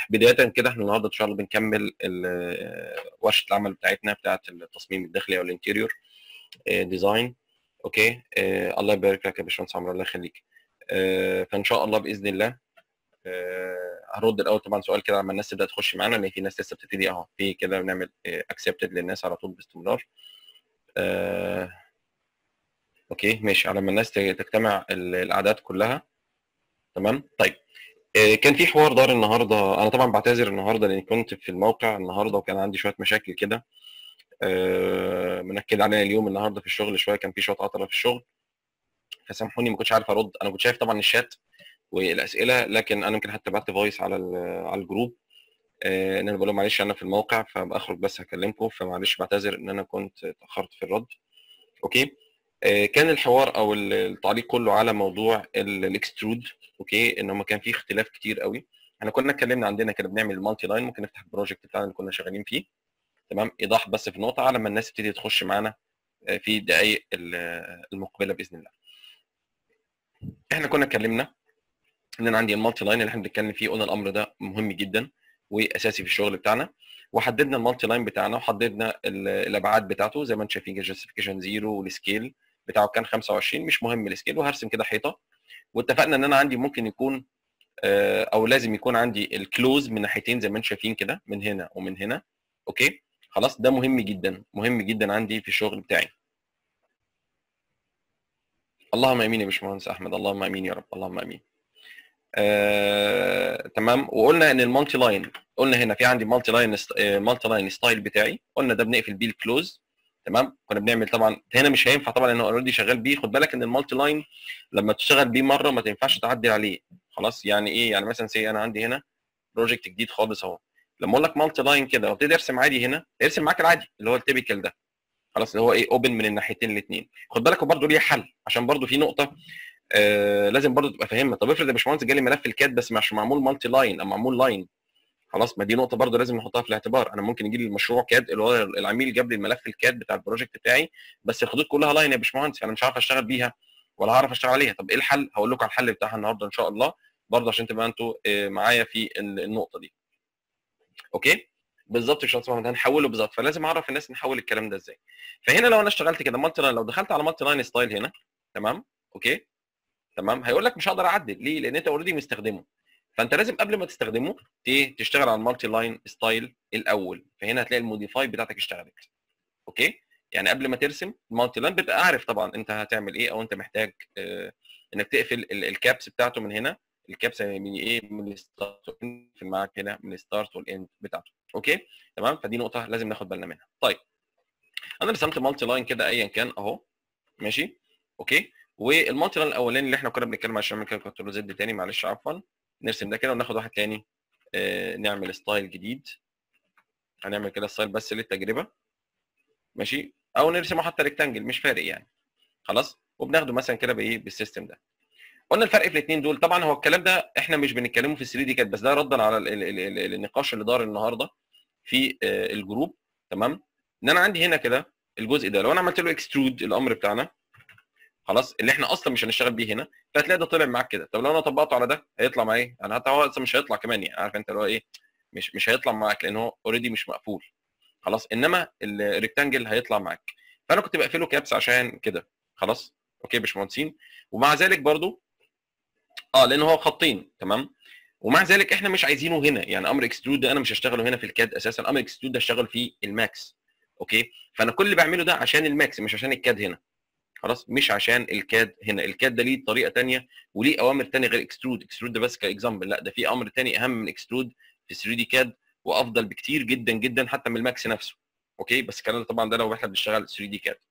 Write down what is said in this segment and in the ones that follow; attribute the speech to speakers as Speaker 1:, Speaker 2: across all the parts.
Speaker 1: بدايه كده احنا النهارده ان شاء الله بنكمل ال- ورشه العمل بتاعتنا بتاعه التصميم الداخلي او الانتيريور ديزاين اوكي آه، الله يبارك لك يا باشمهندس عمرو الله يخليك آه، فان شاء الله باذن الله آه، هرد الاول طبعا سؤال كده لما الناس تبدا تخش معانا لان في ناس لسه بتبتدي اهو في كده بنعمل اكسبتد للناس على طول باستمرار آه، اوكي ماشي على ما الناس ت- تجتمع ال- الاعداد كلها تمام طيب آه، كان في حوار دار النهارده انا طبعا بعتذر النهارده لاني كنت في الموقع النهارده وكان عندي شويه مشاكل كده آه، منكد علينا اليوم النهارده في الشغل شويه كان في شويه عطله في الشغل فسامحوني ما كنتش عارف ارد انا كنت شايف طبعا الشات والاسئله لكن انا يمكن حتى بعت فويس على ال- على الجروب آه، ان انا بقول لهم معلش انا في الموقع فبخرج بس هكلمكم فمعلش بعتذر ان انا كنت اتاخرت في الرد اوكي آه، كان الحوار او ال- التعليق كله على موضوع ال- الاكسترود اوكي ان هم كان في اختلاف كتير قوي احنا كنا اتكلمنا عندنا كده بنعمل المالتي لاين ممكن نفتح البروجكت بتاعنا اللي كنا شغالين فيه تمام ايضاح بس في نقطه على ما الناس تبتدي تخش معانا آه، في الدقائق ال- المقبله باذن الله احنا كنا اتكلمنا ان انا عندي المالتي لاين اللي احنا بنتكلم فيه قلنا الامر ده مهم جدا واساسي في الشغل بتاعنا وحددنا المالتي لاين بتاعنا وحددنا ال- الابعاد بتاعته زي ما انتم شايفين الجاستيفيكيشن زيرو والسكيل بتاعه كان 25 مش مهم السكيل وهرسم كده حيطه واتفقنا ان انا عندي ممكن يكون آه، او لازم يكون عندي الكلوز من ناحيتين زي ما انتم شايفين كده من هنا ومن هنا اوكي خلاص ده مهم جدا مهم جدا عندي في الشغل بتاعي اللهم امين يا باشمهندس احمد اللهم امين يا رب اللهم امين آه، تمام وقلنا ان المالتي لاين قلنا هنا في عندي مالتي لاين مالتي لاين ستايل بتاعي قلنا ده بنقفل بيه الكلوز تمام كنا بنعمل طبعا هنا مش هينفع طبعا لانه اوريدي شغال بيه خد بالك ان المالتي لاين لما تشتغل بيه مره ما تنفعش تعدل عليه خلاص يعني ايه يعني مثلا سي انا عندي هنا بروجكت جديد خالص اهو لما اقول لك مالتي لاين كده وابتدي ارسم عادي هنا ارسم معاك العادي اللي هو التيبيكال ده خلاص اللي هو ايه اوبن من الناحيتين الاثنين خد بالك برضه ليه حل عشان برضه في نقطه آه لازم برضه تبقى فاهمها طب افرض يا باشمهندس جالي ملف الكاد بس مش معمول مالتي لاين او معمول لاين خلاص ما دي نقطه برضه لازم نحطها في الاعتبار انا ممكن يجي لي المشروع كاد اللي هو العميل جاب لي الملف الكاد بتاع البروجكت بتاعي بس الخطوط كلها لاين يا باشمهندس انا مش عارف اشتغل بيها ولا هعرف اشتغل عليها طب ايه الحل هقول لكم على الحل بتاعها النهارده ان شاء الله برضه عشان تبقى انتوا آه، معايا في ال- النقطه دي اوكي بالظبط يا باشمهندس محمد هنحوله بالظبط فلازم اعرف الناس نحول الكلام ده ازاي فهنا لو انا اشتغلت كده مالتي لاين لو دخلت على مالتي لاين ستايل هنا تمام اوكي تمام هيقول لك مش هقدر اعدل ليه لان انت اوريدي مستخدمه فانت لازم قبل ما تستخدمه ت- تشتغل على المالتي لاين ستايل الاول فهنا هتلاقي الموديفاي بتاعتك اشتغلت اوكي يعني قبل ما ترسم المالتي لاين بتبقى عارف طبعا انت هتعمل ايه او انت محتاج آه انك تقفل ال- الكابس بتاعته من هنا الكابس من ايه من الستارت في معاك هنا من الستارت والاند بتاعته اوكي تمام فدي نقطه لازم ناخد بالنا منها طيب انا رسمت مالتي لاين كده ايا كان اهو ماشي اوكي والمالتي لاين الاولاني اللي احنا كنا بنتكلم عشان نعمل كده كنترول زد تاني معلش عفوا نرسم ده كده وناخد واحد تاني آه نعمل ستايل جديد هنعمل كده ستايل بس للتجربه ماشي او نرسمه حتى ريكتانجل مش فارق يعني خلاص وبناخده مثلا كده بايه بالسيستم ده قلنا الفرق في الاثنين دول طبعا هو الكلام ده احنا مش بنتكلمه في 3 دي كات بس ده ردا على ال- ال- ال- ال- النقاش اللي دار النهارده في آه، الجروب تمام ان انا عندي هنا كده الجزء ده لو انا عملت له اكسترود الامر بتاعنا خلاص اللي احنا اصلا مش هنشتغل بيه هنا فهتلاقي ده طلع معاك كده طب لو انا طبقته على ده هيطلع معايا ايه؟ يعني حتى هو اصلا مش هيطلع كمان يعني عارف انت اللي هو ايه مش مش هيطلع معاك لان هو اوريدي مش مقفول خلاص انما الريكتانجل هيطلع معاك فانا كنت بقفله كابس عشان كده خلاص اوكي يا باشمهندسين ومع ذلك برضو اه لان هو خطين تمام ومع ذلك احنا مش عايزينه هنا يعني امر اكسترود ده انا مش هشتغله هنا في الكاد اساسا امر اكسترود ده هشتغل في الماكس اوكي فانا كل اللي بعمله ده عشان الماكس مش عشان الكاد هنا خلاص مش عشان الكاد هنا الكاد ده ليه طريقه ثانيه وليه اوامر ثانيه غير اكسترود اكسترود ده بس كاكزامبل لا ده في امر ثاني اهم من اكسترود في 3 دي كاد وافضل بكتير جدا جدا حتى من الماكس نفسه اوكي بس الكلام ده طبعا ده لو احنا بنشتغل 3 دي كاد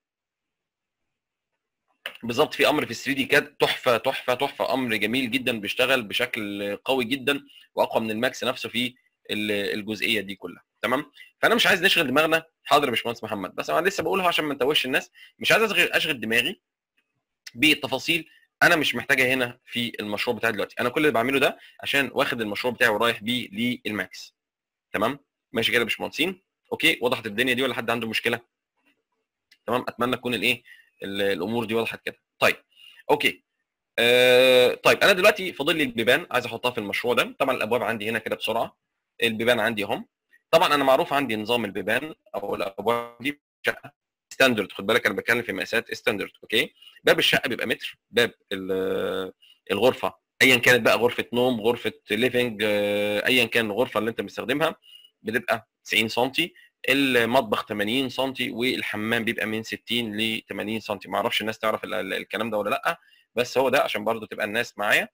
Speaker 1: بالظبط في امر في 3 دي كاد تحفه تحفه تحفه امر جميل جدا بيشتغل بشكل قوي جدا واقوى من الماكس نفسه في ال- الجزئيه دي كلها تمام فانا مش عايز نشغل دماغنا حاضر يا باشمهندس محمد بس انا لسه بقولها عشان ما نتوهش الناس مش عايز اشغل اشغل دماغي بالتفاصيل انا مش محتاجها هنا في المشروع بتاعي دلوقتي انا كل اللي بعمله ده عشان واخد المشروع بتاعي ورايح بيه للماكس تمام ماشي كده يا باشمهندسين اوكي وضحت الدنيا دي ولا حد عنده مشكله تمام اتمنى تكون الايه ال- الامور دي وضحت كده طيب اوكي آه طيب انا دلوقتي فاضل لي البيبان عايز احطها في المشروع ده طبعا الابواب عندي هنا كده بسرعه البيبان عندي اهم طبعا انا معروف عندي نظام البيبان او الابواب دي شقه ستاندرد خد بالك انا بتكلم في مقاسات ستاندرد اوكي باب الشقه بيبقى متر باب ال- الغرفه ايا كانت بقى غرفه نوم غرفه ليفنج ايا كان الغرفه اللي انت مستخدمها بتبقى 90 سم المطبخ 80 سم والحمام بيبقى من 60 ل 80 سم ما اعرفش الناس تعرف ال- ال- الكلام ده ولا لا بس هو ده عشان برضو تبقى الناس معايا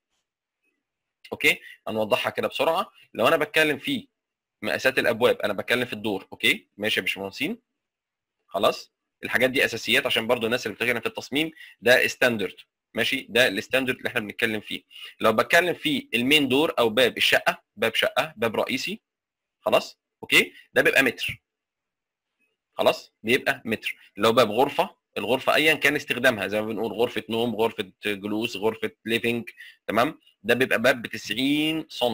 Speaker 1: اوكي هنوضحها كده بسرعه لو انا بتكلم في مقاسات الابواب انا بتكلم في الدور اوكي ماشي يا باشمهندسين خلاص الحاجات دي اساسيات عشان برضو الناس اللي بتتكلم في التصميم ده ستاندرد ماشي ده الستاندرد اللي احنا بنتكلم فيه لو بتكلم في المين دور او باب الشقه باب شقه باب رئيسي خلاص اوكي ده بيبقى متر خلاص بيبقى متر لو باب غرفه الغرفه ايا كان استخدامها زي ما بنقول غرفه نوم غرفه جلوس غرفه ليفنج تمام ده بيبقى باب ب 90 سم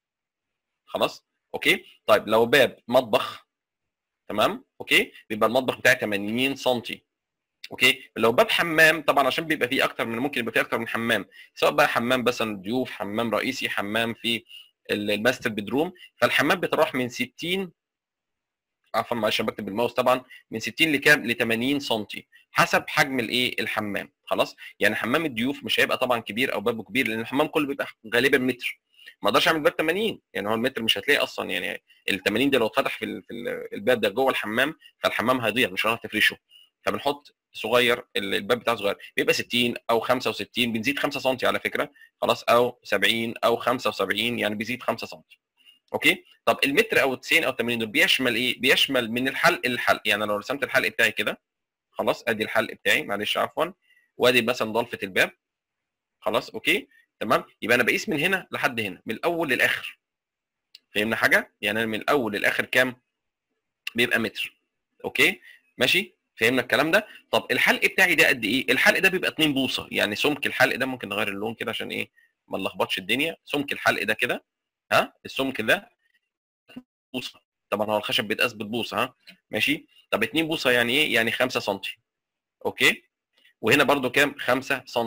Speaker 1: خلاص اوكي طيب لو باب مطبخ تمام اوكي بيبقى المطبخ بتاعي 80 سم اوكي لو باب حمام طبعا عشان بيبقى فيه اكتر من ممكن يبقى فيه اكتر من حمام سواء بقى حمام مثلا ضيوف حمام رئيسي حمام في ال- الماستر بيدروم فالحمام بيتراوح من 60 عفوا معلش أنا بكتب بالماوس طبعا من 60 لكام ل 80 سم حسب حجم الايه الحمام خلاص يعني حمام الضيوف مش هيبقى طبعا كبير او بابه كبير لان الحمام كله بيبقى غالبا متر ما اقدرش اعمل باب 80 يعني هو المتر مش هتلاقي اصلا يعني ال 80 ده لو اتفتح في ال- في ال- الباب ده جوه الحمام فالحمام هيضيع مش هنعرف تفرشه فبنحط صغير ال- الباب بتاعه صغير بيبقى 60 او 65 بنزيد 5 سم على فكره خلاص او 70 او 75 يعني بيزيد 5 سم اوكي طب المتر او 90 او 80 دول بيشمل ايه بيشمل من الحلق للحلق يعني لو رسمت الحلق بتاعي كده خلاص ادي الحلق بتاعي معلش عفوا وادي مثلا ضلفه الباب خلاص اوكي تمام يبقى انا بقيس من هنا لحد هنا من الاول للاخر فهمنا حاجه يعني انا من الاول للاخر كام بيبقى متر اوكي ماشي فهمنا الكلام ده طب الحلق بتاعي ده قد ايه الحلق ده بيبقى 2 بوصه يعني سمك الحلق ده ممكن نغير اللون كده عشان ايه ما نلخبطش الدنيا سمك الحلق ده كده ها السمك ده بوصه طبعا هو الخشب بيتقاس بالبوصه ها ماشي طب 2 بوصه يعني ايه يعني 5 سم اوكي وهنا برضو كام 5 سم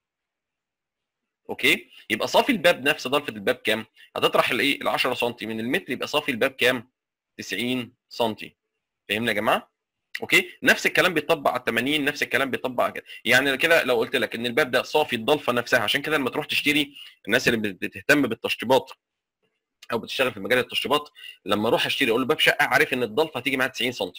Speaker 1: اوكي يبقى صافي الباب نفس ضلفه الباب كام هتطرح الايه ال 10 سم من المتر يبقى صافي الباب كام 90 سم فهمنا يا جماعه اوكي نفس الكلام بيطبق على 80 نفس الكلام بيطبق على كده يعني كده لو قلت لك ان الباب ده صافي الضلفه نفسها عشان كده لما تروح تشتري الناس اللي بتهتم بالتشطيبات او بتشتغل في مجال التشطيبات لما اروح اشتري اقول له باب شقه عارف ان الضلفه هتيجي معاها 90 سم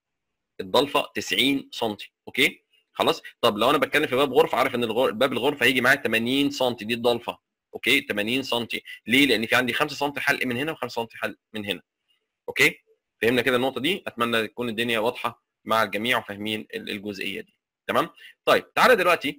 Speaker 1: الضلفه 90 سم اوكي خلاص طب لو انا بتكلم في باب غرفه عارف ان الغر... باب الغرفه هيجي معايا 80 سم دي الضلفه اوكي 80 سم ليه لان في عندي 5 سم حلق من هنا و5 سم حلق من هنا اوكي فهمنا كده النقطه دي اتمنى تكون الدنيا واضحه مع الجميع وفاهمين ال- الجزئيه دي تمام طيب تعالى دلوقتي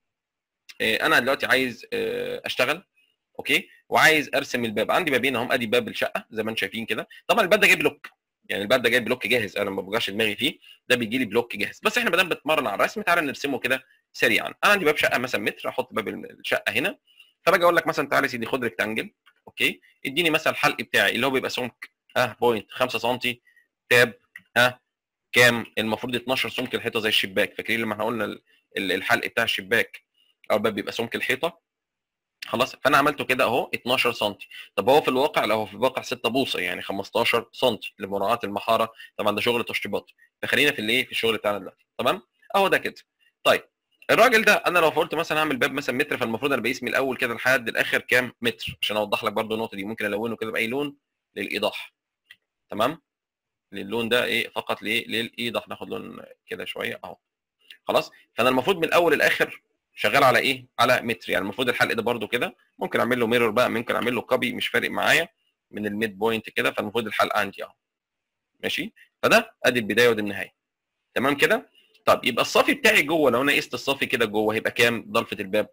Speaker 1: آه، انا دلوقتي عايز آه، اشتغل اوكي وعايز ارسم الباب عندي بابين اهم ادي باب الشقه زي ما انتم شايفين كده طبعا الباب ده جاي بلوك يعني الباب ده جاي بلوك جاهز انا ما بوجعش دماغي فيه ده بيجي لي بلوك جاهز بس احنا ما دام بنتمرن على الرسم تعالى نرسمه كده سريعا انا عندي باب شقه مثلا متر احط باب الشقه هنا فباجي اقول لك مثلا تعالى يا سيدي خد ريكتانجل اوكي اديني مثلا الحلق بتاعي اللي هو بيبقى سمك ها بوينت 5 سم تاب ها كام المفروض 12 سمك الحيطه زي الشباك فاكرين لما احنا قلنا ال- ال- الحلق بتاع الشباك او الباب بيبقى سمك الحيطه خلاص فانا عملته كده اهو 12 سم طب هو في الواقع لو هو في الواقع 6 بوصه يعني 15 سم لمراعاه المحاره طبعا ده شغل تشطيبات فخلينا في الايه في الشغل بتاعنا دلوقتي تمام اهو ده كده طيب الراجل ده انا لو قلت مثلا هعمل باب مثلا متر فالمفروض انا بقيس من الاول كده لحد الاخر كام متر عشان اوضح لك برضو النقطه دي ممكن الونه كده باي لون للايضاح تمام للون ده ايه فقط ليه للايضاح ناخد لون كده شويه اهو خلاص فانا المفروض من الاول للاخر شغال على ايه على متر يعني المفروض الحلق ده برده كده ممكن اعمل له ميرور بقى ممكن اعمل له كوبي مش فارق معايا من الميد بوينت كده فالمفروض الحلقه عندي اهو ماشي فده ادي البدايه ودي النهايه تمام كده طب يبقى الصافي بتاعي جوه لو انا قست الصافي كده جوه هيبقى كام ضلفه الباب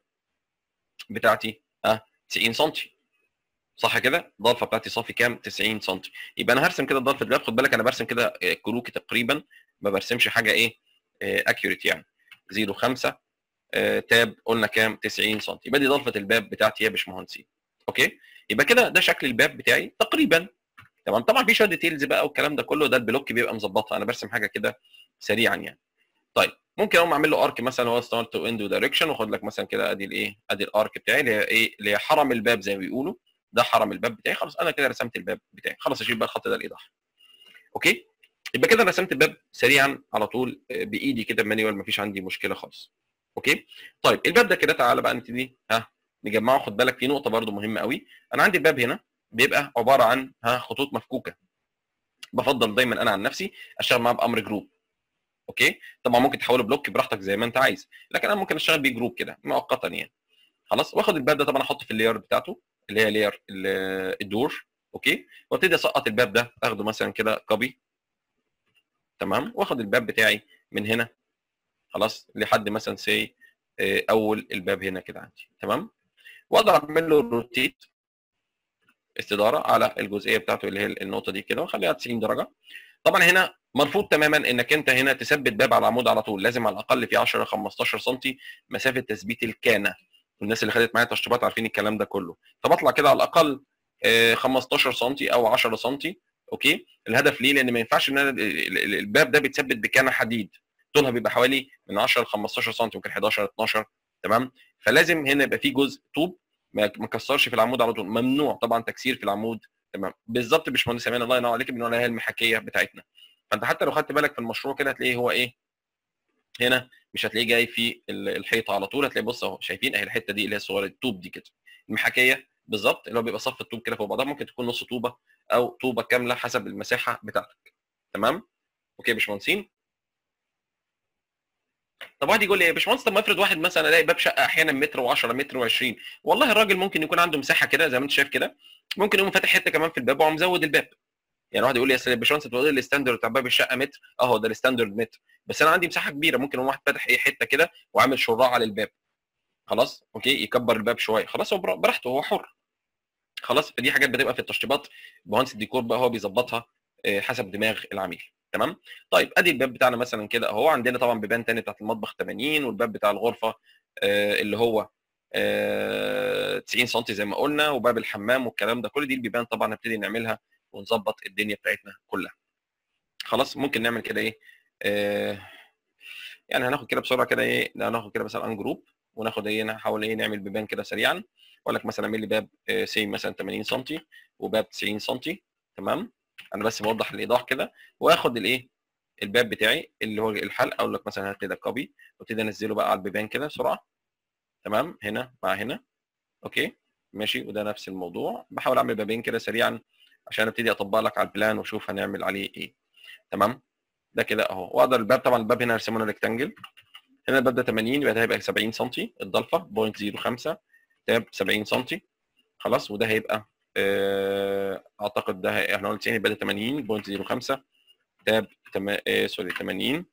Speaker 1: بتاعتي اه 90 سم صح كده الضلفه بتاعتي صافي كام 90 سم يبقى انا هرسم كده ضلفه الباب خد بالك انا برسم كده آه، كروكي تقريبا ما برسمش حاجه ايه اكيوريت يعني 0 5 آه، تاب قلنا كام 90 سم يبقى دي ضلفه الباب بتاعتي يا باشمهندسين اوكي يبقى كده ده شكل الباب بتاعي تقريبا تمام طبعا في شويه ديتيلز بقى والكلام ده كله ده البلوك بيبقى مظبطها انا برسم حاجه كده سريعا يعني طيب ممكن اقوم اعمل له ارك مثلا هو ستارت تو اند دايركشن واخد لك مثلا كده ادي الايه ادي الارك بتاعي اللي هي ايه اللي هي حرم الباب زي ما بيقولوا ده حرم الباب بتاعي خلاص انا كده رسمت الباب بتاعي خلاص اشيل بقى الخط ده الايضاح اوكي يبقى كده رسمت الباب سريعا على طول بايدي كده مانيوال مفيش عندي مشكله خالص اوكي طيب الباب ده كده تعالى بقى نبتدي ها نجمعه خد بالك في نقطه برده مهمه قوي انا عندي الباب هنا بيبقى عباره عن ها خطوط مفكوكه بفضل دايما انا عن نفسي اشتغل معاه بامر جروب اوكي طبعا ممكن تحوله بلوك براحتك زي ما انت عايز لكن انا ممكن اشتغل بيه جروب كده مؤقتا يعني خلاص واخد الباب ده طبعا احطه في اللاير بتاعته اللي هي لاير الدور اوكي وابتدي اسقط الباب ده اخده مثلا كده كوبي تمام واخد الباب بتاعي من هنا خلاص لحد مثلا سي اول الباب هنا كده عندي تمام واقدر اعمل له روتيت استداره على الجزئيه بتاعته اللي هي النقطه دي كده واخليها 90 درجه طبعا هنا مرفوض تماما انك انت هنا تثبت باب على العمود على طول لازم على الاقل في 10 15 سم مسافه تثبيت الكانه والناس اللي خدت معايا تشطيبات عارفين الكلام ده كله فبطلع كده على الاقل 15 سم او 10 سم اوكي الهدف ليه لان ما ينفعش ان الباب ده بيتثبت بكانه حديد طولها بيبقى حوالي من 10 ل 15 سم ممكن 11 12 تمام فلازم هنا يبقى في جزء طوب ما كسرش في العمود على طول ممنوع طبعا تكسير في العمود تمام بالظبط يا باشمهندس امان الله ينور عليك بنقول عليها المحاكيه بتاعتنا فانت حتى لو خدت بالك في المشروع كده هتلاقيه هو ايه هنا مش هتلاقيه جاي في الحيطه على طول هتلاقي بص اهو شايفين اهي الحته دي اللي هي الصغيره الطوب دي كده المحاكيه بالظبط اللي هو بيبقى صف الطوب كده فوق بعضها ممكن تكون نص طوبه او طوبه كامله حسب المساحه بتاعتك تمام اوكي يا باشمهندسين طب واحد يقول لي يا باشمهندس طب ما افرض واحد مثلا الاقي باب شقه احيانا متر و10 متر و20 والله الراجل ممكن يكون عنده مساحه كده زي ما انت شايف كده ممكن يقوم فاتح حته كمان في الباب وعم مزود الباب يعني واحد يقول لي يا باشمهندس انت بتقول لي الستاندرد بتاع باب الشقه متر اهو ده الستاندرد متر بس انا عندي مساحه كبيره ممكن يقوم واحد فاتح ايه حته كده وعامل شراع على الباب خلاص اوكي يكبر الباب شويه خلاص هو براحته هو حر خلاص فدي حاجات بتبقى في التشطيبات مهندس الديكور بقى هو بيظبطها حسب دماغ العميل تمام طيب ادي الباب بتاعنا مثلا كده اهو عندنا طبعا بيبان تاني بتاعت المطبخ 80 والباب بتاع الغرفه اللي هو 90 سم زي ما قلنا وباب الحمام والكلام ده كل دي البيبان طبعا نبتدي نعملها ونظبط الدنيا بتاعتنا كلها خلاص ممكن نعمل كده ايه يعني هناخد كده بسرعه كده ايه هناخد كده مثلا ان جروب وناخد ايه نحاول ايه نعمل بيبان كده سريعا اقول لك مثلا اعمل لي باب سي مثلا 80 سم وباب 90 سم تمام انا بس بوضح الايضاح كده واخد الايه الباب بتاعي اللي هو الحلقه اقول لك مثلا هات لي ده كوبي وابتدي انزله بقى على البيبان كده بسرعه تمام هنا مع هنا اوكي ماشي وده نفس الموضوع بحاول اعمل بابين كده سريعا عشان ابتدي اطبق لك على البلان واشوف هنعمل عليه ايه تمام ده كده اهو واقدر الباب طبعا الباب هنا ارسمه ريكتانجل هنا الباب ده 80 يبقى ده هيبقى 70 سم الضلفه 0.05 تاب 70 سم خلاص وده هيبقى آه اعتقد ده احنا قلنا 90 يبقى ده 80.05 تاب تم... آه سوري 80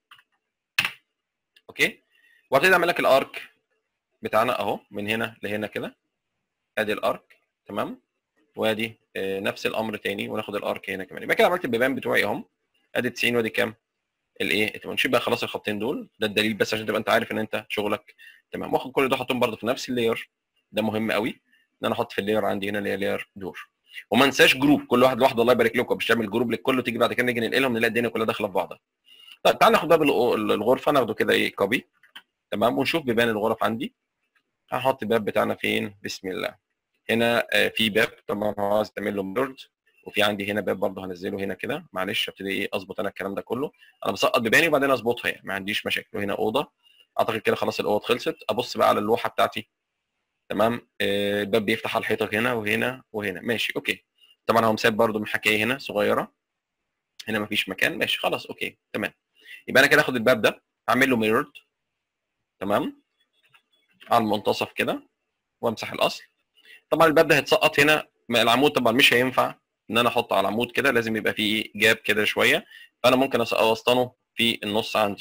Speaker 1: اوكي وابتدي اعمل لك الارك بتاعنا اهو من هنا لهنا كده ادي الارك تمام وادي آه نفس الامر تاني وناخد الارك هنا كمان يبقى كده عملت البيبان بتوعي اهم ادي 90 وادي كام الايه نشيل بقى خلاص الخطين دول ده الدليل بس عشان تبقى انت عارف ان انت شغلك تمام واخد كل ده احطهم برده في نفس اللاير ده مهم قوي ان انا احط في اللاير عندي هنا اللي هي لاير دور وما انساش جروب كل واحد لوحده الله يبارك لكم مش تعمل جروب للكل وتيجي بعد كده نيجي ننقلهم نلاقي الدنيا كلها داخله في بعضها طيب تعال ناخد باب الغرفه ناخده كده ايه كوبي تمام ونشوف بيبان الغرف عندي هحط الباب بتاعنا فين بسم الله هنا آه في باب طبعا هو عايز تعمل له ميرج وفي عندي هنا باب برضه هنزله هنا كده معلش ابتدي ايه اظبط انا الكلام ده كله انا بسقط بيباني وبعدين اظبطها يعني ما عنديش مشاكل وهنا اوضه اعتقد كده خلاص الاوض خلصت ابص بقى على اللوحه بتاعتي تمام آه الباب بيفتح على الحيطه هنا وهنا وهنا ماشي اوكي طبعا هو مساب برده محاكيه هنا صغيره هنا مفيش مكان ماشي خلاص اوكي تمام يبقى انا كده اخد الباب ده اعمل له ميرورد تمام على المنتصف كده وامسح الاصل طبعا الباب ده هيتسقط هنا العمود طبعا مش هينفع ان انا احطه على عمود كده لازم يبقى فيه جاب كده شويه فانا ممكن اوسطنه في النص عندي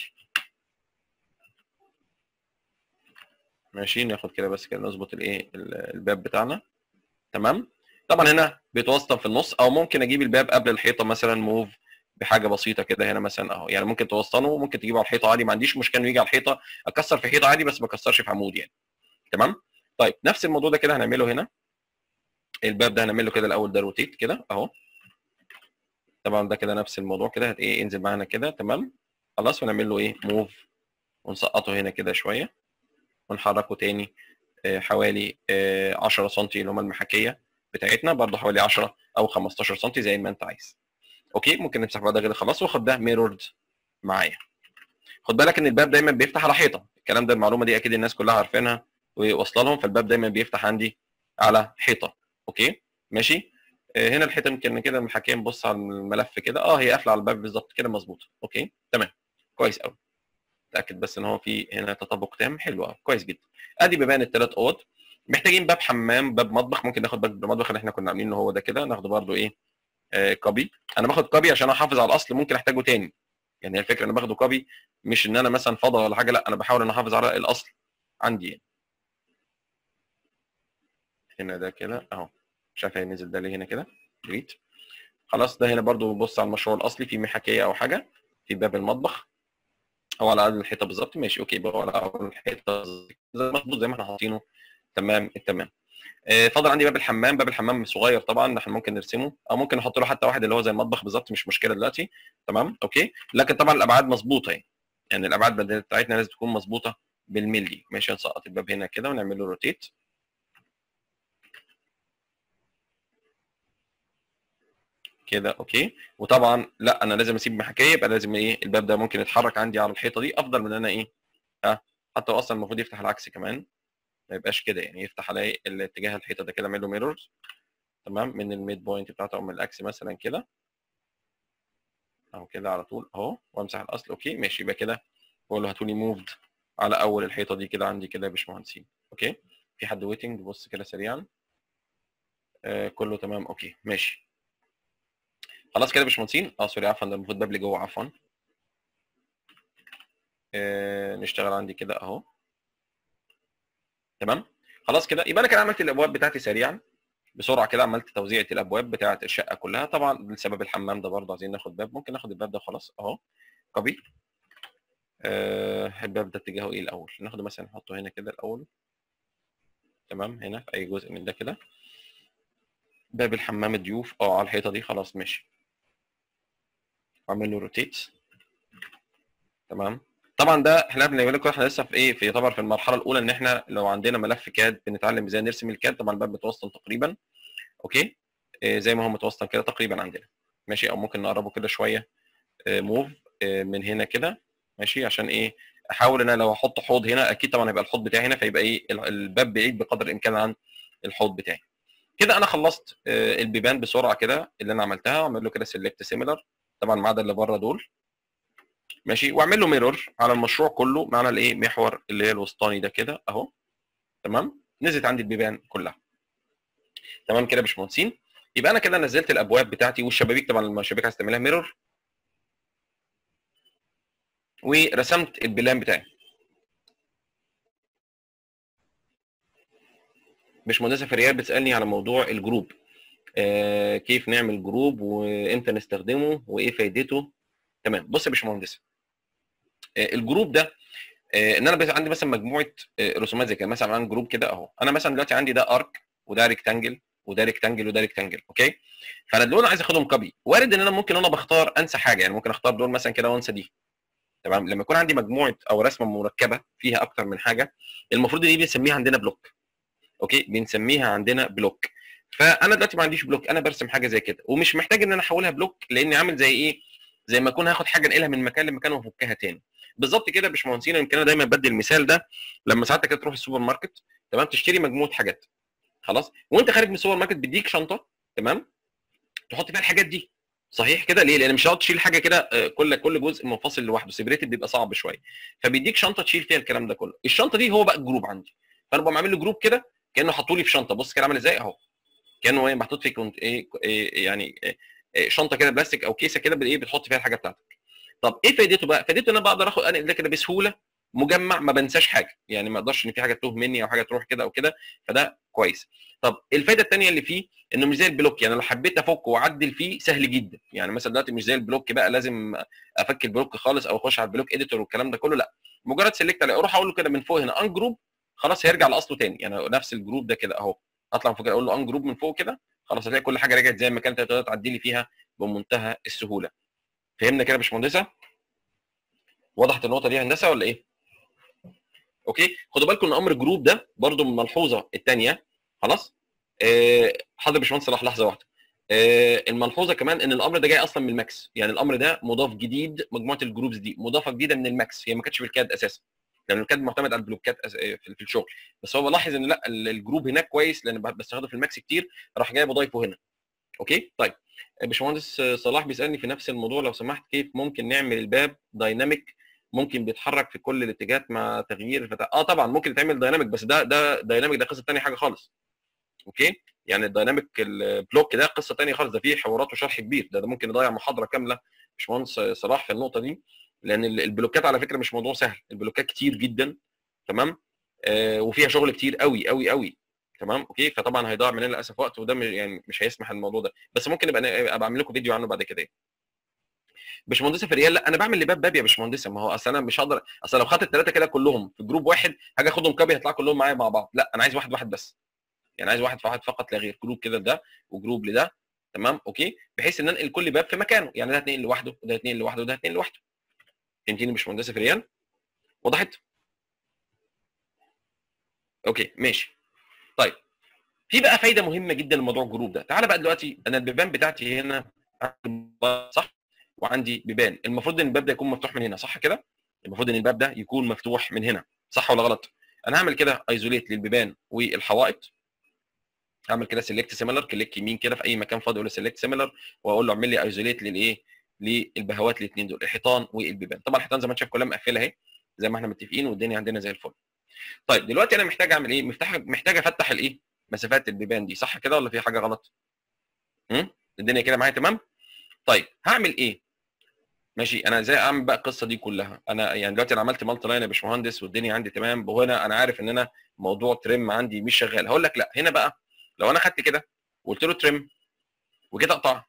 Speaker 1: ماشي ناخد كده بس كده نظبط الايه الباب بتاعنا تمام طبعا هنا بيتوسطن في النص او ممكن اجيب الباب قبل الحيطه مثلا موف بحاجه بسيطه كده هنا مثلا اهو يعني ممكن توسطنه وممكن تجيبه على الحيطه عادي ما عنديش مشكله انه يجي على الحيطه اكسر في حيطه عادي بس ما اكسرش في عمود يعني تمام طيب نفس الموضوع ده كده هنعمله هنا الباب ده هنعمل له كده الاول ده روتيت كده اهو طبعا ده كده نفس الموضوع كده هت ايه ينزل معانا كده تمام خلاص ونعمل له ايه موف ونسقطه هنا كده شويه ونحركه تاني حوالي 10 سم اللي هم المحاكيه بتاعتنا برضه حوالي 10 او 15 سم زي ما انت عايز اوكي ممكن نمسح بقى ده كده خلاص واخد ده ميرورد معايا خد بالك ان الباب دايما بيفتح على حيطه الكلام ده المعلومه دي اكيد الناس كلها عارفينها وواصله لهم فالباب دايما بيفتح عندي على حيطه اوكي ماشي آه، هنا الحيطه يمكن كده المحاكيه نبص على الملف كده اه هي قافله على الباب بالظبط كده مظبوطه اوكي تمام كويس قوي اتاكد بس ان هو في هنا تطابق تام حلو قوي كويس جدا ادي بيبان الثلاث اوض محتاجين باب حمام باب مطبخ ممكن ناخد باب المطبخ اللي احنا كنا عاملينه هو ده كده ناخده برده ايه آه كوبي انا باخد كوبي عشان احافظ على الاصل ممكن احتاجه تاني يعني هي الفكره انا باخده كوبي مش ان انا مثلا فضى ولا حاجه لا انا بحاول ان احافظ على الاصل عندي يعني. هنا ده كده اهو مش عارف هينزل ده ليه هنا كده ديليت خلاص ده هنا برضو بص على المشروع الاصلي في محاكيه او حاجه في باب المطبخ او على قد الحيطه بالظبط ماشي اوكي بقى على قد الحيطه مظبوط زي ما احنا حاطينه تمام التمام آه، فاضل عندي باب الحمام باب الحمام صغير طبعا احنا ممكن نرسمه او ممكن نحط له حتى واحد اللي هو زي المطبخ بالظبط مش مشكله دلوقتي تمام اوكي لكن طبعا الابعاد مظبوطه يعني يعني الابعاد بتاعتنا لازم تكون مظبوطه بالملي ماشي نسقط الباب هنا كده ونعمل له روتيت كده اوكي وطبعا لا انا لازم اسيب محاكيه يبقى لازم ايه الباب ده ممكن يتحرك عندي على الحيطه دي افضل من ان انا ايه ها حتى هو اصلا المفروض يفتح العكس كمان ما يبقاش كده يعني يفتح على الاتجاه الحيطه ده كده اعمل له ميرورز تمام من الميد بوينت بتاعته او من الاكس مثلا كده اهو كده على طول اهو وامسح الاصل اوكي ماشي يبقى كده بقول له هاتوا لي موفد على اول الحيطه دي كده عندي كده يا باشمهندسين اوكي في حد ويتنج بص كده سريعا آه كله تمام اوكي ماشي خلاص كده يا باشمهندسين اه سوري عفوا ده المفروض باب جوه عفوا آه نشتغل عندي كده اهو تمام خلاص كده يبقى انا كده عملت الابواب بتاعتي سريعا بسرعه كده عملت توزيعه الابواب بتاعه الشقه كلها طبعا بسبب الحمام ده برضه عايزين ناخد باب ممكن ناخد الباب ده خلاص اهو كوبي آه الباب ده اتجاهه ايه الاول ناخده مثلا نحطه هنا كده الاول تمام هنا في اي جزء من ده كده باب الحمام الضيوف اه على الحيطه دي خلاص ماشي واعمل له روتيت تمام طبعا ده احنا بنعمل لكم احنا لسه في ايه في يعتبر في المرحله الاولى ان احنا لو عندنا ملف كاد بنتعلم ازاي نرسم الكاد طبعا الباب متوسط تقريبا اوكي إيه زي ما هو متوسط كده تقريبا عندنا ماشي او ممكن نقربه كده شويه إيه موف إيه من هنا كده ماشي عشان ايه احاول ان انا لو احط حوض هنا اكيد طبعا هيبقى الحوض بتاعي هنا فيبقى ايه الباب بعيد بقدر الامكان عن الحوض بتاعي كده انا خلصت البيبان بسرعه كده اللي انا عملتها واعمل له كده سيلكت سيميلر طبعا ما عدا اللي بره دول ماشي واعمل له ميرور على المشروع كله معنى الايه محور اللي هي الوسطاني ده كده اهو تمام نزلت عندي البيبان كلها تمام كده يا باشمهندسين يبقى انا كده نزلت الابواب بتاعتي والشبابيك طبعا لما الشبابيك عايز تعملها ميرور ورسمت البلان بتاعي باشمهندسه فريال بتسالني على موضوع الجروب آه كيف نعمل جروب وامتى نستخدمه وايه فايدته تمام بص يا باشمهندس آه الجروب ده آه ان انا بس عندي مثلا مجموعه آه رسومات زي كده مثلا عندي جروب كده اهو انا مثلا دلوقتي عندي ده ارك وده ريكتانجل وده ريكتانجل وده ريكتانجل اوكي فانا دول عايز اخدهم كوبي وارد ان انا ممكن انا بختار انسى حاجه يعني ممكن اختار دول مثلا كده وانسى دي تمام لما يكون عندي مجموعه او رسمه مركبه فيها اكتر من حاجه المفروض دي بنسميها عندنا بلوك اوكي بنسميها عندنا بلوك فانا دلوقتي ما عنديش بلوك انا برسم حاجه زي كده ومش محتاج ان انا احولها بلوك لاني عامل زي ايه زي ما اكون هاخد حاجه انقلها من مكان لمكان وافكها تاني بالظبط كده يا باشمهندسين يمكن انا دايما بدي المثال ده لما ساعتك كده تروح السوبر ماركت تمام تشتري مجموعه حاجات خلاص وانت خارج من السوبر ماركت بيديك شنطه تمام تحط فيها الحاجات دي صحيح كده ليه لان مش هتقعد تشيل حاجه كده كل كل جزء منفصل لوحده سيبريتد بيبقى صعب شويه فبيديك شنطه تشيل فيها الكلام ده كله الشنطه دي هو بقى الجروب عندي فانا بقوم عامل له جروب كده كانه حطوا لي في شنطه بص كده عامل ازاي اهو كانه ايه محطوط في كنت ايه, إيه يعني إيه شنطه كده بلاستيك او كيسه كده بايه بتحط فيها الحاجه بتاعتك طب ايه فائدته بقى فائدته ان انا بقدر اخد انقل ده كده بسهوله مجمع ما بنساش حاجه يعني ما اقدرش ان في حاجه تتوه مني او حاجه تروح كده او كده فده كويس طب الفائده الثانيه اللي فيه انه مش زي البلوك يعني لو حبيت افك واعدل فيه سهل جدا يعني مثلا دلوقتي مش زي البلوك بقى لازم افك البلوك خالص او اخش على البلوك اديتور والكلام ده كله لا مجرد سيلكت عليه اروح اقول له كده من فوق هنا ان جروب خلاص هيرجع لاصله تاني يعني نفس الجروب ده كده اهو اطلع من فوق اقول له ان جروب من فوق كده خلاص هتلاقي كل حاجه رجعت زي ما كانت تقدر تعدلي فيها بمنتهى السهوله فهمنا كده يا باشمهندسه وضحت النقطه دي يا هندسه ولا ايه اوكي خدوا بالكم ان امر الجروب ده برده من الملحوظه الثانيه خلاص آه، حاضر يا باشمهندس صلاح لحظه واحده آه، الملحوظه كمان ان الامر ده جاي اصلا من الماكس يعني الامر ده مضاف جديد مجموعه الجروبز دي مضافه جديده من الماكس هي ما كانتش في الكاد اساسا لان الكاد معتمد على البلوكات أس- آه، في في الشغل بس هو بلاحظ ان لا ال- الجروب هناك كويس لان ب- بستخدمه في الماكس كتير راح جاي بضيفه هنا اوكي طيب آه، باشمهندس آه، صلاح بيسالني في نفس الموضوع لو سمحت كيف ممكن نعمل الباب دايناميك ممكن بيتحرك في كل الاتجاهات مع تغيير الفتح اه طبعا ممكن يتعمل دايناميك بس ده ده دايناميك ده قصه ثانيه حاجه خالص اوكي يعني الدايناميك البلوك ده قصه ثانيه خالص ده فيه حوارات وشرح كبير ده, ده ممكن يضيع محاضره كامله باشمهندس صلاح في النقطه دي لان ال- البلوكات على فكره مش موضوع سهل البلوكات كتير جدا تمام آه وفيها شغل كتير قوي قوي قوي تمام اوكي فطبعا هيضيع مننا للاسف وقت وده مش- يعني مش هيسمح الموضوع ده بس ممكن ابقى ابقى اعمل لكم فيديو عنه بعد كده باشمهندسه فريال لا انا بعمل لباب باب يا باشمهندسه ما هو اصل انا مش هقدر اصل لو خدت الثلاثه كده كلهم في جروب واحد هاجي اخدهم كابي هيطلعوا كلهم معايا مع بعض لا انا عايز واحد واحد بس يعني عايز واحد واحد فقط لا غير جروب كده ده وجروب لده تمام اوكي بحيث ان انقل كل باب في مكانه يعني ده هتنقل لوحده وده هتنقل لوحده وده هتنقل لوحده فهمتيني يا باشمهندسه فريال وضحت اوكي ماشي طيب في بقى فايده مهمه جدا لموضوع الجروب ده تعالى بقى دلوقتي انا البيبان بتاعتي هنا عندي صح وعندي بيبان المفروض ان الباب ده يكون مفتوح من هنا صح كده المفروض ان الباب ده يكون مفتوح من هنا صح ولا غلط انا هعمل كده ايزوليت للبيبان والحوائط هعمل كده سيلكت سيميلر كليك يمين كده في اي مكان فاضي اقول سيلكت سيميلر واقول له اعمل لي ايزوليت للايه للبهوات الاثنين دول الحيطان والبيبان طبعا الحيطان زي ما انت شايف كلها مقفله اهي زي ما احنا متفقين والدنيا عندنا زي الفل طيب دلوقتي انا محتاج اعمل ايه محتاج محتاج افتح الايه مسافات البيبان دي صح كده ولا في حاجه غلط امم الدنيا كده معايا تمام طيب هعمل ايه ماشي انا ازاي اعمل بقى القصه دي كلها انا يعني دلوقتي انا عملت مالتي لاين يا باشمهندس والدنيا عندي تمام وهنا انا عارف ان انا موضوع تريم عندي مش شغال هقول لك لا هنا بقى لو انا خدت كده وقلت له تريم وجيت اقطع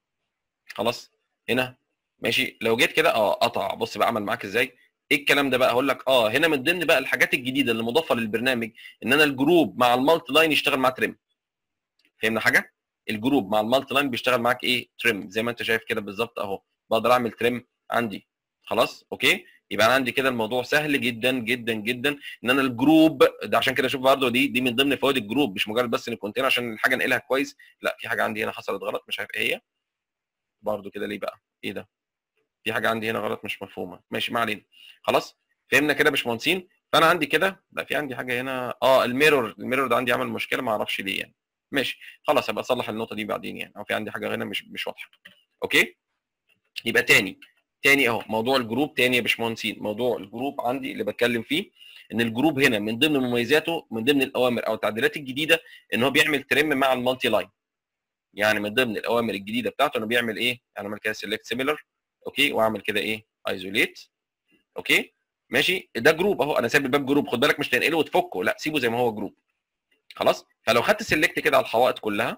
Speaker 1: خلاص هنا ماشي لو جيت كده اه قطع بص بقى عمل معاك ازاي ايه الكلام ده بقى هقول لك اه هنا من ضمن بقى الحاجات الجديده اللي مضافه للبرنامج ان انا الجروب مع المالتي لاين يشتغل مع تريم فهمنا حاجه الجروب مع المالتي لاين بيشتغل معاك ايه تريم زي ما انت شايف كده بالظبط اهو بقدر اعمل تريم عندي خلاص اوكي يبقى انا عندي كده الموضوع سهل جدا جدا جدا ان انا الجروب ده عشان كده شوف برضه دي دي من ضمن فوائد الجروب مش مجرد بس ان الكونتينر عشان الحاجه انقلها كويس لا في حاجه عندي هنا حصلت غلط مش عارف ايه هي برضه كده ليه بقى ايه ده في حاجه عندي هنا غلط مش مفهومه ماشي ما علينا خلاص فهمنا كده يا باشمهندسين فانا عندي كده لا في عندي حاجه هنا اه الميرور الميرور ده عندي عمل مشكله ما اعرفش ليه يعني ماشي خلاص هبقى اصلح النقطه دي بعدين يعني او في عندي حاجه هنا مش مش واضحه اوكي يبقى تاني تاني اهو موضوع الجروب تاني يا باشمهندسين موضوع الجروب عندي اللي بتكلم فيه ان الجروب هنا من ضمن مميزاته من ضمن الاوامر او التعديلات الجديده ان هو بيعمل تريم مع المالتي لاين يعني من ضمن الاوامر الجديده بتاعته انه بيعمل ايه يعني اعمل كده سيلكت سيميلر اوكي واعمل كده ايه ايزوليت اوكي ماشي ده جروب اهو انا سايب الباب جروب خد بالك مش تنقله وتفكه لا سيبه زي ما هو جروب خلاص فلو خدت سيلكت كده على الحوائط كلها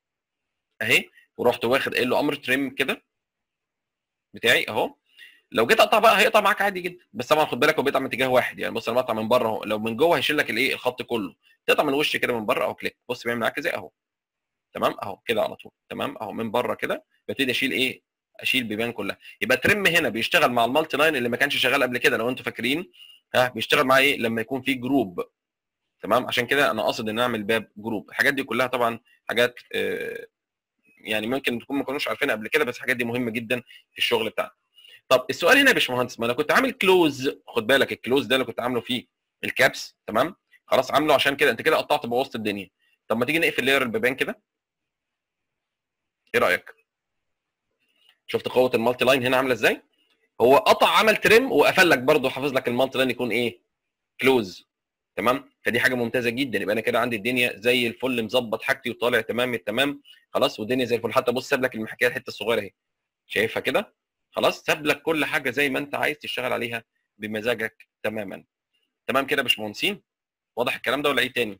Speaker 1: اهي ورحت واخد قايل له امر تريم كده بتاعي اهو لو جيت اقطع بقى هيقطع معاك عادي جدا بس طبعا خد بالك هو بيقطع من اتجاه واحد يعني بص انا بقطع من بره اهو لو من جوه هيشيل لك الايه الخط كله تقطع من وش كده من بره او كليك بص بيعمل معاك ازاي اهو تمام اهو كده على طول تمام اهو من بره كده ببتدي اشيل ايه اشيل بيبان كلها يبقى ترم هنا بيشتغل مع المالتي لاين اللي ما كانش شغال قبل كده لو انتوا فاكرين ها بيشتغل مع ايه لما يكون في جروب تمام عشان كده انا قاصد ان اعمل باب جروب الحاجات دي كلها طبعا حاجات آه يعني ممكن تكون ما كانوش عارفينها قبل كده بس الحاجات دي مهمه جدا في الشغل بتاعنا طب السؤال هنا يا باشمهندس ما انا كنت عامل كلوز خد بالك الكلوز ده اللي كنت عامله فيه الكابس تمام خلاص عامله عشان كده انت كده قطعت بوظت الدنيا طب ما تيجي نقفل لاير البيبان كده ايه رايك شفت قوه المالتي لاين هنا عامله ازاي هو قطع عمل تريم وقفل لك برضه حافظ لك المالتي لاين يكون ايه كلوز تمام فدي حاجه ممتازه جدا يبقى انا كده عندي الدنيا زي الفل مظبط حاجتي وطالع تمام التمام خلاص والدنيا زي الفل حتى بص ساب لك المحكيه الحته الصغيره اهي شايفها كده خلاص ساب لك كل حاجه زي ما انت عايز تشتغل عليها بمزاجك تماما تمام كده يا باشمهندسين واضح الكلام ده ولا ايه تاني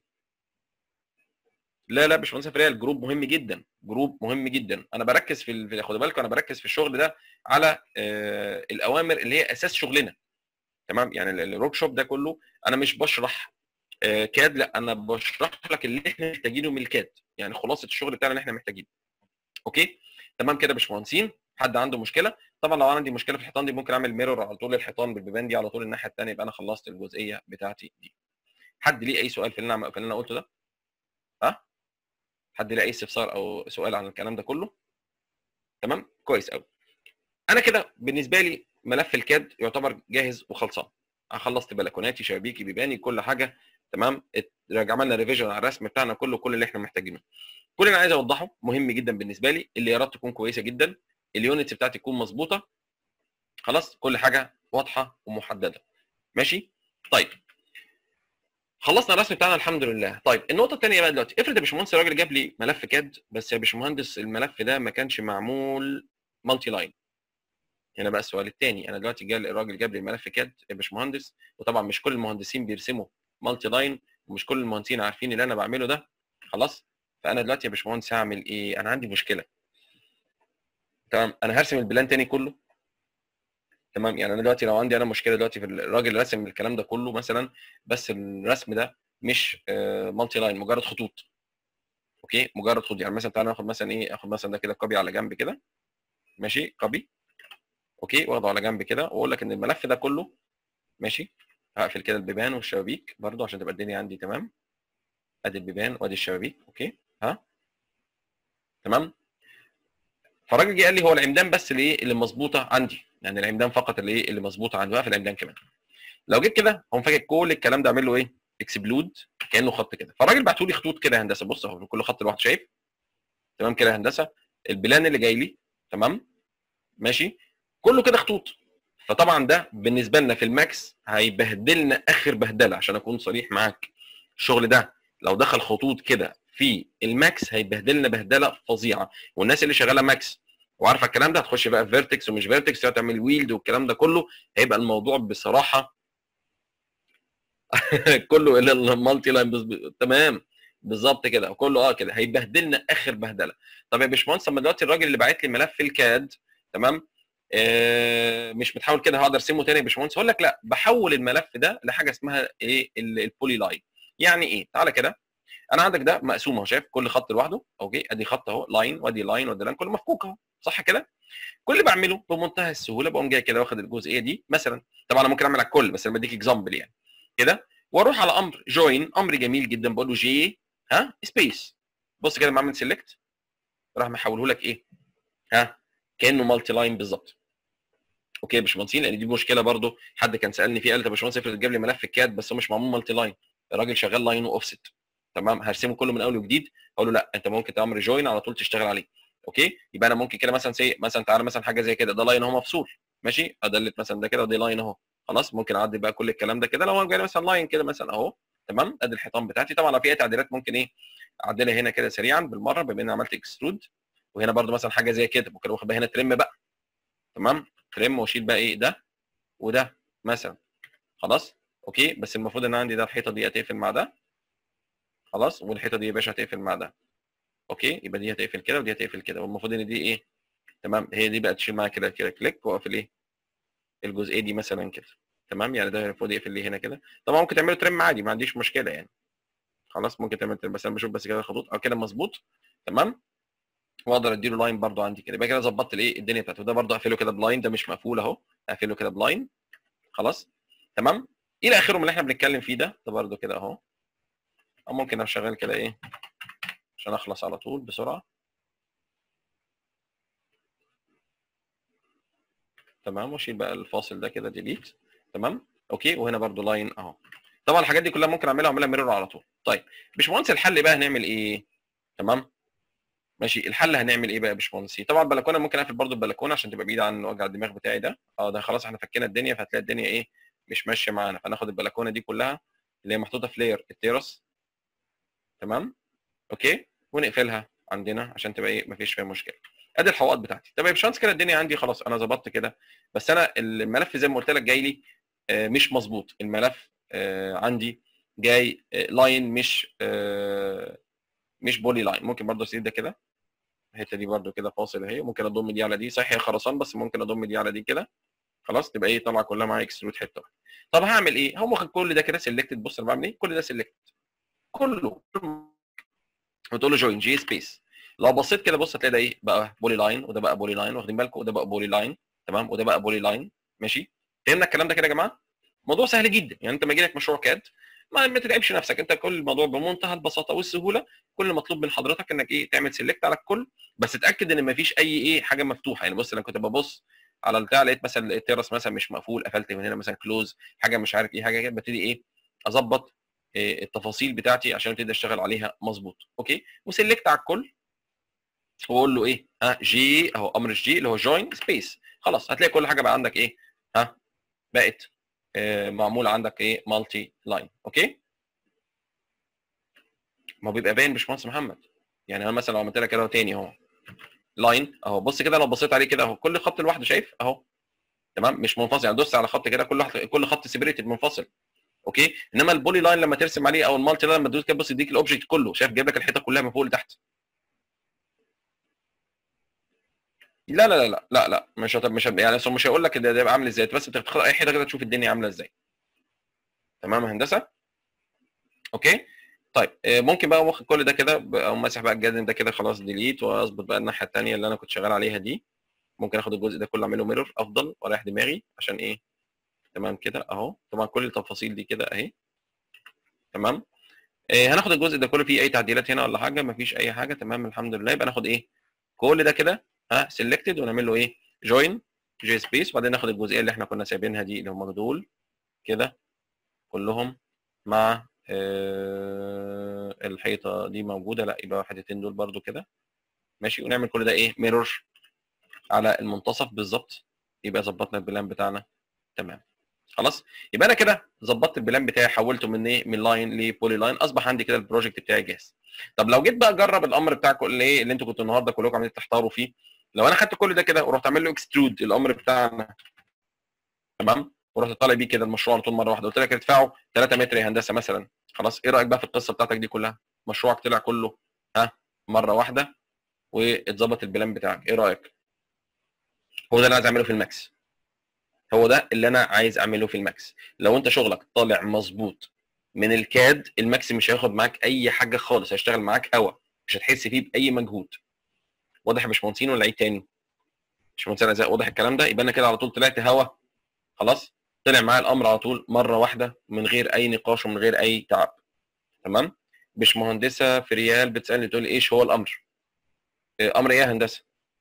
Speaker 1: لا لا باشمهندس فريال الجروب مهم جدا جروب مهم جدا انا بركز في ال... خد بالك انا بركز في الشغل ده على آه الاوامر اللي هي اساس شغلنا تمام يعني الورك شوب ده كله انا مش بشرح آه كاد لا انا بشرح لك اللي احنا محتاجينه من الكاد يعني خلاصه الشغل بتاعنا اللي احنا محتاجينه اوكي تمام كده يا باشمهندسين حد عنده مشكله طبعا لو عندي مشكله في الحيطان دي ممكن اعمل ميرور على طول الحيطان بالبيبان دي على طول الناحيه الثانيه يبقى انا خلصت الجزئيه بتاعتي دي حد ليه اي سؤال في اللي انا في اللي انا قلته ده ها حد لاقي اي استفسار او سؤال عن الكلام ده كله تمام كويس قوي انا كده بالنسبه لي ملف الكاد يعتبر جاهز وخلصان خلصت بلكوناتي شبابيكي بيباني كل حاجه تمام عملنا ريفيجن على الرسم بتاعنا كله كل اللي احنا محتاجينه كل اللي انا عايز اوضحه مهم جدا بالنسبه لي الليارات تكون كويسه جدا اليونتس بتاعتي تكون مظبوطه خلاص كل حاجه واضحه ومحدده ماشي طيب خلصنا الرسم بتاعنا الحمد لله طيب النقطه الثانيه بقى دلوقتي افرض يا باشمهندس الراجل جاب لي ملف كاد بس يا باشمهندس الملف ده ما كانش معمول مالتي لاين هنا بقى السؤال الثاني انا دلوقتي جاي الراجل جاب لي ملف كاد يا باشمهندس وطبعا مش كل المهندسين بيرسموا مالتي لاين ومش كل المهندسين عارفين اللي انا بعمله ده خلاص فانا دلوقتي يا باشمهندس هعمل ايه انا عندي مشكله تمام انا هرسم البلان تاني كله تمام يعني انا دلوقتي لو عندي انا مشكله دلوقتي في الراجل رسم الكلام ده كله مثلا بس الرسم ده مش مالتي لاين مجرد خطوط اوكي مجرد خطوط يعني مثلا تعالى ناخد مثلا ايه اخد مثلا ده كده كوبي على جنب كده ماشي كوبي اوكي واخده على جنب كده واقول لك ان الملف ده كله ماشي هقفل كده البيبان والشبابيك برضو عشان تبقى الدنيا عندي تمام ادي البيبان وادي الشبابيك اوكي ها تمام فالراجل جه قال لي هو العمدان بس اللي ايه اللي مظبوطه عندي يعني العمدان فقط اللي ايه اللي مظبوطه عندي بقى في العمدان كمان لو جيت كده هقوم فاكر كل الكلام ده اعمل له ايه اكسبلود كانه خط كده فالراجل بعتوا لي خطوط كده هندسه بص اهو كل خط لوحده شايف تمام كده هندسه البلان اللي جاي لي تمام ماشي كله كده خطوط فطبعا ده بالنسبه لنا في الماكس هيبهدلنا اخر بهدله عشان اكون صريح معاك الشغل ده لو دخل خطوط كده في الماكس هيبهدلنا بهدله فظيعه والناس اللي شغاله ماكس وعارفه الكلام ده هتخش بقى في فيرتكس ومش فيرتكس تعمل ويلد والكلام ده كله هيبقى الموضوع بصراحه كله الى المالتي لاين تمام بالظبط كده كله اه كده هيبهدلنا اخر بهدله طب يا باشمهندس اما دلوقتي الراجل اللي باعت لي ملف الكاد تمام آه مش متحول كده هقدر ارسمه تاني يا باشمهندس اقول لك لا بحول الملف ده لحاجه اسمها ايه البولي لاين يعني ايه تعالى كده انا عندك ده مقسوم اهو شايف كل خط لوحده اوكي ادي خط اهو لاين وادي لاين وادي لاين كله مفكوك اهو صح كده كل اللي بعمله بمنتهى السهوله بقوم جاي كده واخد الجزئيه دي مثلا طبعا انا ممكن اعمل على الكل بس انا بديك اكزامبل يعني كده واروح على امر جوين امر جميل جدا بقول له جي ها سبيس بص كده بعمل سيلكت راح محوله لك ايه ها كانه مالتي لاين بالظبط اوكي يا باشمهندسين لان دي مشكله برضو حد كان سالني فيها قال لي يا باشمهندس افرض جاب لي ملف الكاد بس هو مش معمول مالتي لاين الراجل شغال لاين واوفست تمام هرسمه كله من اول وجديد اقول له لا انت ممكن تعمل جوين على طول تشتغل عليه اوكي يبقى انا ممكن كده مثلا سي مثلا تعالى مثلا حاجه زي كده ده لاين اهو مفصول ماشي ادلت مثلا ده كده ودي لاين اهو خلاص ممكن اعدل بقى كل الكلام ده كده لو انا جاي مثلا لاين كده مثلا اهو تمام ادي الحيطان بتاعتي طبعا لو في اي تعديلات ممكن ايه اعدلها هنا كده سريعا بالمره بما اني عملت اكسترود وهنا برده مثلا حاجه زي كده ممكن واخد هنا ترم بقى تمام ترم واشيل بقى ايه ده وده مثلا خلاص اوكي بس المفروض ان عندي ده الحيطه دي هتقفل مع ده خلاص والحيطه دي يا باشا هتقفل مع ده اوكي يبقى دي هتقفل كده ودي هتقفل كده والمفروض ان دي ايه تمام هي دي بقى تشيل معايا كده كده كليك واقفل ايه الجزئيه دي مثلا كده تمام يعني ده المفروض يقفل لي هنا كده طبعا ممكن تعمله ترم عادي ما عنديش مشكله يعني خلاص ممكن تعمل ترم بس انا بشوف بس كده الخطوط او كده مظبوط تمام واقدر اديله لاين برده عندي كده يبقى كده ظبطت الايه الدنيا بتاعته ده برده اقفله كده بلاين ده مش مقفول اهو اقفله كده بلاين خلاص تمام الى اخره من اللي احنا بنتكلم فيه ده ده برده كده اهو او ممكن اشغل كده ايه عشان اخلص على طول بسرعه تمام واشيل بقى الفاصل ده كده ديليت تمام اوكي وهنا برده لاين اهو طبعا الحاجات دي كلها ممكن اعملها اعملها ميرور على طول طيب باشمهندس الحل بقى هنعمل ايه تمام ماشي الحل هنعمل ايه بقى يا باشمهندس طبعا البلكونه ممكن اقفل برده البلكونه عشان تبقى بعيده عن وجع الدماغ بتاعي ده اه ده خلاص احنا فكينا الدنيا فهتلاقي الدنيا ايه مش ماشيه معانا فناخد البلكونه دي كلها اللي هي محطوطه في لاير التيرس تمام اوكي ونقفلها عندنا عشان تبقى ايه مفيش فيها مشكله ادي الحوائط بتاعتي طب يا باشمهندس كده الدنيا عندي خلاص انا ظبطت كده بس انا الملف زي ما قلت لك جاي لي آه مش مظبوط الملف آه عندي جاي آه لاين مش مش بولي لاين ممكن برضه اسيب ده كده الحته دي برضه كده فاصل اهي ممكن اضم دي على دي صحيح هي خرسان بس ممكن اضم دي على دي كده خلاص تبقى ايه طالعه كلها معايا اكسترود حته طب هعمل ايه؟ هقوم واخد كل ده كده سيلكتد بص انا بعمل ايه؟ كل ده سيلكتد كله وتقول له جوين جي سبيس لو بصيت كده بص هتلاقي ده ايه بقى بولي لاين وده بقى بولي لاين واخدين بالكم وده بقى بولي لاين تمام وده بقى بولي لاين ماشي فهمنا الكلام ده كده يا جماعه موضوع سهل جدا يعني انت لما يجي لك مشروع كاد ما, ما تتعبش نفسك انت كل الموضوع بمنتهى البساطه والسهوله كل المطلوب من حضرتك انك ايه تعمل سيلكت على الكل بس تاكد ان ما فيش اي ايه حاجه مفتوحه يعني بص انا كنت ببص على البتاع لقيت مثلا التيرس مثلا مش مقفول قفلت من هنا مثلا كلوز حاجه مش عارف ايه حاجه كده ببتدي ايه اظبط إيه التفاصيل بتاعتي عشان ابتدي اشتغل عليها مظبوط اوكي وسيلكت على الكل واقول له ايه ها جي اهو امر الجي اللي هو جوين سبيس خلاص هتلاقي كل حاجه بقى عندك ايه ها بقت آه معمول عندك ايه مالتي لاين اوكي ما بيبقى باين باشمهندس محمد يعني انا مثلا لو عملت لك كده تاني اهو لاين اهو بص كده لو بصيت عليه كده اهو كل خط لوحده شايف اهو تمام مش منفصل يعني دوس على خط كده كل واحد كل خط سيبريتد منفصل اوكي انما البولي لاين لما ترسم عليه او المالتي لاين لما تدوس كده بص يديك الاوبجكت كله شايف جايب لك الحيطه كلها من فوق لتحت لا لا لا لا لا لا مش هت... مش هت... يعني أصل مش هيقول لك ده يبقى عامل ازاي بس انت بتختار اي حته كده تشوف الدنيا عامله ازاي تمام يا هندسه اوكي طيب آه، ممكن بقى واخد كل ده كده ب- او ماسح بقى الجدن ده كده خلاص ديليت واظبط بقى الناحيه الثانيه اللي انا كنت شغال عليها دي ممكن اخد الجزء ده كله اعمله ميرور افضل واريح دماغي عشان ايه تمام كده اهو طبعا كل التفاصيل دي كده اهي تمام آه، هناخد الجزء ده كله فيه اي تعديلات هنا ولا حاجه مفيش اي حاجه تمام الحمد لله يبقى ناخد ايه كل ده كده ها سيلكتد ونعمل له ايه جوين جي سبيس وبعدين ناخد الجزئيه اللي احنا كنا سايبينها دي اللي هم دول كده كلهم مع آه، الحيطه دي موجوده لا يبقى الحتتين دول برده كده ماشي ونعمل كل ده ايه ميرور على المنتصف بالظبط يبقى ظبطنا البلان بتاعنا تمام خلاص يبقى انا كده ظبطت البلان بتاعي حولته من ايه من لاين لبولي لاين اصبح عندي كده البروجكت بتاعي جاهز طب لو جيت بقى اجرب الامر بتاعكم اللي ايه اللي انتوا كنتوا النهارده كلكم عمالين تحتاروا فيه لو انا خدت كل ده كده ورحت اعمل له اكسترود الامر بتاعنا تمام ورحت طالع بيه كده المشروع على طول مره واحده قلت لك ادفعه 3 متر يا هندسه مثلا خلاص ايه رايك بقى في القصه بتاعتك دي كلها مشروعك طلع كله ها مره واحده واتظبط البلان بتاعك ايه رايك هو ده اللي عايز اعمله في الماكس هو ده اللي انا عايز اعمله في الماكس لو انت شغلك طالع مظبوط من الكاد الماكس مش هياخد معاك اي حاجه خالص هيشتغل معاك هوا مش هتحس فيه باي مجهود واضح يا باشمهندسين ولا عيد تاني باشمهندس رزاق واضح الكلام ده يبقى انا كده على طول طلعت هوا خلاص طلع معايا الامر على طول مره واحده من غير اي نقاش ومن غير اي تعب تمام باشمهندسه في ريال بتسالني تقول لي ايش هو الامر إيه، امر ايه يا هندسه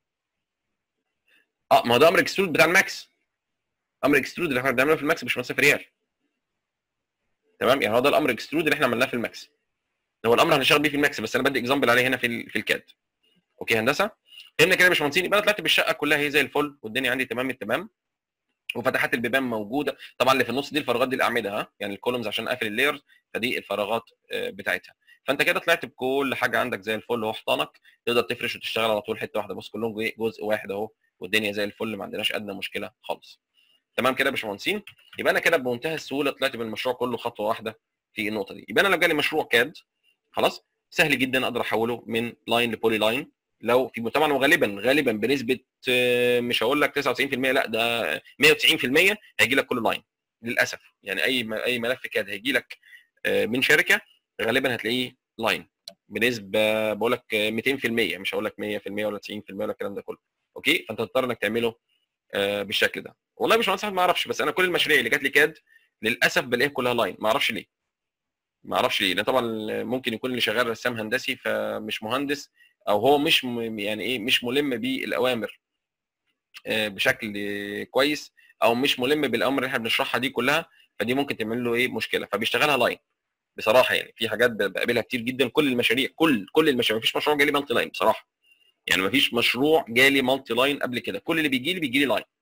Speaker 1: اه ما هو ده امر اكسترود بتاع الماكس امر اكسترود اللي احنا بنعمله في الماكس باشمهندسه في ريال تمام يعني هو ده الامر اكسترود اللي احنا عملناه في الماكس هو الامر هنشتغل بيه في الماكس بس انا بدي اكزامبل عليه هنا في ال- في الكاد اوكي هندسه فهمنا كده يا باشمهندسين يبقى انا طلعت بالشقه كلها هي زي الفل والدنيا عندي تمام التمام وفتحات البيبان موجوده طبعا اللي في النص دي الفراغات دي الاعمده ها يعني الكولومز عشان اقفل اللايرز فدي الفراغات آه، بتاعتها فانت كده طلعت بكل حاجه عندك زي الفل اهو حيطانك تقدر تفرش وتشتغل على طول حته واحده بص كلهم جزء- جزء واحد اهو والدنيا زي الفل ما عندناش ادنى مشكله خالص تمام كده يا باشمهندسين يبقى انا كده بمنتهى السهوله طلعت بالمشروع كله خطوه واحده في النقطه دي يبقى انا لو جالي مشروع كاد خلاص سهل جدا اقدر احوله من لاين لبولي لاين لو في طبعا وغالبا غالبا بنسبه آه، مش هقول لك 99% لا ده 190% هيجي لك كل لاين للاسف يعني اي م- اي ملف كاد هيجي لك آه، من شركه غالبا هتلاقيه لاين بنسبه بقول لك آه، 200% مش هقول لك 100% ولا 90% ولا الكلام ده كله اوكي فانت تضطر انك تعمله آه، بالشكل ده والله يا باشمهندس أحمد ما اعرفش بس انا كل المشاريع اللي جات لي كاد للاسف بلاقيها كلها لاين ما اعرفش ليه ما اعرفش ليه لان طبعا ممكن يكون اللي شغال رسام هندسي فمش مهندس او هو مش م- يعني ايه مش ملم بالاوامر آه، بشكل كويس او مش ملم بالاوامر اللي احنا بنشرحها دي كلها فدي ممكن تعمل له ايه مشكله فبيشتغلها لاين بصراحه يعني في حاجات ب- بقابلها كتير جدا كل المشاريع كل كل المشاريع مفيش مشروع جالي مالتي لاين بصراحه يعني مفيش مشروع جالي مالتي لاين قبل كده كل اللي بيجي لي بيجي لي لاين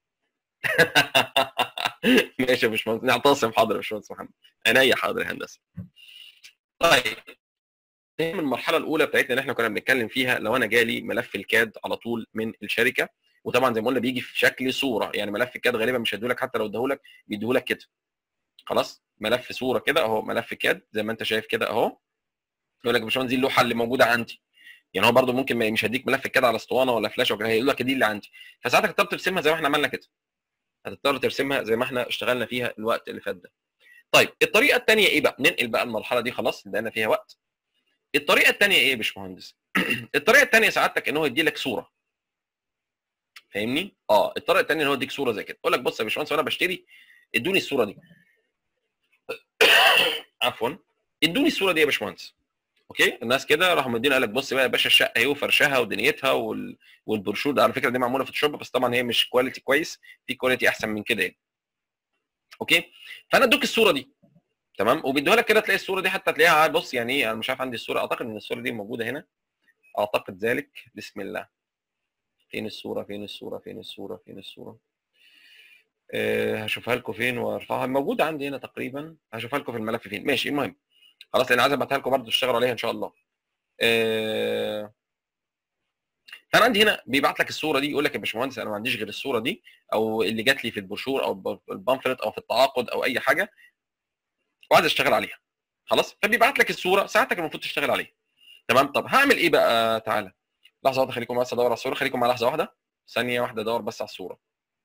Speaker 1: ماشي يا باشمهندس نعتصم حاضر يا باشمهندس محمد عينيا حاضر يا هندسه طيب دي من المرحله الاولى بتاعتنا اللي احنا كنا بنتكلم فيها لو انا جالي ملف الكاد على طول من الشركه وطبعا زي ما قلنا بيجي في شكل صوره يعني ملف الكاد غالبا مش هيديهولك حتى لو اداهولك بيديهولك كده خلاص ملف صوره كده اهو ملف كاد زي ما انت شايف كده اهو يقول لك يا باشمهندس دي اللوحه اللي موجوده عندي يعني هو برده ممكن ما- مش هيديك ملف كاد على اسطوانه ولا فلاشه وكده هيقول لك دي اللي عندي فساعتها هتضطر ترسمها زي ما احنا عملنا كده هتضطر ترسمها زي ما احنا اشتغلنا فيها الوقت اللي فات ده طيب الطريقه الثانيه ايه بقى ننقل بقى المرحله دي خلاص لقينا فيها وقت الطريقه الثانيه ايه يا باشمهندس الطريقه الثانيه سعادتك ان هو يدي لك صوره فاهمني اه الطريقه الثانيه ان هو يديك صوره زي كده يقول لك بص يا باشمهندس وانا بشتري ادوني الصوره دي عفوا ادوني الصوره دي يا باشمهندس اوكي الناس كده راحوا مدينا قال لك بص بقى يا باشا الشقه اهي وفرشها ودنيتها وال... والبروشور ده على فكره دي معموله فوتوشوب بس طبعا هي مش كواليتي كويس في كواليتي احسن من كده يعني اوكي فانا ادوك الصوره دي تمام وبيدوها لك كده تلاقي الصوره دي حتى تلاقيها بص يعني ايه انا مش عارف عندي الصوره اعتقد ان الصوره دي موجوده هنا اعتقد ذلك بسم الله فين الصوره فين الصوره فين الصوره فين الصوره أه هشوفها لكم فين وارفعها موجوده عندي هنا تقريبا هشوفها لكم في الملف فين ماشي المهم خلاص لان عايز ابعتها لكم برضه تشتغلوا عليها ان شاء الله أه فانا عندي هنا بيبعت لك الصوره دي يقول لك يا باشمهندس انا ما عنديش غير الصوره دي او اللي جات لي في البروشور او البامفلت او في التعاقد او اي حاجه وعايز اشتغل عليها خلاص فبيبعت لك الصوره ساعتك المفروض تشتغل عليها تمام طب هعمل ايه بقى تعالى لحظه واحده خليكم بس ادور على الصوره خليكم مع لحظه واحده ثانيه واحده ادور بس على الصوره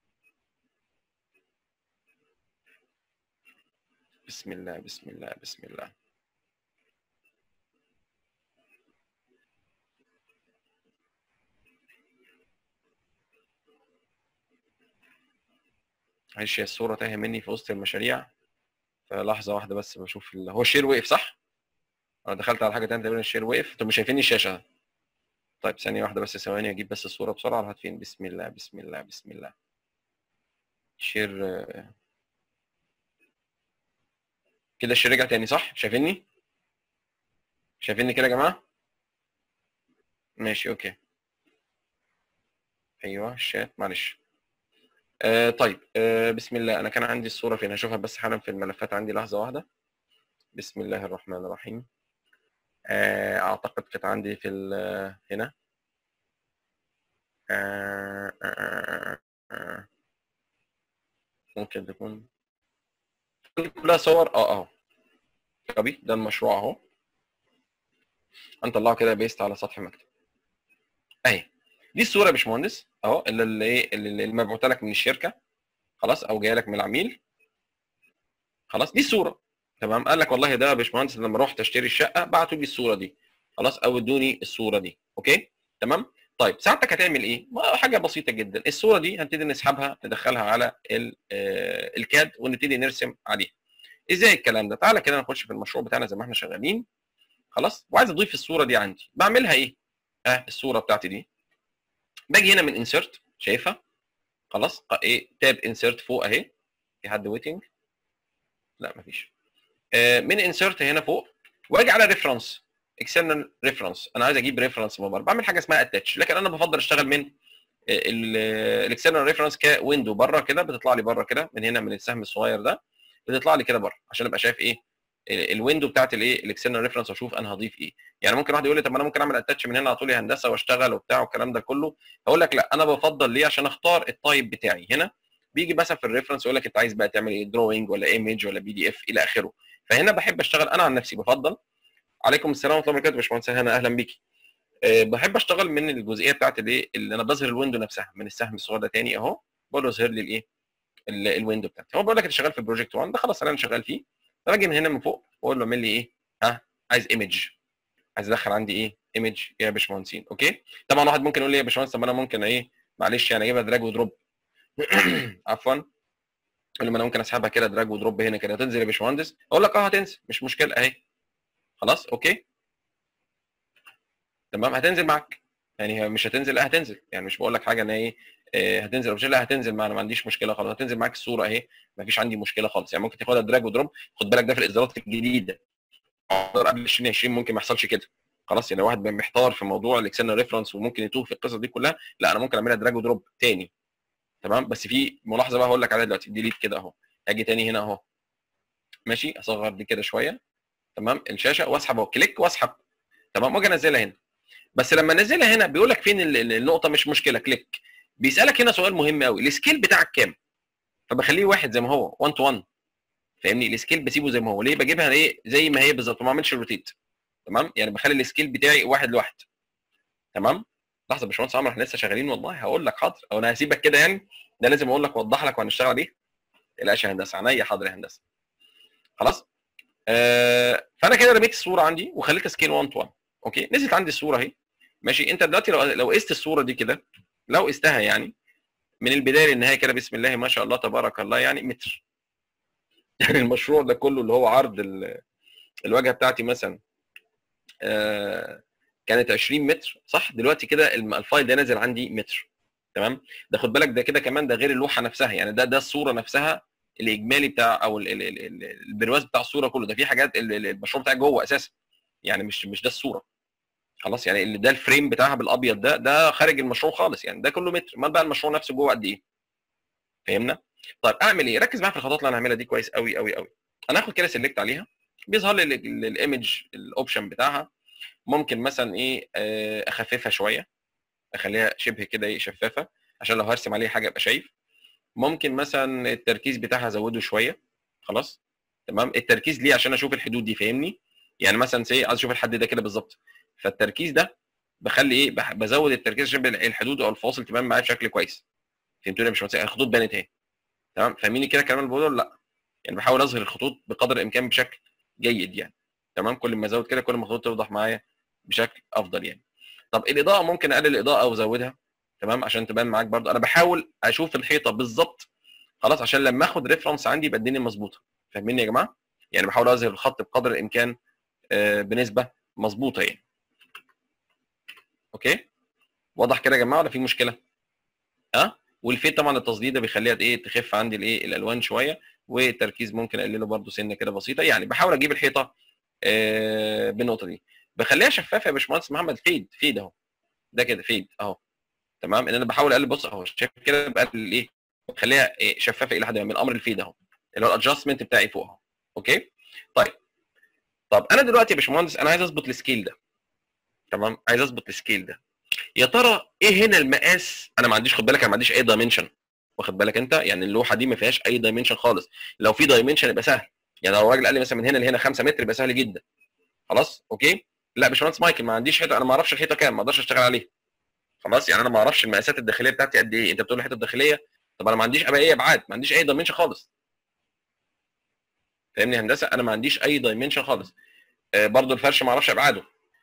Speaker 1: بسم الله بسم الله بسم الله معلش هي الصوره تاهه مني في وسط المشاريع فلحظه واحده بس بشوف ال... هو الشير وقف صح؟ انا دخلت على حاجه ثانيه تقريبا الشير وقف انتوا مش شايفين الشاشه طيب ثانيه واحده بس ثواني اجيب بس الصوره بسرعه راحت فين بسم الله بسم الله بسم الله شير كده الشير رجع تاني صح شايفيني شايفيني كده يا جماعه ماشي اوكي ايوه الشات معلش آه طيب آه بسم الله انا كان عندي الصوره فين هشوفها بس حالا في الملفات عندي لحظه واحده بسم الله الرحمن الرحيم آه اعتقد كانت عندي في هنا آه آه آه ممكن تكون كلها صور اه اه كوبي ده المشروع اهو هنطلعه كده بيست على سطح المكتب اهي دي الصوره يا باشمهندس اهو اللي اللي ايه اللي مبعوثه لك من الشركه خلاص او جايه لك من العميل خلاص دي الصوره تمام قال لك والله ده يا باشمهندس لما رحت اشتري الشقه بعتوا لي الصوره دي خلاص او ادوني الصوره دي اوكي تمام طيب ساعتك هتعمل ايه حاجه بسيطه جدا الصوره دي هنبتدي نسحبها ندخلها على الكاد ونبتدي نرسم عليها ازاي الكلام ده تعالى كده نخش في المشروع بتاعنا زي ما احنا شغالين خلاص وعايز اضيف الصوره دي عندي بعملها ايه اه الصوره بتاعتي دي باجي هنا من انسرت شايفها خلاص ايه تاب انسرت فوق اهي في حد ويتنج لا مفيش آه من انسرت هنا فوق واجي على ريفرنس اكسترنال ريفرنس انا عايز اجيب ريفرنس من بره بعمل حاجه اسمها اتاتش لكن انا بفضل اشتغل من الاكسترنال ريفرنس كويندو بره كده بتطلع لي بره كده من هنا من السهم الصغير ده بتطلع لي كده بره عشان ابقى شايف ايه الويندو بتاعت الايه الاكسترنال ريفرنس واشوف انا هضيف ايه يعني ممكن واحد يقول لي طب انا ممكن اعمل اتاتش من هنا على طول هندسه واشتغل وبتاع والكلام ده كله هقول لك لا انا بفضل ليه عشان اختار التايب بتاعي هنا بيجي مثلا في الريفرنس يقول لك انت عايز بقى تعمل ايه دروينج ولا ايمج ولا بي دي اف الى اخره فهنا بحب اشتغل انا عن نفسي بفضل عليكم السلام ورحمه الله وبركاته باشمهندس هنا اهلا بيكي أه بحب اشتغل من الجزئيه بتاعت الايه اللي انا بظهر الويندو نفسها من السهم الصغير ده تاني اهو بقول له اظهر لي الايه الويندو بتاعتي هو بيقول لك انت شغال في بروجكت 1 ده خلاص انا شغال فيه فباجي من هنا من فوق واقول له اعمل لي ايه ها عايز ايمج عايز ادخل عندي ايه ايمج يا باشمهندسين اوكي طبعا واحد ممكن يقول لي يا باشمهندس طب انا ممكن ايه معلش يعني اجيبها دراج ودروب عفوا اقول له ما انا ممكن اسحبها كده دراج ودروب هنا كده تنزل يا باشمهندس اقول لك اه هتنزل مش مشكله اهي خلاص اوكي تمام هتنزل معاك يعني مش هتنزل لا هتنزل يعني مش بقول لك حاجه ان ايه هتنزل مش لا هتنزل معانا ما عنديش مشكله خالص هتنزل معاك الصوره اهي ما فيش عندي مشكله خالص يعني ممكن تاخدها دراج ودروب خد بالك ده في الاصدارات الجديده قبل 2020 ممكن ما يحصلش كده خلاص يعني واحد محتار في موضوع الاكسترنال ريفرنس وممكن يتوه في القصص دي كلها لا انا ممكن اعملها دراج ودروب تاني تمام بس في ملاحظه بقى هقول لك عليها دلوقتي ديليت كده اهو اجي تاني هنا اهو ماشي اصغر دي كده شويه تمام الشاشه واسحب اهو كليك واسحب تمام واجي انزلها هنا بس لما انزلها هنا بيقول لك فين النقطه مش مشكله كليك بيسالك هنا سؤال مهم قوي السكيل بتاعك كام فبخليه واحد زي ما هو 1 تو 1 فاهمني السكيل بسيبه زي ما هو ليه بجيبها ايه زي ما هي بالظبط ما اعملش روتيت تمام يعني بخلي السكيل بتاعي واحد لواحد تمام لحظه يا باشمهندس عمرو احنا لسه شغالين والله هقول لك حاضر او انا هسيبك كده يعني ده لازم اقول لك اوضح لك وهنشتغل عليه تقلقش يا هندسه عينيا حاضر يا هندسه خلاص آه فانا كده رميت الصوره عندي وخليتها سكيل 1 تو 1 اوكي نزلت عندي الصوره اهي ماشي انت دلوقتي لو لو قست الصوره دي كده لو قستها يعني من البدايه للنهايه كده بسم الله ما شاء الله تبارك الله يعني متر يعني المشروع ده كله اللي هو عرض الواجهه بتاعتي مثلا آه كانت 20 متر صح دلوقتي كده الم- الفايل ده نازل عندي متر تمام ده خد بالك ده كده كمان ده غير اللوحه نفسها يعني ده ده الصوره نفسها الاجمالي بتاع او ال- ال- ال- ال- البرواز بتاع الصوره كله ده في حاجات ال- ال- المشروع بتاعي جوه اساسا يعني مش مش ده الصوره خلاص يعني اللي ده الفريم بتاعها بالابيض ده ده خارج المشروع خالص يعني ده كله متر امال بقى المشروع نفسه جوه قد ايه فهمنا طيب اعمل ايه ركز معايا في الخطوات اللي انا هعملها دي كويس قوي قوي قوي انا هاخد كده سيلكت عليها بيظهر لي الايمج الاوبشن بتاعها ممكن مثلا ايه آه، اخففها شويه اخليها شبه كده ايه شفافه عشان لو هرسم عليه حاجه ابقى شايف ممكن مثلا التركيز بتاعها ازوده شويه خلاص تمام التركيز ليه عشان اشوف الحدود دي فاهمني يعني مثلا سي عايز اشوف الحد ده كده بالظبط فالتركيز ده بخلي ايه بح- بزود التركيز عشان الحدود او الفواصل تبان معايا بشكل كويس فهمتوني يا باشمهندس الخطوط بانت اهي تمام فاهميني كده الكلام اللي بقوله ولا لا يعني بحاول اظهر الخطوط بقدر الامكان بشكل جيد يعني تمام كل ما ازود كده كل ما الخطوط توضح معايا بشكل افضل يعني طب الاضاءه ممكن اقلل الاضاءه او ازودها تمام عشان تبان معاك برضو انا بحاول اشوف الحيطه بالظبط خلاص عشان لما اخد ريفرنس عندي يبقى الدنيا مظبوطه فاهميني يا جماعه يعني بحاول اظهر الخط بقدر الامكان آه، بنسبه مظبوطه يعني اوكي واضح كده يا جماعه ولا في مشكله ها والفيت طبعا التصديد ده بيخليها ايه تخف عندي الايه الالوان شويه والتركيز ممكن اقلله برده سنه كده بسيطه يعني بحاول اجيب الحيطه آه، بالنقطه دي بخليها شفافه يا باشمهندس محمد فيد فيد اهو ده كده فيد اهو تمام ان انا بحاول اقلل بص اهو شايف كده بقلل ايه بخليها إيه شفافه الى حد ما من امر الفيد اهو اللي هو الادجستمنت بتاعي فوق اهو اوكي طيب طب انا دلوقتي يا باشمهندس انا عايز اظبط السكيل ده تمام عايز اظبط السكيل ده يا ترى ايه هنا المقاس انا ما عنديش خد بالك انا ما عنديش اي دايمنشن واخد بالك انت يعني اللوحه دي ما فيهاش اي دايمنشن خالص لو في دايمنشن يبقى سهل يعني لو الراجل قال لي مثلا من هنا لهنا 5 متر يبقى سهل جدا خلاص اوكي لا باشمهندس مايكل ما عنديش حيطه انا ما اعرفش الحيطه كام ما اقدرش اشتغل عليها خلاص يعني انا ما اعرفش المقاسات الداخليه بتاعتي قد ايه انت بتقول لي الحيطه الداخليه طب انا ما عنديش ابقى ايه ابعاد ما عنديش اي دايمنشن خالص فاهمني يا هندسه انا ما عنديش اي دايمنشن خالص آه برضو الفرش ما اعرفش ابعاده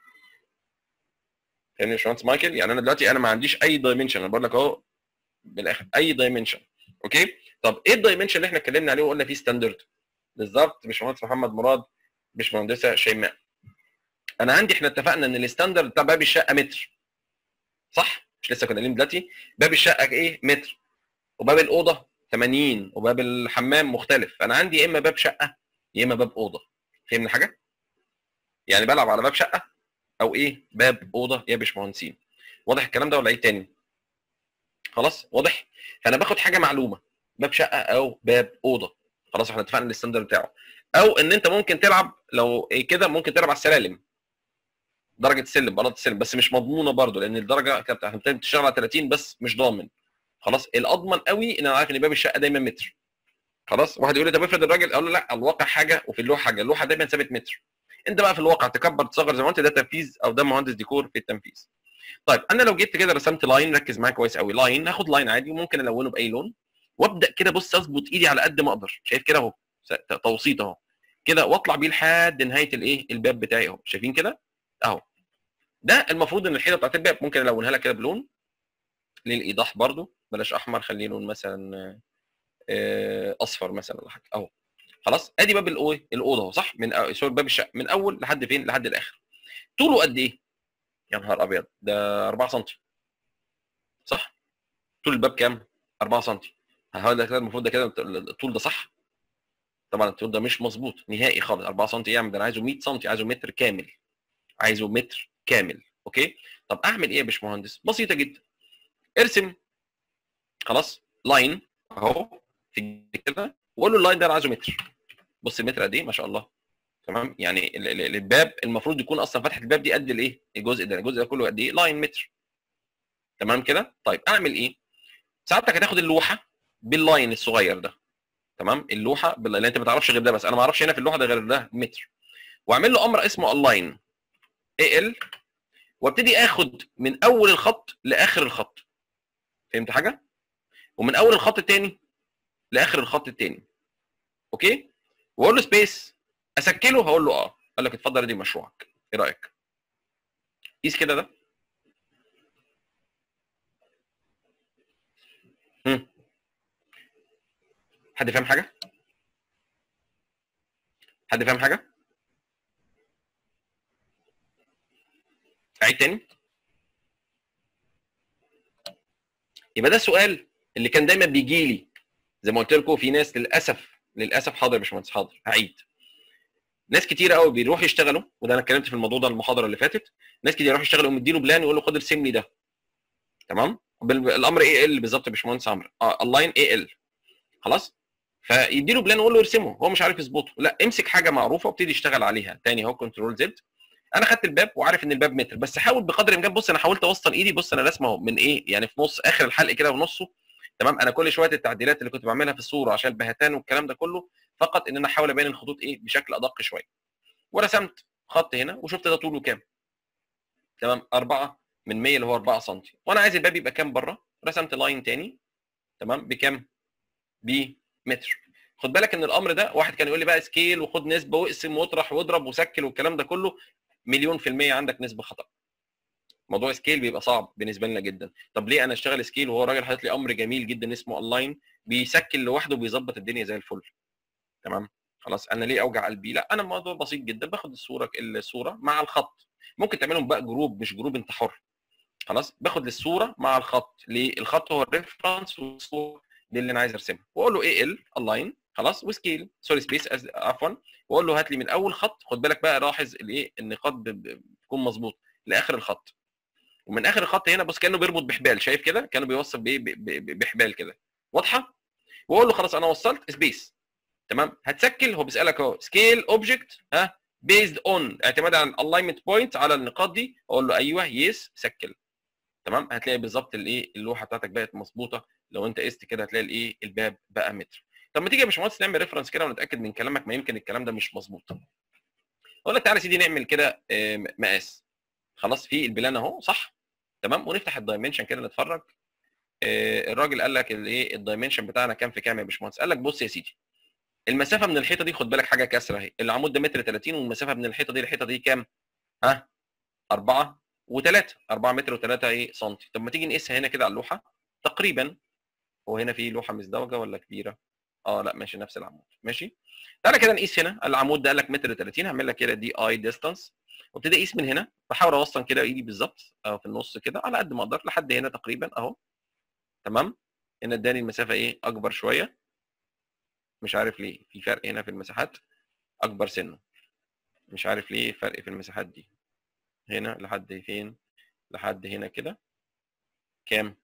Speaker 1: فاهمني يا باشمهندس مايكل يعني انا دلوقتي انا ما عنديش اي دايمنشن انا بقول لك اهو بالاخر اي دايمنشن اوكي طب ايه الدايمنشن اللي احنا اتكلمنا عليه وقلنا فيه ستاندرد بالظبط باشمهندس محمد مراد باشمهندسه شيماء انا عندي احنا اتفقنا ان الستاندرد بتاع باب الشقه متر صح مش لسه كنا قايلين دلوقتي باب الشقه ايه متر وباب الاوضه 80 وباب الحمام مختلف انا عندي يا اما باب شقه يا اما باب اوضه فهمنا حاجه يعني بلعب على باب شقه او ايه باب اوضه يا باشمهندسين واضح الكلام ده ولا ايه تاني خلاص واضح فانا باخد حاجه معلومه باب شقه او باب اوضه خلاص احنا اتفقنا الستاندرد بتاعه او ان انت ممكن تلعب لو إيه كده ممكن تلعب على السلالم درجه السلم بلاطه السلم بس مش مضمونه برضو لان الدرجه كانت احنا بتشتغل على 30 بس مش ضامن خلاص الاضمن قوي ان انا عارف ان باب الشقه دايما متر خلاص واحد يقول لي طب افرض الراجل اقول له لا الواقع حاجه وفي اللوحه حاجه اللوحه دايما ثابت متر انت بقى في الواقع تكبر تصغر زي ما انت ده تنفيذ او ده مهندس ديكور في التنفيذ طيب انا لو جيت كده رسمت لاين ركز معايا كويس قوي لاين هاخد لاين عادي وممكن الونه باي لون وابدا كده بص اظبط ايدي على قد ما اقدر شايف كده اهو س- توسيط اهو كده واطلع بيه لحد نهايه الايه الباب بتاعي اهو شايفين كده اهو ده المفروض ان الحيطه بتاعت الباب ممكن الونها لك كده بلون للايضاح برضو بلاش احمر خليه لون مثلا آه، اصفر مثلا ولا حاجه اهو خلاص ادي باب الايه الاوضه اهو صح من أو- سوري باب الشقه من اول لحد فين لحد الاخر طوله قد ايه يا نهار ابيض ده 4 سم صح طول الباب كام 4 سم هل ده كده المفروض ده كده الطول ده صح طبعا الطول ده مش مظبوط نهائي خالص 4 سم ايه يا عم ده انا عايزه 100 سم عايزه متر كامل عايزه متر كامل اوكي طب اعمل ايه يا باشمهندس بسيطه جدا ارسم خلاص لاين اهو في كده وقول له اللاين ده انا عايزه متر بص المتر قد ايه ما شاء الله تمام يعني ال- ال- الباب المفروض يكون اصلا فتحه الباب دي قد الايه الجزء ده الجزء ده كله قد ايه لاين متر تمام كده طيب اعمل ايه ساعتك هتاخد اللوحه باللاين الصغير ده تمام اللوحه بال- اللي انت ما تعرفش غير ده بس انا ما اعرفش هنا في اللوحه ده غير ده متر واعمل له امر اسمه الاين اي ال وابتدي اخد من اول الخط لاخر الخط فهمت حاجه ومن اول الخط الثاني لاخر الخط الثاني اوكي واقول له سبيس اسكله هقول له اه قال لك اتفضل دي مشروعك ايه رايك قيس كده ده هم. حد فاهم حاجه حد فاهم حاجه اعيد تاني يبقى ده السؤال اللي كان دايما بيجي لي زي ما قلت لكم في ناس للاسف للاسف حاضر يا باشمهندس حاضر هعيد ناس كتير قوي بيروحوا يشتغلوا وده انا اتكلمت في الموضوع ده المحاضره اللي فاتت ناس كتير يروحوا يشتغلوا ومديله بلان يقول له خد ارسم لي ده تمام بال- الامر اي ال بالظبط يا باشمهندس عمرو اه اللاين اي ال خلاص فيديله بلان ويقول له ارسمه هو مش عارف يظبطه لا امسك حاجه معروفه وابتدي اشتغل عليها تاني اهو كنترول زد انا خدت الباب وعارف ان الباب متر بس حاول بقدر الامكان بص انا حاولت اوصل ايدي بص انا رسمه اهو من ايه يعني في نص اخر الحلق كده ونصه تمام انا كل شويه التعديلات اللي كنت بعملها في الصوره عشان البهتان والكلام ده كله فقط ان انا احاول ابين الخطوط ايه بشكل ادق شويه ورسمت خط هنا وشفت ده طوله كام تمام 4 من 100 اللي هو 4 سم وانا عايز الباب يبقى كام بره رسمت لاين تاني تمام بكام بمتر خد بالك ان الامر ده واحد كان يقول لي بقى سكيل وخد نسبه واقسم واطرح واضرب وسكل والكلام ده كله مليون في المية عندك نسبه خطا موضوع سكيل بيبقى صعب بالنسبه لنا جدا طب ليه انا اشتغل سكيل وهو راجل حاطط لي امر جميل جدا اسمه اونلاين بيسكل لوحده بيظبط الدنيا زي الفل تمام خلاص انا ليه اوجع قلبي لا انا الموضوع بسيط جدا باخد الصوره الصوره مع الخط ممكن تعملهم بقى جروب مش جروب انت حر خلاص باخد الصوره مع الخط ليه الخط هو الريفرنس والصوره دي اللي انا عايز ارسمها واقول له اي ال الاين خلاص وسكيل سوري سبيس عفوا واقول له هات لي من اول خط خد بالك بقى لاحظ الايه النقاط ب- ب- بتكون مظبوط لاخر الخط ومن اخر الخط هنا بص كانه بيربط بحبال شايف كده كانه بيوصل بايه ب- ب- بحبال كده واضحه واقول له خلاص انا وصلت سبيس تمام هتسكل هو بيسالك اهو سكيل اوبجكت ها بيزد اون اعتمادا على الالاينمنت بوينت على النقاط دي اقول له ايوه يس سكل تمام هتلاقي بالظبط الايه اللوحه بتاعتك بقت مظبوطه لو انت قست كده هتلاقي الايه الباب بقى متر طب ما تيجي يا باشمهندس نعمل ريفرنس كده ونتاكد من كلامك ما يمكن الكلام ده مش مظبوط اقول لك تعالى يا سيدي نعمل كده آه، مقاس خلاص في البلان اهو صح تمام ونفتح الدايمنشن كده نتفرج آه، الراجل قال لك الايه الدايمنشن بتاعنا كام في كام يا باشمهندس قال لك بص يا سيدي المسافه من الحيطه دي خد بالك حاجه كسره اهي العمود ده متر 30 والمسافه من الحيطه دي للحيطه دي كام ها 4 و3 4 متر و3 ايه سنتي طب ما تيجي نقيسها هنا كده على اللوحه تقريبا هو هنا في لوحه مزدوجه ولا كبيره اه لا ماشي نفس العمود ماشي تعالى كده نقيس هنا العمود ده قال لك متر 30 هعمل لك كده دي اي ديستانس وابتدي اقيس من هنا بحاول اوصل كده ايدي بالظبط اه في النص كده على قد ما اقدر لحد هنا تقريبا اهو تمام هنا اداني المسافه ايه اكبر شويه مش عارف ليه في فرق هنا في المساحات اكبر سنه مش عارف ليه فرق في المساحات دي هنا لحد فين لحد هنا كده كام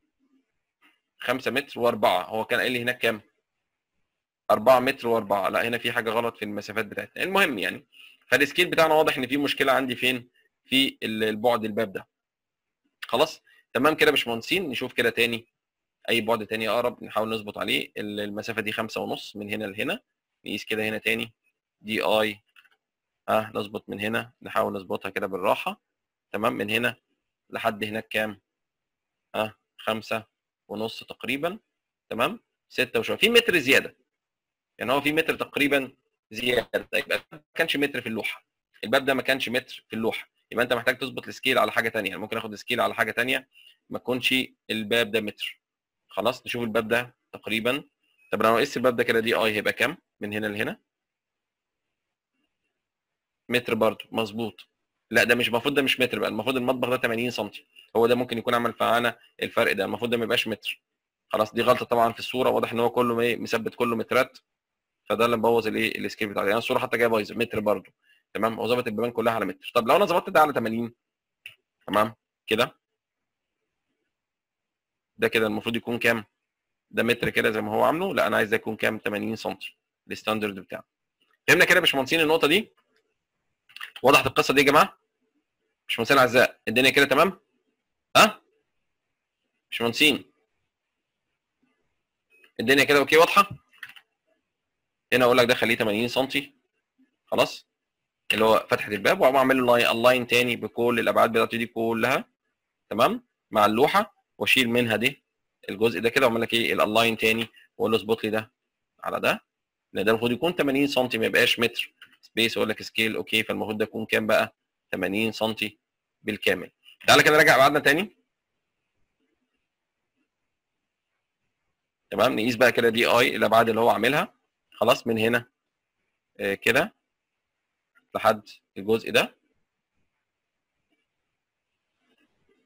Speaker 1: 5 متر و4 هو كان قايل لي هناك كام 4 متر و4 لا هنا في حاجه غلط في المسافات بتاعتنا المهم يعني فالسكيل بتاعنا واضح ان في مشكله عندي فين في ال- البعد الباب ده خلاص تمام كده يا باشمهندسين نشوف كده تاني اي بعد تاني اقرب نحاول نظبط عليه ال- المسافه دي خمسة ونص من هنا لهنا نقيس كده هنا تاني دي اي ها نظبط من هنا نحاول نظبطها كده بالراحه تمام من هنا لحد هناك كام ها خمسة ونص تقريبا تمام ستة وشوية في متر زيادة يعني هو في متر تقريبا زيادة يبقى ما كانش متر في اللوحة الباب ده ما كانش متر في اللوحة يبقى انت محتاج تظبط السكيل على حاجة تانية يعني ممكن اخد السكيل على حاجة تانية ما تكونش الباب ده متر خلاص نشوف الباب ده تقريبا طب لو قست الباب ده كده دي اي هيبقى كام من هنا لهنا متر برضه مظبوط لا ده مش المفروض ده مش متر بقى المفروض المطبخ ده 80 سم هو ده ممكن يكون عمل معانا الفرق ده المفروض ده ما يبقاش متر خلاص دي غلطه طبعا في الصوره واضح ان هو كله ايه مثبت كله مترات فده اللي مبوظ الايه السكيل بتاعتي يعني الصوره حتى جايه بايظه متر برضه تمام هو ظبط البيبان كلها على متر طب لو انا ظبطت ده على 80 تمام كده ده كده المفروض يكون كام ده متر كده زي ما هو عامله لا انا عايز ده يكون كام 80 سم الستاندرد بتاعه فهمنا كده يا باشمهندسين النقطه دي وضحت القصه دي يا جماعه باشمهندسين الاعزاء الدنيا كده تمام ها باشمهندسين الدنيا كده اوكي واضحه هنا اقول لك ده خليه 80 سم خلاص اللي هو فتحه الباب واقوم اعمل له لاين اللاين تاني بكل الابعاد بتاعته دي كلها تمام مع اللوحه واشيل منها دي الجزء ده كده واعمل لك ايه الالاين تاني واقول له اظبط لي ده على ده لان ده المفروض يكون 80 سم ما يبقاش متر سبيس اقول لك سكيل اوكي فالمفروض ده يكون كام بقى 80 سم بالكامل تعالى كده نراجع ابعادنا تاني تمام نقيس بقى كده دي اي الابعاد اللي هو عاملها خلاص من هنا آه كده لحد الجزء ده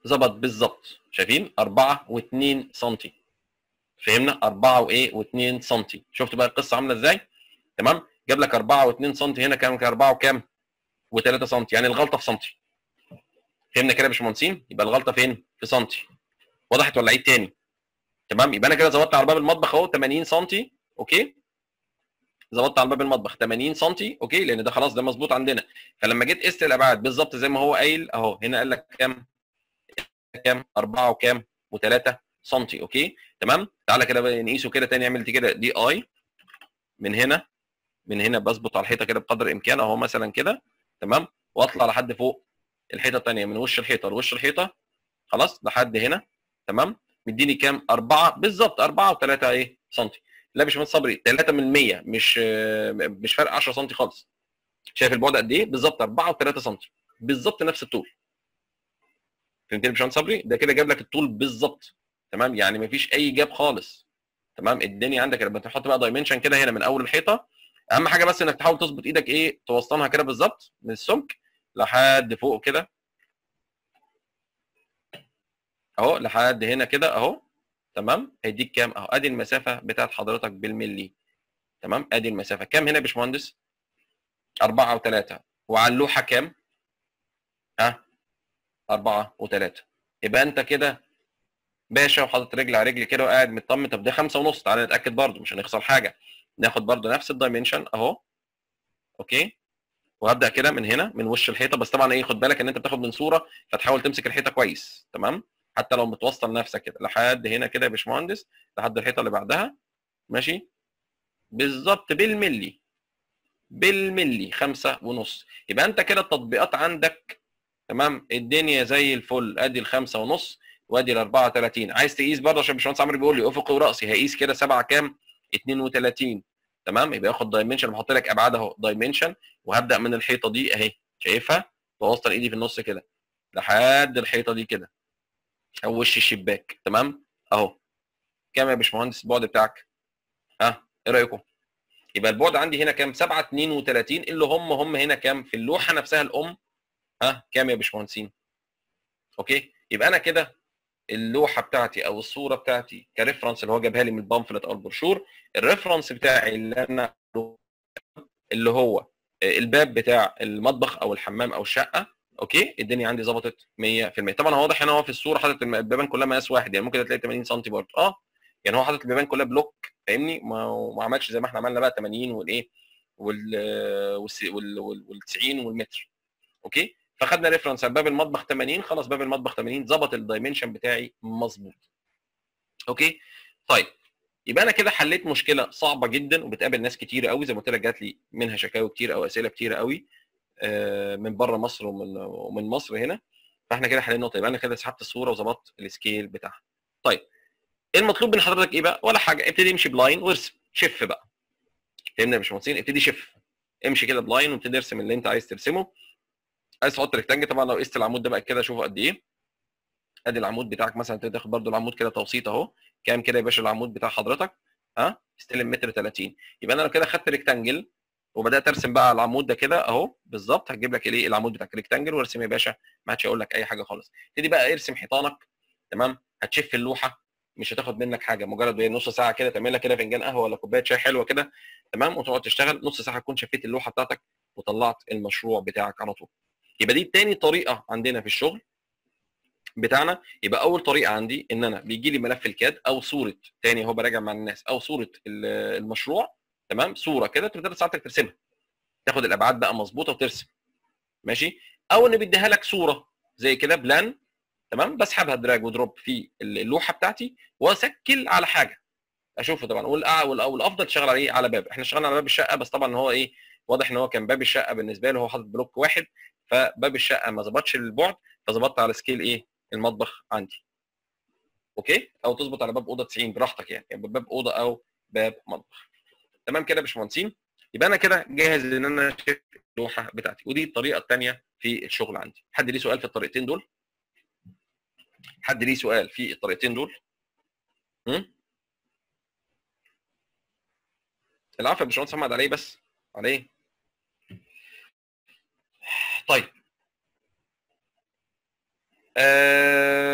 Speaker 1: ظبط بالظبط شايفين 4 و2 سم فهمنا 4 وايه و2 سم شفتوا بقى القصه عامله ازاي تمام جاب لك 4 و2 سم هنا كام 4 وكام و3 سم يعني الغلطه في سنتي فهمنا كده يا باشمهندسين يبقى الغلطه فين في سنتي وضحت ولا عيد تاني تمام يبقى انا كده ظبطت على باب المطبخ اهو 80 سم اوكي ظبطت على باب المطبخ 80 سم اوكي لان ده خلاص ده مظبوط عندنا فلما جيت قست الابعاد بالظبط زي ما هو قايل اهو هنا قال لك كام كام 4 وكام و3 سم اوكي تمام تعالى كده بقى نقيسه كده تاني عملت كده دي اي من هنا من هنا بظبط على الحيطه كده بقدر الامكان اهو مثلا كده تمام واطلع لحد فوق الحيطه الثانيه من وش الحيطه لوش الحيطه خلاص لحد هنا تمام مديني كام 4 بالظبط 4 و3 ايه سم لا يا باشمهندس صبري 3 من 100 مش مش فرق 10 سم خالص شايف البعد قد ايه بالظبط 4 و3 سم بالظبط نفس الطول فهمتني يا باشمهندس صبري ده كده جاب لك الطول بالظبط تمام يعني مفيش اي جاب خالص تمام الدنيا عندك لما تحط بقى دايمنشن كده هنا من اول الحيطه اهم حاجه بس انك تحاول تظبط ايدك ايه توسطنها كده بالظبط من السمك لحد فوق كده اهو لحد هنا كده اهو تمام هيديك كام اهو ادي المسافه بتاعت حضرتك بالملي تمام ادي المسافه كام هنا يا باشمهندس 4 و3 وعلى اللوحه كام ها 4 و3 يبقى انت كده باشا وحاطط رجل على رجل كده وقاعد مطمن طب ده 5 ونص تعالى نتاكد برده مش هنخسر حاجه ناخد برده نفس الدايمنشن اهو اوكي وهبدا كده من هنا من وش الحيطه بس طبعا ايه خد بالك ان انت بتاخد من صوره فتحاول تمسك الحيطه كويس تمام حتى لو بتوصل نفسك كده لحد هنا كده يا باشمهندس لحد الحيطه اللي بعدها ماشي بالظبط بالملي بالملي خمسة ونص يبقى انت كده التطبيقات عندك تمام الدنيا زي الفل ادي الخمسة ونص وادي ال 34 عايز تقيس برضه عشان باشمهندس عمرو بيقول لي افقي وراسي هقيس كده 7 كام 32 تمام يبقى ياخد دايمنشن بحط لك ابعاد اهو دايمنشن وهبدا من الحيطه دي اهي شايفها بوصل ايدي في النص كده لحد الحيطه دي كده او وش الشباك تمام اهو كام يا باشمهندس البعد بتاعك ها ايه رايكم يبقى البعد عندي هنا كام 7 32 اللي هم هم هنا كام في اللوحه نفسها الام ها كام يا باشمهندسين اوكي يبقى انا كده اللوحه بتاعتي او الصوره بتاعتي كريفرنس اللي هو جابها لي من البامفلت او البروشور الريفرنس بتاعي اللي انا اللي هو الباب بتاع المطبخ او الحمام او الشقه اوكي الدنيا عندي ظبطت 100% طبعا هو واضح هنا هو في الصوره حاطط البيبان كلها مقاس واحد يعني ممكن تلاقي 80 سم برضه اه يعني هو حاطط البيبان كلها بلوك فاهمني ما, ما عملش زي ما احنا عملنا بقى 80 والايه وال وال وال 90 والمتر اوكي فخدنا ريفرنس على باب المطبخ 80 خلاص باب المطبخ 80 ظبط الدايمنشن بتاعي مظبوط اوكي طيب يبقى انا كده حليت مشكله صعبه جدا وبتقابل ناس كتير قوي زي ما قلت لك جات لي منها شكاوي كتير او اسئله كتير قوي من بره مصر ومن ومن مصر هنا فاحنا كده حلينا النقطه يبقى انا كده سحبت الصوره وظبطت السكيل بتاعها طيب المطلوب من حضرتك ايه بقى ولا حاجه ابتدي امشي بلاين وارسم شف بقى فهمنا يا باشمهندسين ابتدي شف امشي كده بلاين وابتدي ارسم اللي انت عايز ترسمه عايز تحط ريكتانجل طبعا لو قست العمود ده بقى كده شوفه قد ايه ادي العمود بتاعك مثلا انت تاخد برده العمود كده توسيط اهو كام كده يا باشا العمود بتاع حضرتك ها استلم متر 30 يبقى انا لو كده خدت ريكتانجل وبدات ارسم بقى على العمود ده كده اهو بالظبط هتجيب لك الايه العمود بتاعك ريكتانجل وارسم يا باشا ما عادش اقول لك اي حاجه خالص ابتدي بقى ارسم حيطانك تمام هتشف اللوحه مش هتاخد منك حاجه مجرد نص ساعه كده تعمل لك كده فنجان قهوه ولا كوبايه شاي حلوه كده تمام وتقعد تشتغل نص ساعه تكون شفيت اللوحه بتاعتك وطلعت المشروع بتاعك على طول يبقى دي تاني طريقه عندنا في الشغل بتاعنا يبقى اول طريقه عندي ان انا بيجي لي ملف الكاد او صوره تاني اهو براجع مع الناس او صوره المشروع تمام صوره كده تبدا ساعتك ترسمها تاخد الابعاد بقى مظبوطه وترسم ماشي او ان بيديها لك صوره زي كده بلان تمام بسحبها دراج ودروب في اللوحه بتاعتي واسكل على حاجه اشوفه طبعا والافضل تشتغل عليه على باب احنا اشتغلنا على باب الشقه بس طبعا هو ايه واضح ان هو كان باب الشقه بالنسبه له هو حاطط بلوك واحد فباب الشقه ما ظبطش البعد فظبطت على سكيل ايه المطبخ عندي اوكي او تظبط على باب اوضه 90 براحتك يعني, يعني باب اوضه او باب مطبخ تمام كده يا باشمهندسين يبقى انا كده جاهز ان انا اشوف اللوحه بتاعتي ودي الطريقه الثانيه في الشغل عندي حد ليه سؤال في الطريقتين دول حد ليه سؤال في الطريقتين دول امم العفو يا باشمهندس محمد عليه بس عليه طيب آه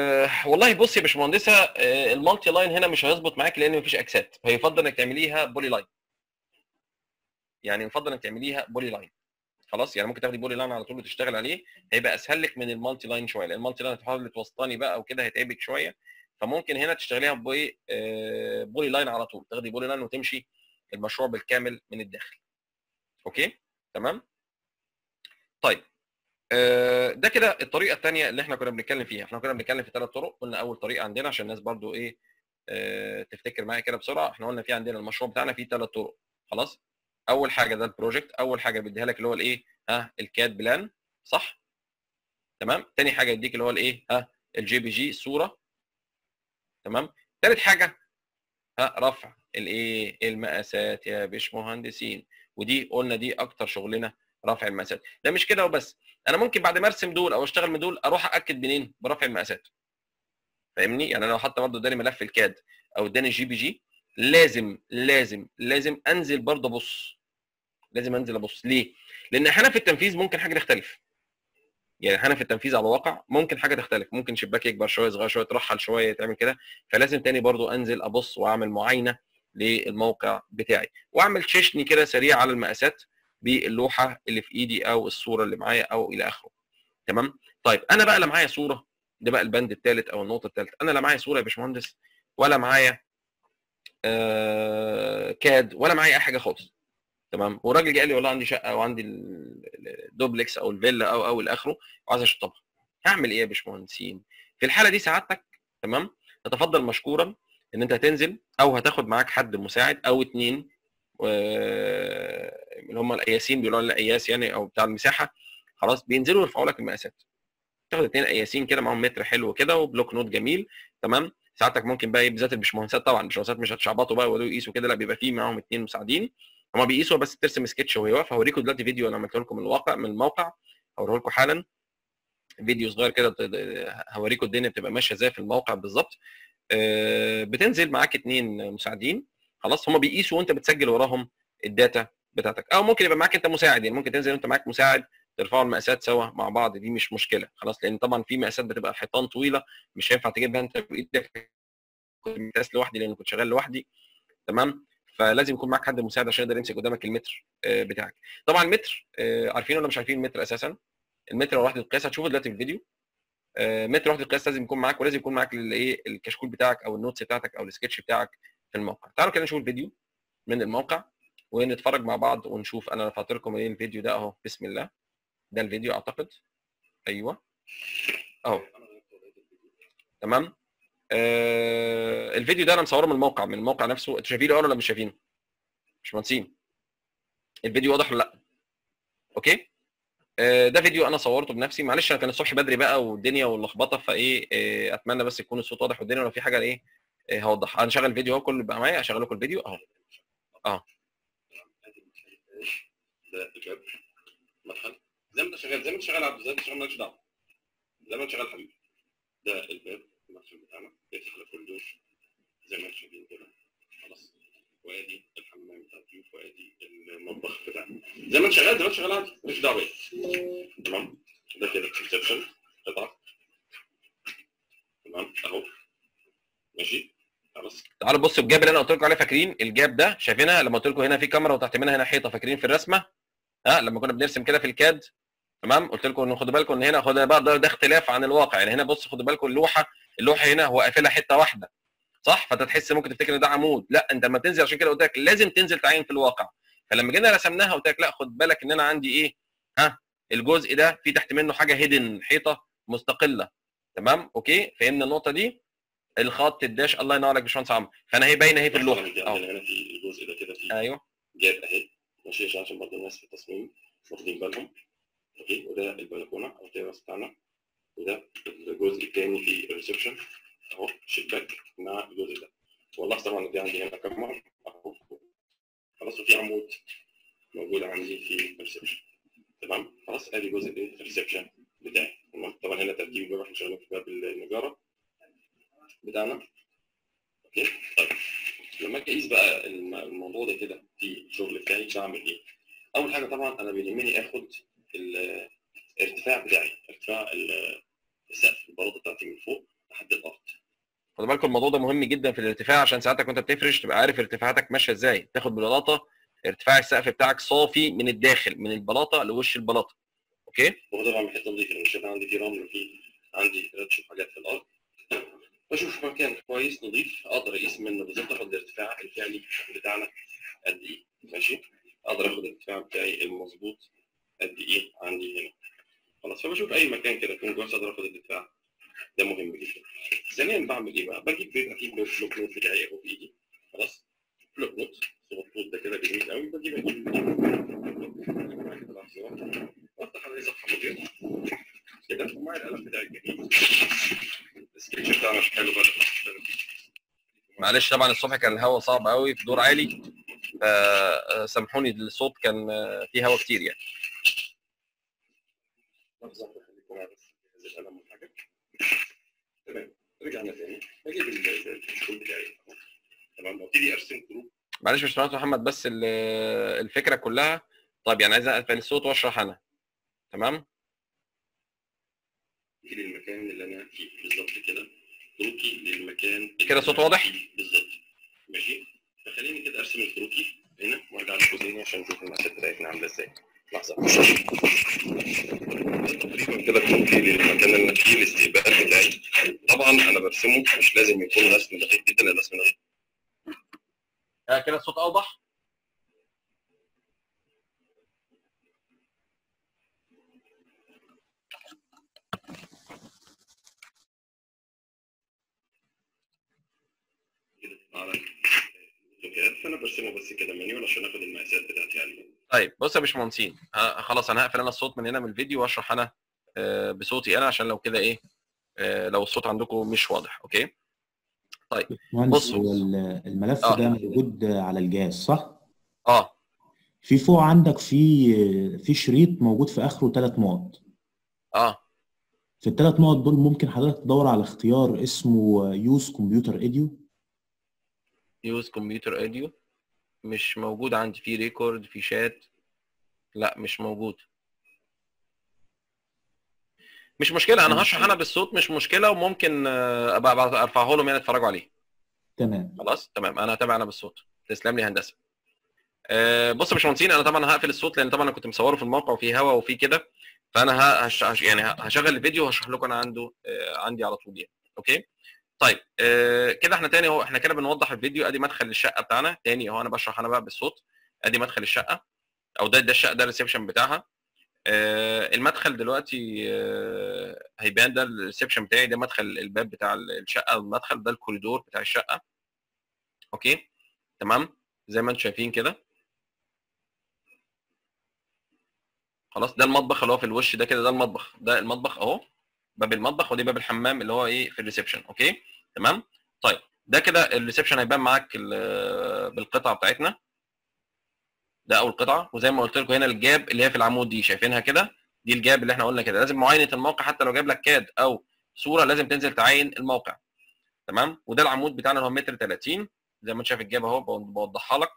Speaker 1: والله بص يا باشمهندسه آه، المالتي لاين هنا مش هيظبط معاك لان مفيش اكسات فيفضل انك تعمليها بولي لاين يعني يفضل انك تعمليها بولي لاين خلاص يعني ممكن تاخدي بولي لاين على طول وتشتغل عليه هيبقى اسهل لك من المالتي لاين شويه لان المالتي لاين هتحاول توسطني بقى وكده هيتعبك شويه فممكن هنا تشتغليها بوي آه، بولي لاين على طول تاخدي بولي لاين وتمشي المشروع بالكامل من الداخل اوكي تمام طيب آه، ده كده الطريقه الثانيه اللي احنا كنا بنتكلم فيها احنا كنا بنتكلم في ثلاث طرق قلنا اول طريقه عندنا عشان الناس برضو ايه آه، تفتكر معايا كده بسرعه احنا قلنا في عندنا المشروع بتاعنا فيه ثلاث طرق خلاص اول حاجه ده البروجكت اول حاجه بيديها لك اللي هو الايه ها الكاد بلان صح تمام تاني حاجه يديك اللي هو الايه ها الجي بي جي صوره تمام ثالث حاجه ها رفع الايه المقاسات يا باشمهندسين ودي قلنا دي اكتر شغلنا رفع المقاسات ده مش كده وبس انا ممكن بعد ما ارسم دول او اشتغل من دول اروح اكد منين برفع المقاسات فاهمني يعني انا لو حتى برضه اداني ملف الكاد او اداني الجي بي جي لازم لازم لازم انزل برضه ابص لازم انزل ابص ليه لان احيانا في التنفيذ ممكن حاجه تختلف يعني احيانا في التنفيذ على الواقع ممكن حاجه تختلف ممكن شباك يكبر شويه صغير شويه يترحل شويه تعمل كده فلازم تاني برضو انزل ابص واعمل معاينه للموقع بتاعي واعمل تشيشني كده سريع على المقاسات باللوحه اللي في ايدي او الصوره اللي معايا او الى اخره تمام طيب انا بقى لا معايا صوره ده بقى البند الثالث او النقطه الثالثه انا لا معايا صوره يا باشمهندس ولا معايا آه كاد ولا معايا اي حاجه خالص تمام والراجل جه قال لي والله عندي شقه وعندي الدوبلكس او الفيلا او او الى اخره وعايز اشطبها هعمل ايه يا باشمهندسين في الحاله دي سعادتك تمام تتفضل مشكورا ان انت هتنزل او هتاخد معاك حد مساعد او اتنين اللي هم القياسين بيقولوا لنا قياس يعني او بتاع المساحه خلاص بينزلوا يرفعوا لك المقاسات تاخد اتنين قياسين كده معاهم متر حلو كده وبلوك نوت جميل تمام ساعتك ممكن بقى ايه بالذات الباشمهندسات طبعا الباشمهندسات مش هتشعبطوا بقى ويقعدوا يقيسوا كده لا بيبقى فيه معاهم اتنين مساعدين هما بيقيسوا بس ترسم سكتش وهي واقفه هوريكم دلوقتي فيديو انا عملته لكم من الواقع من الموقع هوريه لكم حالا فيديو صغير كده هوريكم الدنيا بتبقى ماشيه ازاي في الموقع بالظبط بتنزل معاك اتنين مساعدين خلاص هما بيقيسوا وانت بتسجل وراهم الداتا بتاعتك او ممكن يبقى معاك انت مساعد يعني ممكن تنزل انت معاك مساعد ترفعوا المقاسات سوا مع بعض دي مش مشكله خلاص لان طبعا في مقاسات بتبقى الحيطان طويله مش هينفع تجيبها انت بايدك كنت مقاس لوحدي لان كنت شغال لوحدي تمام فلازم يكون معاك حد مساعد عشان يقدر يمسك قدامك المتر بتاعك طبعا المتر عارفين ولا مش عارفين المتر اساسا المتر لو وحده القياس هتشوفه دلوقتي في الفيديو متر وحده القياس لازم يكون معاك ولازم يكون معاك الايه الكشكول بتاعك او النوتس بتاعتك او السكتش بتاعك في الموقع تعالوا كده نشوف الفيديو من الموقع ونتفرج مع بعض ونشوف انا رفعت لكم ايه الفيديو ده اهو بسم الله ده الفيديو اعتقد ايوه اهو تمام آه الفيديو ده انا مصوره من الموقع من الموقع نفسه انتوا شايفينه ولا مش شايفينه مش مهندسين الفيديو واضح ولا لا اوكي آه ده فيديو انا صورته بنفسي معلش انا كان الصبح بدري بقى والدنيا واللخبطه فايه آه اتمنى بس يكون الصوت واضح والدنيا لو في حاجه ايه آه هوضح انا شغل الفيديو اهو كل بقى معايا اشغل لكم الفيديو اهو اه
Speaker 2: ده الباب مدخل زي ما انت شغال زي ما انت شغال عبد زي ما انت شغال مالكش دعوه زي ما انت شغال حبيبي ده الباب المدخل بتاعنا بيفتح على كل دور زي ما انتم شايفين كده خلاص وادي الحمام بتاع الضيوف وادي المطبخ بتاعنا زي ما انت شغال زي ما انت شغال عادي مالكش دعوه بيه تمام ده كده ريسبشن قطعه تمام اهو ماشي خلاص
Speaker 1: تعالوا بصوا الجاب اللي انا قلت لكم عليه فاكرين الجاب ده شايفينها لما قلت لكم هنا في كاميرا وتحت منها هنا حيطه فاكرين في الرسمه ها لما كنا بنرسم كده في الكاد تمام قلت لكم ان خدوا بالكم ان هنا خد بقى ده, ده اختلاف عن الواقع يعني هنا بص خدوا بالكم اللوحه اللوحه هنا هو قافلها حته واحده صح فانت تحس ممكن تفتكر ان ده عمود لا انت لما تنزل عشان كده قلت لك لازم تنزل تعين في الواقع فلما جينا رسمناها قلت لك لا خد بالك ان انا عندي ايه ها الجزء ده في تحت منه حاجه هيدن حيطه مستقله تمام اوكي فهمنا النقطه دي الخط الداش الله ينور عليك يا باشمهندس عمرو فانا هي باينه اهي في اللوحه
Speaker 2: اهو هنا في الجزء ده كده في
Speaker 1: ايوه
Speaker 2: جاب اهي ماشي عشان برضه الناس في التصميم واخدين بالهم اوكي وده البلكونه او التيراس بتاعنا وده الجزء الثاني في الريسبشن اهو شباك مع الجزء ده والله طبعا دي عندي هنا كاميرا اهو خلاص وفي عمود موجود عندي في الريسبشن تمام خلاص ادي جزء ايه الريسبشن بتاعي تمام طبعا هنا ترتيب الباب احنا شغالين في باب النجاره بتاعنا اوكي طيب لما اجي اقيس بقى الموضوع ده كده في الشغل بتاعي بعمل ايه؟ اول حاجه طبعا انا بيهمني اخد الارتفاع بتاعي ارتفاع السقف البلاطه بتاعتي من فوق لحد الارض
Speaker 1: خد بالكم الموضوع ده مهم جدا في الارتفاع عشان ساعتك وانت بتفرش تبقى عارف ارتفاعاتك ماشيه ازاي تاخد ببلاطه ارتفاع السقف بتاعك صافي من الداخل من البلاطه لوش البلاطه اوكي
Speaker 2: هو طبعا من حته نظيفه مش شايف عندي في رمل وفي عندي رتش وحاجات في الارض بشوف مكان كويس نظيف اقدر اقيس منه بالظبط اخد الارتفاع الفعلي بتاعنا قد ايه ماشي اقدر اخد الارتفاع بتاعي المظبوط قد ايه عندي هنا خلاص فبشوف اي مكان كده يكون كويس اقدر اخد الارتفاع ده مهم جدا ثانيا بعمل ايه بقى بجيب بيبقى فيه بلوك نوت بتاعي اهو في ايدي خلاص بلوك نوت صغنطوط ده كده جميل قوي بجيب اجيب لحظة. وافتح عليه صفحه مضيئه كده ومعايا القلم بتاعي الجميل السكتش بتاعنا مش حلو بقى
Speaker 1: معلش طبعا الصبح كان الهواء صعب قوي في دور عالي فسامحوني الصوت كان آه، فيه هواء كتير يعني
Speaker 2: لحظة واحدة خليكم معايا بس جهز القلم والحاجة تمام رجعنا تاني بجيب ال- ال- الشغل بتاعي أهو. تمام وابتدي ارسم كروب
Speaker 1: معلش مش باشمهندس محمد بس ال- الفكره كلها طيب يعني عايز اقفل الصوت واشرح انا تمام
Speaker 2: للمكان اللي انا فيه بالظبط كده كروكي للمكان
Speaker 1: كده
Speaker 2: اللي
Speaker 1: صوت
Speaker 2: أنا
Speaker 1: واضح؟
Speaker 2: فيه بالظبط ماشي فخليني كده ارسم الكروكي هنا وارجع لكم تاني عشان نشوف المقاسات بتاعتنا عامله ازاي لحظه تقريبا كده كروكي للمكان اللي أنا فيه الاستقبال بتاعي طبعا انا برسمه مش لازم يكون رسم دقيق جدا الرسم ده
Speaker 1: آه، كده الصوت اوضح
Speaker 2: كده على اللوكات فانا برسمه بس كده مانيوال عشان اخد المقاسات بتاعتي عليه
Speaker 1: طيب بص يا باشمهندسين ه- خلاص انا هقفل انا الصوت من هنا من الفيديو واشرح انا آه، بصوتي انا عشان لو كده ايه آه، لو الصوت عندكم مش واضح اوكي
Speaker 3: مهندس
Speaker 1: بص.
Speaker 3: هو ال- الملف
Speaker 1: آه.
Speaker 3: ده موجود على الجهاز صح؟
Speaker 1: اه
Speaker 3: في فوق عندك في في شريط موجود في اخره ثلاث نقط
Speaker 1: اه
Speaker 3: في الثلاث نقط دول ممكن حضرتك تدور على اختيار اسمه يوز كمبيوتر ايديو
Speaker 1: يوز كمبيوتر اوديو مش موجود عندي في ريكورد في شات لا مش موجود مش مشكله انا هشرح انا بالصوت مش مشكله وممكن آه، ابقى أبقى ارفعه لهم يعني يتفرجوا عليه
Speaker 3: تمام
Speaker 1: خلاص تمام انا هتابع انا بالصوت تسلم لي هندسه آه، بص يا باشمهندسين انا طبعا هقفل الصوت لان طبعا انا كنت مصوره في الموقع وفي هوا وفي كده فانا ه- هش... هش- يعني ه- هشغل الفيديو وهشرح لكم انا عنده آه، عندي على طول يعني اوكي طيب آه، كده احنا تاني اهو احنا كده بنوضح الفيديو ادي مدخل الشقه بتاعنا تاني اهو انا بشرح انا بقى بالصوت ادي مدخل الشقه او ده ده الشقه ده الريسبشن بتاعها آه، المدخل دلوقتي آه، هيبان ده الريسبشن بتاعي ده مدخل الباب بتاع الشقه المدخل ده الكوريدور بتاع الشقه اوكي تمام زي ما انتم شايفين كده خلاص ده المطبخ اللي هو في الوش ده كده ده المطبخ ده المطبخ اهو باب المطبخ ودي باب الحمام اللي هو ايه في الريسبشن اوكي تمام طيب ده كده الريسبشن هيبان معاك ال- بالقطعه بتاعتنا ده اول قطعه وزي ما قلت لكم هنا الجاب اللي هي في العمود دي شايفينها كده دي الجاب اللي احنا قلنا كده لازم معاينه الموقع حتى لو جاب لك كاد او صوره لازم تنزل تعاين الموقع تمام وده العمود بتاعنا اللي هو متر 30 زي ما انت شايف الجاب اهو بوضحها لك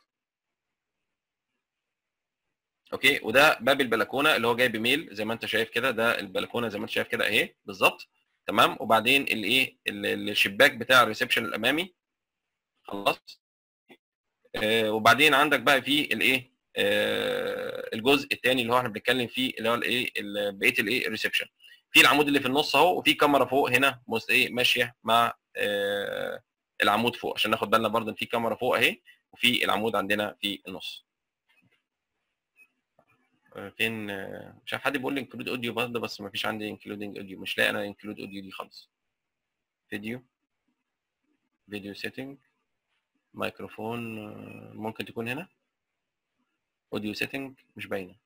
Speaker 1: اوكي وده باب البلكونه اللي هو جاي بميل زي ما انت شايف كده ده البلكونه زي ما انت شايف كده اهي بالظبط تمام وبعدين الايه ال- الشباك بتاع الريسبشن الامامي خلاص آه وبعدين عندك بقى في الايه آه الجزء الثاني اللي هو احنا بنتكلم فيه اللي هو الايه ال- بقيه الايه الريسبشن في العمود اللي في النص اهو وفي كاميرا فوق هنا مس- ايه ماشيه مع آه العمود فوق عشان ناخد بالنا برضه ان في كاميرا فوق اهي وفي العمود عندنا في النص آه، فين آه، مش عارف حد بيقول لي انكلود اوديو برضه بس ما فيش عندي انكلودنج اوديو مش لاقي انا انكلود اوديو دي خالص فيديو فيديو سيتنج مايكروفون آه، ممكن تكون هنا اوديو سيتنج مش باينه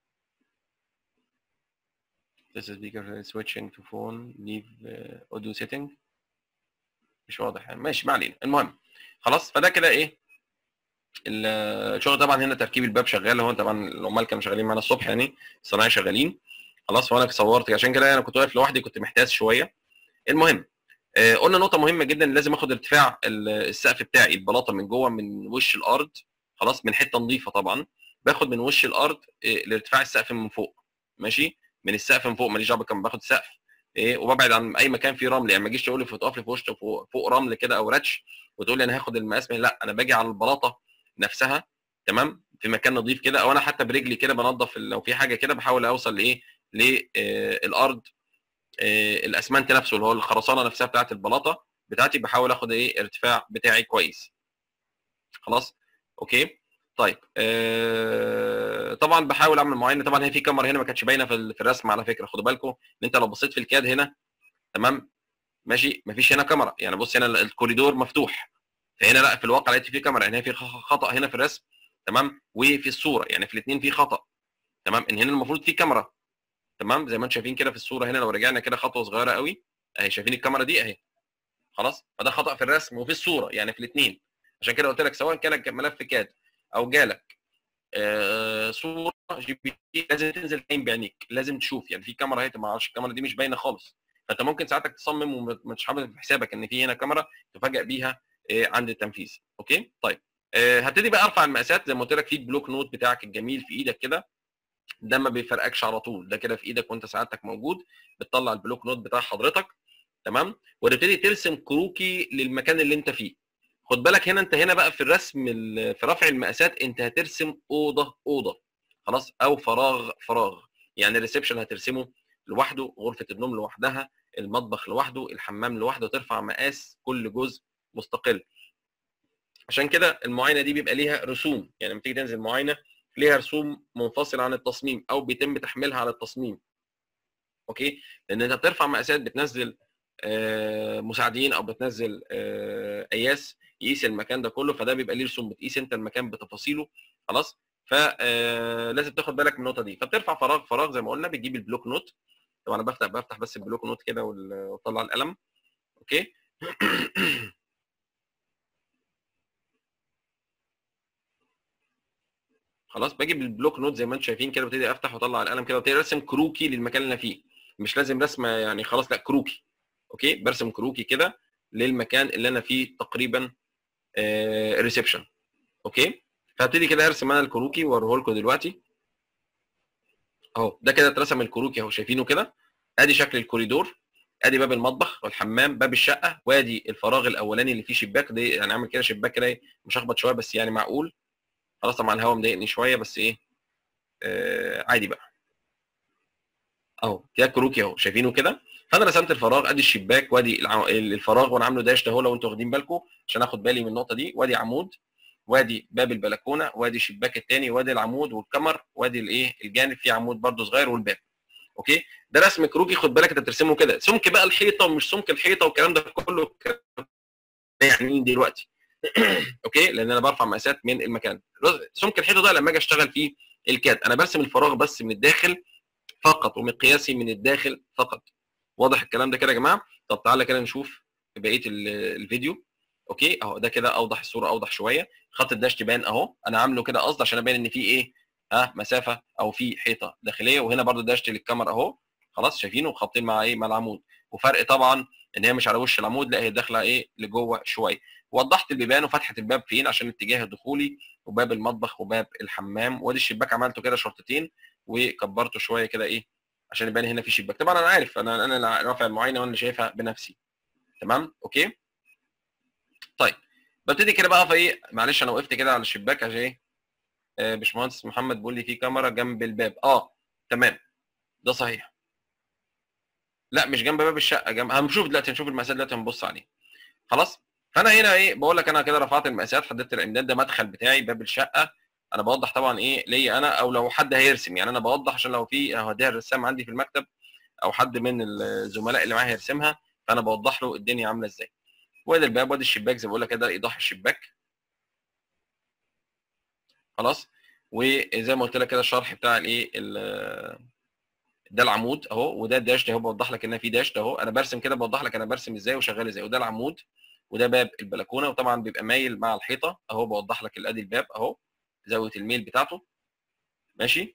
Speaker 1: This is speaker switching to phone leave uh, audio setting مش واضح يعني. ماشي ما علينا المهم خلاص فده كده ايه الشغل طبعا هنا تركيب الباب شغال هو طبعا العمال كانوا شغالين معانا الصبح يعني الصنايعي شغالين خلاص وانا صورت عشان كده انا كنت واقف لوحدي كنت محتاس شويه المهم آه، قلنا نقطه مهمه جدا لازم اخد ارتفاع ال- السقف بتاعي البلاطه من جوه من وش الارض خلاص من حته نظيفه طبعا باخد من وش الارض آه، لارتفاع السقف من فوق ماشي من السقف من فوق ماليش دعوه كم باخد سقف ايه وببعد عن اي مكان فيه رمل يعني ما تجيش تقول لي تقف لي في وسط فوق, فوق رمل كده او رتش وتقول لي انا هاخد المقاس من لا انا باجي على البلاطه نفسها تمام في مكان نظيف كده او انا حتى برجلي كده بنظف لو في حاجه كده بحاول اوصل لايه للارض الاسمنت نفسه اللي هو الخرسانه نفسها بتاعت البلاطه بتاعتي بحاول اخد ايه ارتفاع بتاعي كويس خلاص اوكي طيب آه طبعا بحاول اعمل معاينه طبعا هي في كاميرا هنا ما كانتش باينه في في الرسم على فكره خدوا بالكم ان انت لو بصيت في الكاد هنا تمام ماشي مفيش هنا كاميرا يعني بص هنا الكوريدور مفتوح فهنا لا في الواقع لقيت في كاميرا يعني في خطا هنا في الرسم تمام وفي الصوره يعني في الاثنين في خطا تمام ان هنا المفروض في كاميرا تمام زي ما انتم شايفين كده في الصوره هنا لو رجعنا كده خطوه صغيره قوي اهي شايفين الكاميرا دي اهي خلاص فده خطا في الرسم وفي الصوره يعني في الاثنين عشان كده قلت لك سواء كان ملف كاد او جالك آه صوره جي بي تي لازم تنزل تعين بعينيك لازم تشوف يعني في كاميرا اهي ما اعرفش الكاميرا دي مش باينه خالص فانت ممكن ساعتك تصمم ومش حاطط في حسابك ان في هنا كاميرا تفاجئ بيها آه عند التنفيذ اوكي طيب آه هبتدي بقى ارفع المقاسات زي ما قلت لك في البلوك نوت بتاعك الجميل في ايدك كده ده ما بيفرقكش على طول ده كده في ايدك وانت سعادتك موجود بتطلع البلوك نوت بتاع حضرتك تمام وتبتدي ترسم كروكي للمكان اللي انت فيه خد بالك هنا انت هنا بقى في الرسم في رفع المقاسات انت هترسم اوضه اوضه خلاص او فراغ فراغ يعني الريسبشن هترسمه لوحده غرفه النوم لوحدها المطبخ لوحده الحمام لوحده ترفع مقاس كل جزء مستقل عشان كده المعاينه دي بيبقى ليها رسوم يعني لما تيجي تنزل معاينه ليها رسوم منفصله عن التصميم او بيتم تحميلها على التصميم اوكي لان انت بترفع مقاسات بتنزل آه مساعدين او بتنزل آه قياس يقيس المكان ده كله فده بيبقى ليه رسوم بتقيس انت المكان بتفاصيله خلاص فلازم تاخد بالك من النقطه دي فبترفع فراغ فراغ زي ما قلنا بتجيب البلوك نوت طبعا انا بفتح بفتح بس البلوك نوت كده واطلع القلم اوكي خلاص باجي بالبلوك نوت زي ما انتم شايفين كده ببتدي افتح واطلع القلم كده وابتدي ارسم كروكي للمكان اللي انا فيه مش لازم رسمه يعني خلاص لا كروكي اوكي برسم كروكي كده للمكان اللي انا فيه تقريبا آه ريسبشن اوكي فهبتدي كده ارسم انا الكروكي واوريه لكم دلوقتي اهو ده كده اترسم الكروكي اهو شايفينه كده ادي شكل الكوريدور ادي باب المطبخ والحمام باب الشقه وادي الفراغ الاولاني اللي فيه شباك ده يعني عامل كده شباك كده مشخبط شويه بس يعني معقول خلاص طبعا الهواء مضايقني شويه بس ايه آه عادي بقى اهو كده كروكي اهو شايفينه كده فانا رسمت الفراغ ادي الشباك وادي الفراغ وانا عامله داش ده اهو لو انتوا واخدين بالكم عشان اخد بالي من النقطه دي وادي عمود وادي باب البلكونه وادي الشباك الثاني وادي العمود والكمر وادي الايه الجانب فيه عمود برده صغير والباب اوكي ده رسم كروكي خد بالك انت بترسمه كده سمك بقى الحيطه ومش سمك الحيطه والكلام ده كله يعني دلوقتي اوكي لان انا برفع مقاسات من المكان سمك الحيطه ده لما اجي اشتغل فيه الكاد انا برسم الفراغ بس من الداخل فقط ومقياسي من الداخل فقط واضح الكلام ده كده يا جماعه طب تعالى كده نشوف بقيه الفيديو اوكي اهو ده كده اوضح الصوره اوضح شويه خط الداش تبان اهو انا عامله كده قصد عشان ابين ان في ايه ها مسافه او في حيطه داخليه وهنا برده داش للكاميرا اهو خلاص شايفينه خطين مع ايه مع العمود وفرق طبعا ان هي مش على وش العمود لا هي داخله ايه لجوه شويه وضحت البيبان وفتحه الباب فين عشان الاتجاه الدخولي وباب المطبخ وباب الحمام وادي الشباك عملته كده شرطتين وكبرته شويه كده ايه عشان يبان هنا في شباك طبعا انا عارف انا انا رافع المعاينه وانا اللي شايفها بنفسي تمام اوكي طيب ببتدي كده بقى في ايه معلش انا وقفت كده على الشباك عشان ايه آه باشمهندس محمد بيقول لي في كاميرا جنب الباب اه تمام ده صحيح لا مش جنب باب الشقه جنب هنشوف دلوقتي هنشوف المقاسات دلوقتي هنبص عليه خلاص فانا هنا ايه بقول لك انا كده رفعت المقاسات حددت الامداد ده مدخل بتاعي باب الشقه انا بوضح طبعا ايه ليا انا او لو حد هيرسم يعني انا بوضح عشان لو في هديها الرسام عندي في المكتب او حد من الزملاء اللي معايا هيرسمها فانا بوضح له الدنيا عامله ازاي وادي الباب وادي الشباك زي ما بقول لك كده ايضاح الشباك خلاص وزي ما قلت لك كده الشرح بتاع الايه ده العمود اهو وده الداش ده اهو بوضح لك ان في داش ده اهو انا برسم كده بوضح لك انا برسم ازاي وشغال ازاي وده العمود وده باب البلكونه وطبعا بيبقى مايل مع الحيطه اهو بوضح لك ادي الباب اهو زاويه الميل بتاعته ماشي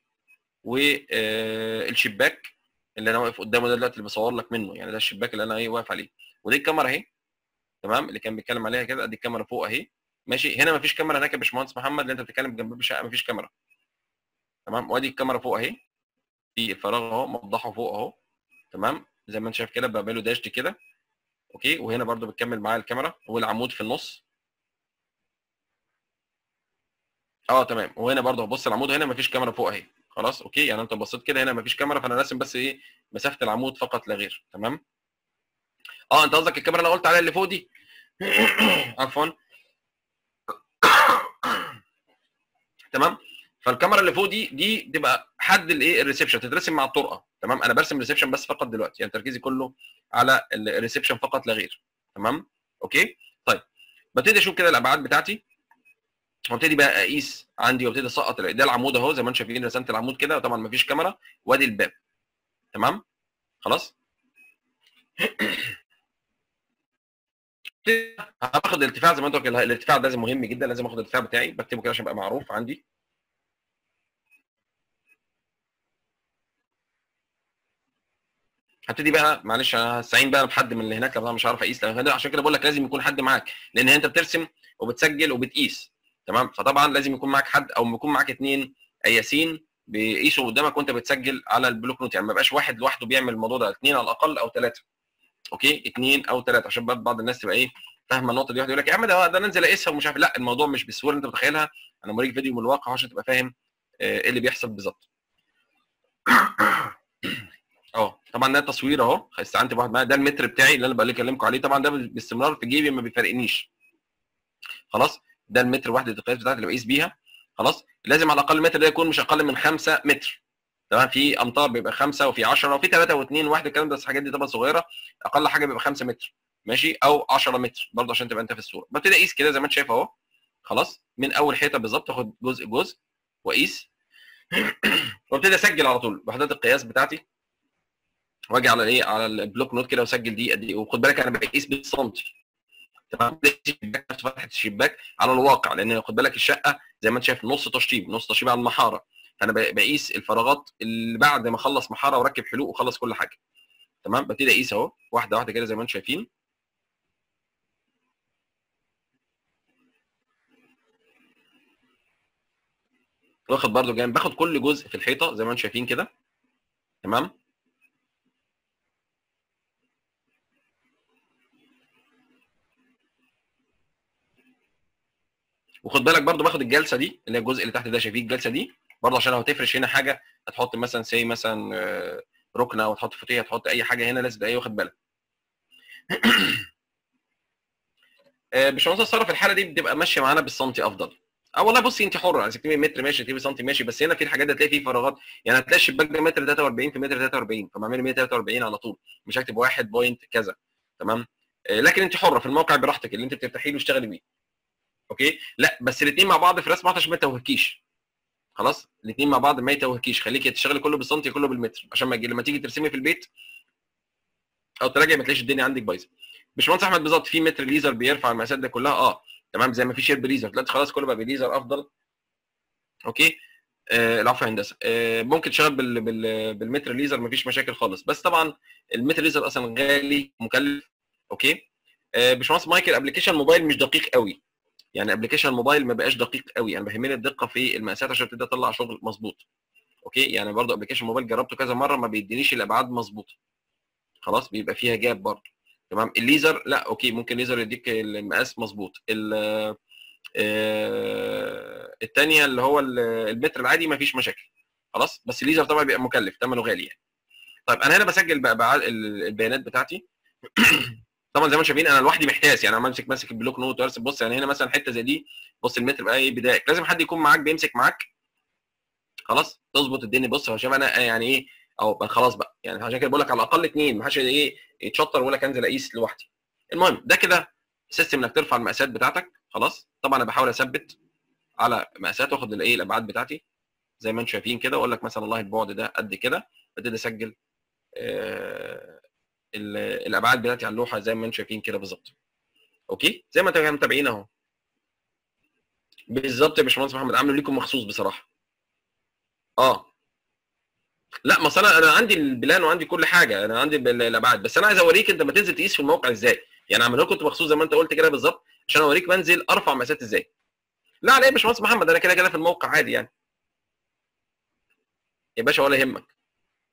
Speaker 1: والشباك اللي انا واقف قدامه ده دلوقتي اللي بصور لك منه يعني ده الشباك اللي انا ايه واقف عليه ودي الكاميرا اهي تمام اللي كان بيتكلم عليها كده ادي الكاميرا فوق اهي ماشي هنا مفيش كاميرا هناك يا باشمهندس محمد اللي انت بتتكلم جنب الشقه مفيش كاميرا تمام وادي الكاميرا فوق اهي في الفراغ اهو موضحه فوق اهو تمام زي ما انت شايف كده بعمله داشت كده اوكي وهنا برضو بتكمل معايا الكاميرا والعمود في النص اه تمام وهنا برضو هبص العمود هنا مفيش كاميرا فوق اهي خلاص اوكي يعني انت بصيت كده هنا مفيش كاميرا فانا راسم بس ايه مسافه العمود فقط لا غير تمام اه انت قصدك الكاميرا اللي انا قلت عليها اللي فوق دي عفوا تمام فالكاميرا اللي فوق دي دي تبقى حد الايه الريسبشن تترسم مع الطرقه تمام انا برسم ريسبشن بس فقط دلوقتي يعني تركيزي كله على الريسبشن فقط لا غير تمام اوكي طيب ببتدي اشوف كده الابعاد بتاعتي وابتدي بقى اقيس عندي وابتدي اسقط ده العمود اهو زي ما انتم شايفين رسمت العمود كده وطبعا مفيش كاميرا وادي الباب تمام خلاص هاخد الارتفاع زي ما انت قلت الارتفاع ده لازم مهم جدا لازم اخد الارتفاع بتاعي بكتبه كده عشان يبقى معروف عندي هبتدي بقى معلش انا هستعين بقى بحد من اللي هناك لو انا مش عارف اقيس لأن عشان كده بقول لك لازم يكون حد معاك لان انت بترسم وبتسجل وبتقيس تمام فطبعا لازم يكون معاك حد او يكون معاك اثنين قياسين بيقيسوا قدامك وانت بتسجل على البلوك نوت يعني ما يبقاش واحد لوحده بيعمل الموضوع ده اثنين على الاقل او ثلاثه اوكي اثنين او ثلاثه عشان بقى بعض الناس تبقى ايه فاهمه النقطه دي واحد يقول لك يا عم ده ده ننزل اقيسها ومش عارف لا الموضوع مش بالسهوله اللي انت متخيلها انا موريك فيديو من الواقع عشان تبقى فاهم ايه اللي بيحصل بالظبط اه طبعا ده تصوير اهو استعنت بواحد معايا ده المتر بتاعي اللي انا بقى اكلمكم عليه طبعا ده باستمرار في جيبي ما بيفرقنيش خلاص ده المتر وحده القياس بتاعتي اللي بقيس بيها خلاص لازم على الاقل المتر ده يكون مش اقل من 5 متر تمام في امتار بيبقى 5 وفي 10 وفي 3 و2 واحد الكلام ده بس الحاجات دي طبعا صغيره اقل حاجه بيبقى 5 متر ماشي او 10 متر برضه عشان تبقى انت في الصوره ببتدي اقيس كده زي ما انت شايف اهو خلاص من اول حيطه بالظبط اخد جزء جزء واقيس وابتدي اسجل على طول وحدات القياس بتاعتي واجي على ايه على البلوك نوت كده واسجل دي قد ايه وخد بالك انا بقيس بالسنتي تمام فتحه الشباك على الواقع لان خد بالك الشقه زي ما انت شايف نص تشطيب نص تشطيب على المحاره فانا بقيس الفراغات اللي بعد ما اخلص محاره واركب حلوق واخلص كل حاجه تمام ببتدي اقيس اهو واحده واحده كده زي ما انتم شايفين واخد برده جنب باخد كل جزء في الحيطه زي ما انتم شايفين كده تمام وخد بالك برضو باخد الجلسه دي اللي هي الجزء اللي تحت ده شايفين الجلسه دي برضو عشان لو هتفرش هنا حاجه هتحط مثلا سي مثلا ركنه او تحط فوتيه هتحط اي حاجه هنا لازم تبقى ايه واخد بالك باشمهندس الصرف في الحاله دي بتبقى ماشيه معانا بالسنتي افضل اه والله بصي انت حره عايز تكتبي متر ماشي تكتبي سنتي ماشي بس هنا في الحاجات دي هتلاقي فيه فراغات يعني هتلاقي الشباك ده متر 43 في متر 43 فبعمل 143 على طول مش هكتب 1 بوينت كذا تمام لكن انت حره في الموقع براحتك اللي انت بترتاحي له اشتغلي بيه اوكي لا بس الاثنين مع بعض في رسم واحد عشان ما يتوهكيش خلاص الاثنين مع بعض ما يتوهكيش خليكي تشتغلي كله بالسنتي كله بالمتر عشان ما لما تيجي ترسمي في البيت او تراجعي ما تلاقيش الدنيا عندك بايظه باشمهندس احمد بالظبط في متر ليزر بيرفع المقاسات ده كلها اه تمام زي ما في شير بليزر دلوقتي خلاص كله بقى بليزر افضل اوكي آه العفو يا هندسه آه ممكن تشتغل بال... بال... بالمتر ليزر مفيش مشاكل خالص بس طبعا المتر ليزر اصلا غالي مكلف اوكي آه باشمهندس مايكل ابلكيشن موبايل مش دقيق قوي يعني ابلكيشن موبايل ما بقاش دقيق قوي انا بهمني الدقه في المقاسات عشان تبدا تطلع شغل مظبوط اوكي يعني برضه ابلكيشن موبايل جربته كذا مره ما بيدينيش الابعاد مظبوطه خلاص بيبقى فيها جاب برضه تمام الليزر لا اوكي ممكن الليزر يديك المقاس مظبوط الثانيه اللي هو المتر العادي ما فيش مشاكل خلاص بس الليزر طبعا بيبقى مكلف ثمنه غالي يعني طيب انا هنا بسجل بقى البيانات بتاعتي طبعا زي ما انتم شايفين انا لوحدي محتاس يعني انا ماسك ماسك البلوك نوت وارسم بص يعني هنا مثلا حته زي دي بص المتر بقى ايه بدايك لازم حد يكون معاك بيمسك معاك خلاص تظبط الدنيا بص هو شايف انا يعني ايه او خلاص بقى يعني عشان كده بقول لك على الاقل اثنين ما حدش ايه يتشطر ولا انزل اقيس لوحدي المهم ده كده سيستم انك ترفع المقاسات بتاعتك خلاص طبعا انا بحاول اثبت على مقاسات واخد الايه الابعاد بتاعتي زي ما انتم شايفين كده واقول لك مثلا والله البعد ده قد كده ابتدي اسجل آه الابعاد بتاعتي على اللوحه زي ما انتم شايفين كده بالظبط اوكي زي ما انتم متابعين اهو بالظبط يا باشمهندس محمد عامله ليكم مخصوص بصراحه اه لا ما انا انا عندي البلان وعندي كل حاجه انا عندي الابعاد بس انا عايز اوريك انت ما تنزل تقيس في الموقع ازاي يعني عامل لكم مخصوص زي ما انت قلت كده بالظبط عشان اوريك بنزل ارفع مقاسات ازاي لا على ايه يا باشمهندس محمد انا كده كده في الموقع عادي يعني يا باشا ولا يهمك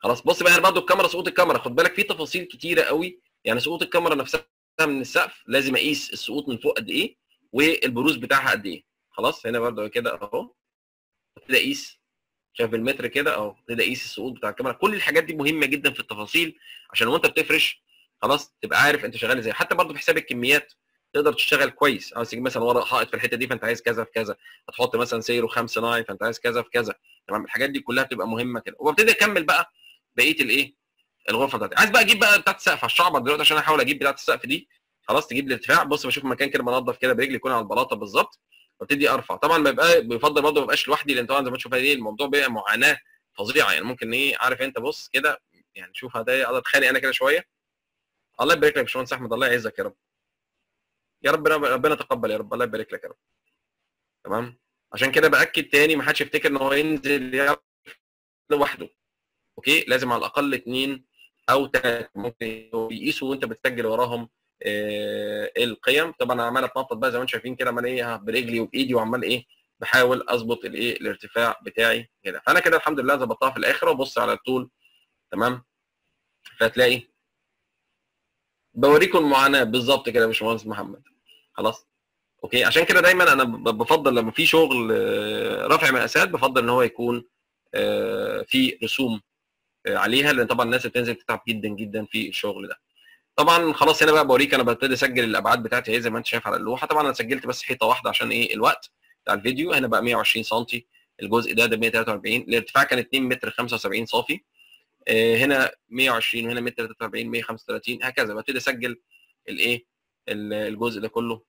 Speaker 1: خلاص بص بقى هنا برضه الكاميرا سقوط الكاميرا خد بالك في تفاصيل كتيره قوي يعني سقوط الكاميرا نفسها من السقف لازم اقيس السقوط من فوق قد ايه والبروز بتاعها قد ايه خلاص هنا برضه كده اهو ابتدي اقيس شايف المتر كده اهو ابتدي اقيس السقوط بتاع الكاميرا كل الحاجات دي مهمه جدا في التفاصيل عشان وانت بتفرش خلاص تبقى عارف انت شغال ازاي حتى برضه في حساب الكميات تقدر تشتغل كويس عاوز تجيب مثلا ورق حائط في الحته دي فانت عايز كذا في كذا هتحط مثلا سيرو 5 9 فانت عايز كذا في كذا تمام الحاجات دي كلها بتبقى مهمه كده وببتدي اكمل بقى بقيه الايه الغرفه بتاعتي عايز بقى اجيب بقى بتاعت السقف هشعبط دلوقتي عشان احاول اجيب بتاعت السقف دي خلاص تجيب الارتفاع بص بشوف مكان كده بنضف كده برجلي يكون على البلاطه بالظبط وابتدي ارفع طبعا بيبقى بيفضل برضه ما ابقاش لوحدي لان طبعا زي ما تشوف ايه الموضوع بيبقى معاناه فظيعه يعني ممكن ايه عارف انت بص كده يعني شوف ده اقدر اتخانق انا كده شويه الله يبارك لك يا باشمهندس احمد الله يعزك يا رب يا رب ربنا تقبل يا رب الله يبارك لك يا رب تمام عشان كده باكد تاني ما حدش يفتكر ان هو ينزل لوحده اوكي لازم على الاقل اثنين او ثلاثه ممكن يقيسوا وانت بتسجل وراهم آه القيم طبعا انا عمال اتنطط بقى زي ما انتم شايفين كده عمال ايه برجلي وبايدي وعمال ايه بحاول اظبط الايه الارتفاع بتاعي كده فانا كده الحمد لله ظبطتها في الاخر وابص على الطول تمام فهتلاقي بوريكم المعاناه بالظبط كده يا باشمهندس محمد خلاص اوكي عشان كده دايما انا بفضل لما في شغل رفع مقاسات بفضل ان هو يكون في رسوم عليها لان طبعا الناس بتنزل تتعب جدا جدا في الشغل ده طبعا خلاص هنا بقى بوريك انا ببتدي اسجل الابعاد بتاعتي اهي زي ما انت شايف على اللوحه طبعا انا سجلت بس حيطه واحده عشان ايه الوقت بتاع الفيديو هنا بقى 120 سم الجزء ده ده 143 الارتفاع كان 2 متر 75 صافي هنا 120 وهنا متر 43 135 هكذا ببتدي اسجل الايه الجزء ده كله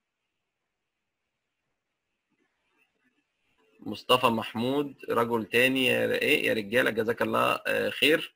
Speaker 1: مصطفى محمود رجل تاني يا ايه يا رجاله جزاك الله خير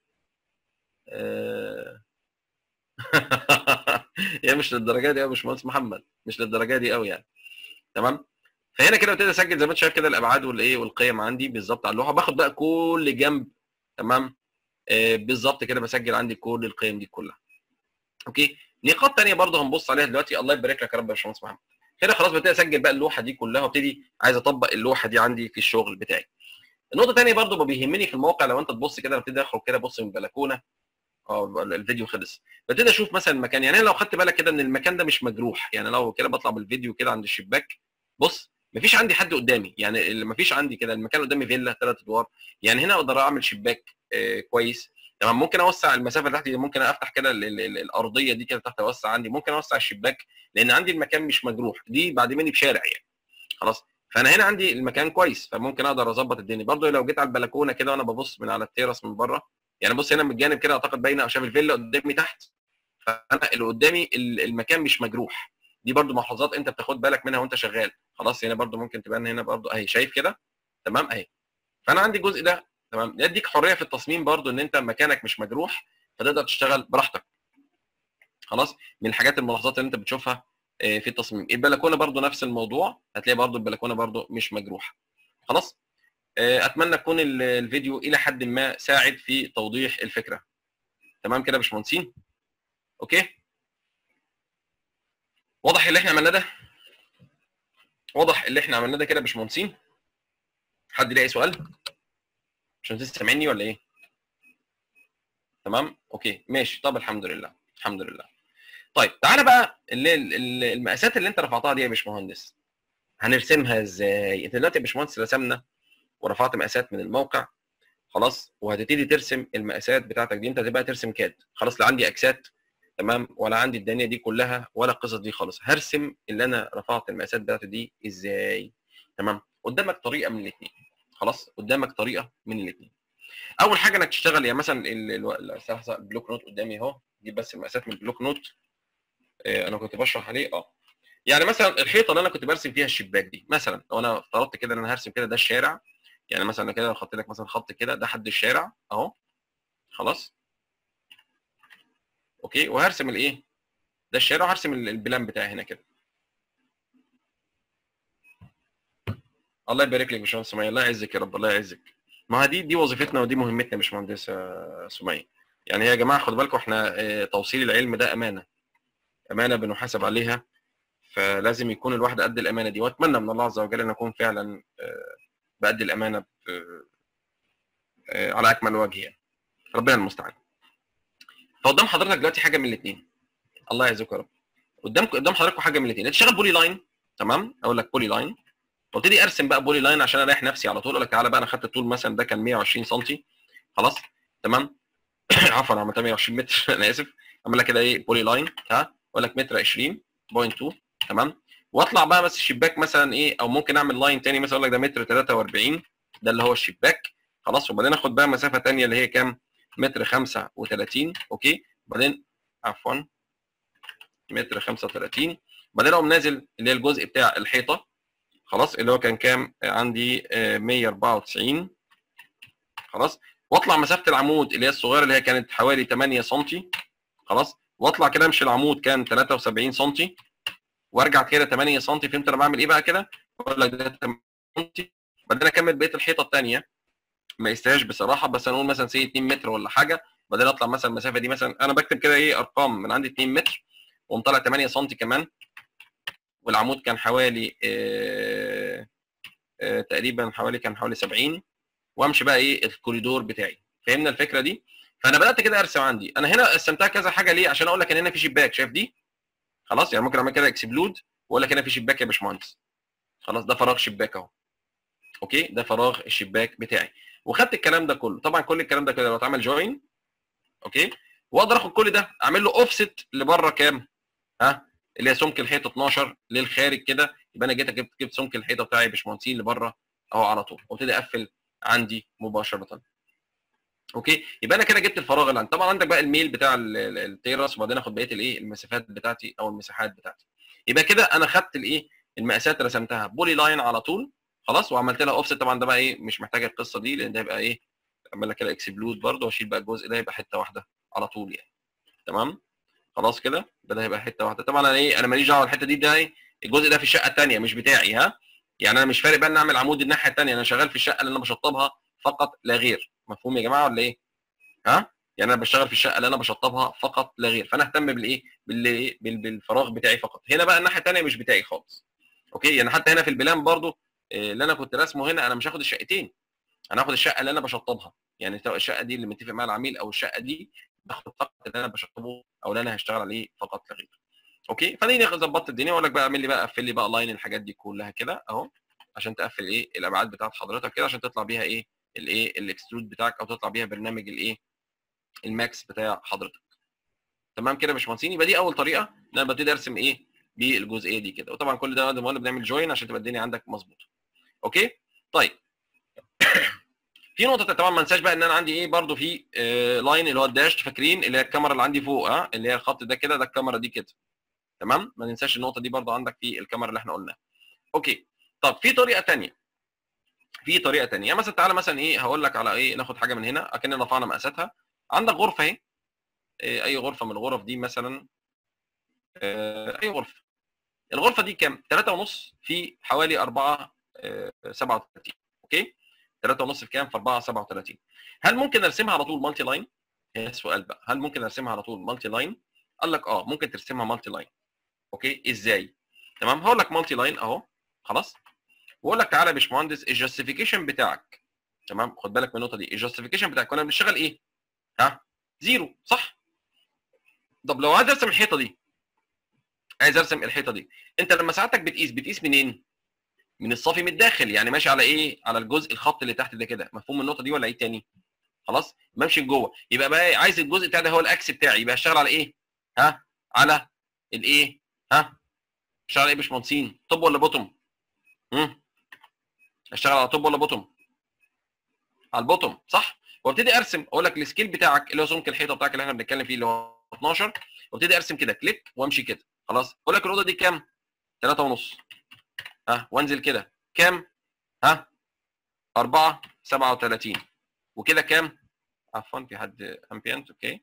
Speaker 1: يا مش للدرجه دي يا باشمهندس محمد مش للدرجه دي قوي يعني تمام فهنا كده ابتدي اسجل زي ما انت شايف كده الابعاد والايه والقيم عندي بالظبط على اللوحه باخد بقى كل جنب تمام آه بالظبط كده بسجل عندي كل القيم دي كلها اوكي نقاط ثانيه برضه هنبص عليها دلوقتي الله يبارك لك يا رب يا باشمهندس محمد هنا خلاص ببتدي اسجل بقى اللوحه دي كلها وابتدي عايز اطبق اللوحه دي عندي في الشغل بتاعي النقطه الثانيه برضه بيهمني في الموقع لو انت تبص كده ببتدي اخرج كده ابص من البلكونه اه الفيديو خلص ببتدي اشوف مثلا المكان يعني انا لو خدت بالك كده ان المكان ده مش مجروح يعني لو كده بطلع بالفيديو كده عند الشباك بص مفيش عندي حد قدامي يعني مفيش عندي كده المكان قدامي فيلا ثلاث ادوار يعني هنا اقدر اعمل شباك آه كويس تمام ممكن اوسع المسافه اللي تحت دي ممكن افتح كده الارضيه دي كده تحت اوسع عندي ممكن اوسع الشباك لان عندي المكان مش مجروح دي بعد مني بشارع يعني خلاص فانا هنا عندي المكان كويس فممكن اقدر اظبط الدنيا برضه لو جيت على البلكونه كده وانا ببص من على التيرس من بره يعني بص هنا من الجانب كده اعتقد باينه شايف الفيلا قدامي تحت فانا اللي قدامي المكان مش مجروح دي برضو ملاحظات انت بتاخد بالك منها وانت شغال خلاص هنا برضو ممكن تبان هنا برضو اهي شايف كده تمام اهي فانا عندي الجزء ده تمام يديك حريه في التصميم برضو ان انت مكانك مش مجروح فتقدر تشتغل براحتك خلاص من الحاجات الملاحظات اللي انت بتشوفها في التصميم البلكونه برضو نفس الموضوع هتلاقي برضو البلكونه برضو مش مجروحه خلاص اتمنى تكون الفيديو الى حد ما ساعد في توضيح الفكره تمام كده يا باشمهندسين اوكي واضح اللي احنا عملناه ده واضح اللي احنا عملناه ده كده يا باشمهندسين حد يلاقي سؤال مش انت سامعني ولا ايه تمام اوكي ماشي طب الحمد لله الحمد لله طيب تعالى بقى اللي المقاسات اللي انت رفعتها دي يا باشمهندس هنرسمها ازاي انت دلوقتي يا باشمهندس رسمنا ورفعت مقاسات من الموقع خلاص وهتبتدي ترسم المقاسات بتاعتك دي انت هتبقى ترسم كاد خلاص لا عندي اكسات تمام ولا عندي الدنيا دي كلها ولا القصص دي خالص هرسم اللي انا رفعت المقاسات بتاعتي دي ازاي تمام قدامك طريقه من الاثنين خلاص قدامك طريقه من الاثنين اول حاجه انك تشتغل يعني مثلا البلوك نوت قدامي اهو جيب بس المقاسات من البلوك نوت اه انا كنت بشرح عليه اه يعني مثلا الحيطه اللي انا كنت برسم فيها الشباك دي مثلا لو انا افترضت كده ان انا هرسم كده ده الشارع يعني مثلا كده لو خدت لك مثلا خط كده ده حد الشارع اهو خلاص اوكي وهرسم الايه ده الشارع وهرسم البلان بتاعي هنا كده الله يبارك لك يا باشمهندس سميه الله يعزك يا رب الله يعزك ما دي دي وظيفتنا ودي مهمتنا يا باشمهندسه سميه يعني يا جماعه خدوا بالكم احنا توصيل العلم ده امانه امانه بنحاسب عليها فلازم يكون الواحد قد الامانه دي واتمنى من الله عز وجل ان اكون فعلا بأدي الامانه على اكمل وجه يعني ربنا المستعان فقدام حضرتك دلوقتي حاجه من الاثنين الله يعزك يا رب قدام قدام حضراتكم حاجه من الاثنين تشتغل بولي لاين تمام اقول لك بولي لاين وابتدي ارسم بقى بولي لاين عشان اريح نفسي على طول اقول لك تعالى بقى انا خدت الطول مثلا ده كان 120 سم خلاص تمام عفوا عملتها 120 متر انا اسف اعمل لك كده ايه بولي لاين ها اقول لك متر 20.2 تمام واطلع بقى بس الشباك مثلا ايه او ممكن اعمل لاين تاني مثلا اقول لك ده متر 43 ده اللي هو الشباك خلاص وبعدين اخد بقى مسافه تانيه اللي هي كام متر 35 اوكي وبعدين عفوا متر 35 بعدين اقوم نازل اللي هي الجزء بتاع الحيطه خلاص اللي هو كان كام عندي آه، 194 خلاص واطلع مسافه العمود اللي هي الصغيره اللي هي كانت حوالي 8 سم خلاص واطلع كده امشي العمود كان 73 سم وارجع كده 8 سم فهمت انا بعمل ايه بقى كده اقول لك ده 8 سم بعدين اكمل بقيه الحيطه الثانيه ما يستاهلش بصراحه بس هنقول مثلا سي 2 متر ولا حاجه بعدين اطلع مثلا المسافه دي مثلا انا بكتب كده ايه ارقام من عندي 2 متر واقوم طالع 8 سم كمان والعمود كان حوالي آه آه تقريبا حوالي كان حوالي 70 وامشي بقى ايه الكوريدور بتاعي فهمنا الفكره دي فانا بدات كده ارسم عندي انا هنا قسمتها كذا حاجه ليه عشان اقول لك ان هنا في شباك شايف دي خلاص يعني ممكن اعمل كده اكسبلود واقول لك هنا في شباك يا باشمهندس خلاص ده فراغ شباك اهو اوكي ده فراغ الشباك بتاعي وخدت الكلام ده كله طبعا كل الكلام ده كده لو اتعمل جوين اوكي واقدر اخد كل ده اعمل له اوفست لبره كام ها اللي هي سمك الحيطه 12 للخارج كده يبقى انا جيت جبت جبت سمك الحيطه بتاعي باشمهندسين لبره اهو على طول وابتدي اقفل عندي مباشره اوكي يبقى انا كده جبت الفراغ اللي عندي طبعا عندك بقى الميل بتاع ال- ال- التيرس وبعدين اخد بقيه الايه المسافات بتاعتي او المساحات بتاعتي يبقى كده انا خدت الايه المقاسات رسمتها بولي لاين على طول خلاص وعملت لها اوفست طبعا ده بقى ايه مش محتاجه القصه دي لان ده يبقى ايه اعمل لك كده اكسبلود برده واشيل بقى الجزء ده يبقى حته واحده على طول يعني تمام خلاص كده ده هيبقى حته واحده طبعا انا ايه انا ماليش دعوه الحته دي ده ايه الجزء ده في الشقه الثانيه مش بتاعي ها يعني انا مش فارق بقى ان اعمل عمود الناحيه الثانيه انا شغال في الشقه اللي انا بشطبها فقط لا غير مفهوم يا جماعه ولا ايه ها يعني انا بشتغل في الشقه اللي انا بشطبها فقط لا غير فانا اهتم بالايه باللي بال- بالفراغ بتاعي فقط هنا بقى الناحيه الثانيه مش بتاعي خالص اوكي يعني حتى هنا في البلان برضو آه، اللي انا كنت راسمه هنا انا مش هاخد الشقتين انا هاخد الشقه اللي انا بشطبها يعني سواء الشقه دي اللي متفق مع العميل او الشقه دي باخد فقط اللي انا بشطبه او اللي انا هشتغل عليه فقط لا غير اوكي فدي ظبطت الدنيا واقول لك بقى اعمل لي بقى قفل لي بقى لاين الحاجات دي كلها كده اهو عشان تقفل ايه الابعاد بتاعت حضرتك كده عشان تطلع بيها ايه الايه الاكسترود بتاعك او تطلع بيها برنامج الايه الماكس بتاع حضرتك تمام كده يا باشمهندسين يبقى دي اول طريقه ان انا ببتدي ارسم ايه بالجزئيه دي كده وطبعا كل ده زي ما قلنا بنعمل جوين عشان تبقى الدنيا عندك مظبوطه اوكي طيب في نقطه طبعا ما انساش بقى ان انا عندي ايه برده في آه لاين اللي هو الداش فاكرين اللي هي الكاميرا اللي عندي فوق اه اللي هي الخط ده كده ده الكاميرا دي كده تمام ما ننساش النقطه دي برده عندك في الكاميرا اللي احنا قلناها اوكي طب في طريقه ثانيه في طريقه ثانيه يعني مثلا تعالى مثلا ايه هقول لك على ايه ناخد حاجه من هنا اكننا رفعنا مقاساتها عندك غرفه اهي إيه، اي غرفه من الغرف دي مثلا آه، اي غرفه الغرفه دي كام 3.5 في حوالي 4 آه، 37 اوكي 3.5 في كام في 4 37 هل ممكن ارسمها على طول مالتي لاين هي السؤال بقى هل ممكن ارسمها على طول مالتي لاين قال لك اه ممكن ترسمها مالتي لاين اوكي ازاي تمام هقول لك مالتي لاين اهو خلاص واقول لك تعالى يا باشمهندس الجاستيفيكيشن بتاعك تمام خد بالك من النقطه دي الجاستيفيكيشن بتاعك كنا بنشتغل ايه ها زيرو صح طب لو عايز ارسم الحيطه دي عايز ارسم الحيطه دي انت لما ساعتك بتقيس بتقيس منين من الصافي من الداخل يعني ماشي على ايه على الجزء الخط اللي تحت ده كده مفهوم النقطه دي ولا ايه تاني خلاص بمشي لجوه يبقى بقى إيه؟ عايز الجزء بتاع ده هو الاكس بتاعي يبقى اشتغل على ايه ها على الايه ها اشتغل على ايه يا باشمهندسين توب ولا بوتوم امم اشتغل على توب ولا بوتوم على البوتوم صح وابتدي ارسم اقول لك السكيل بتاعك اللي هو سمك الحيطه بتاعك اللي احنا بنتكلم فيه اللي هو 12 وابتدي ارسم كده كليك وامشي كده خلاص اقول لك الاوضه دي كام 3 ونص ها وانزل كده كام ها 4 37 وكده كام عفوا في حد امبيانت اوكي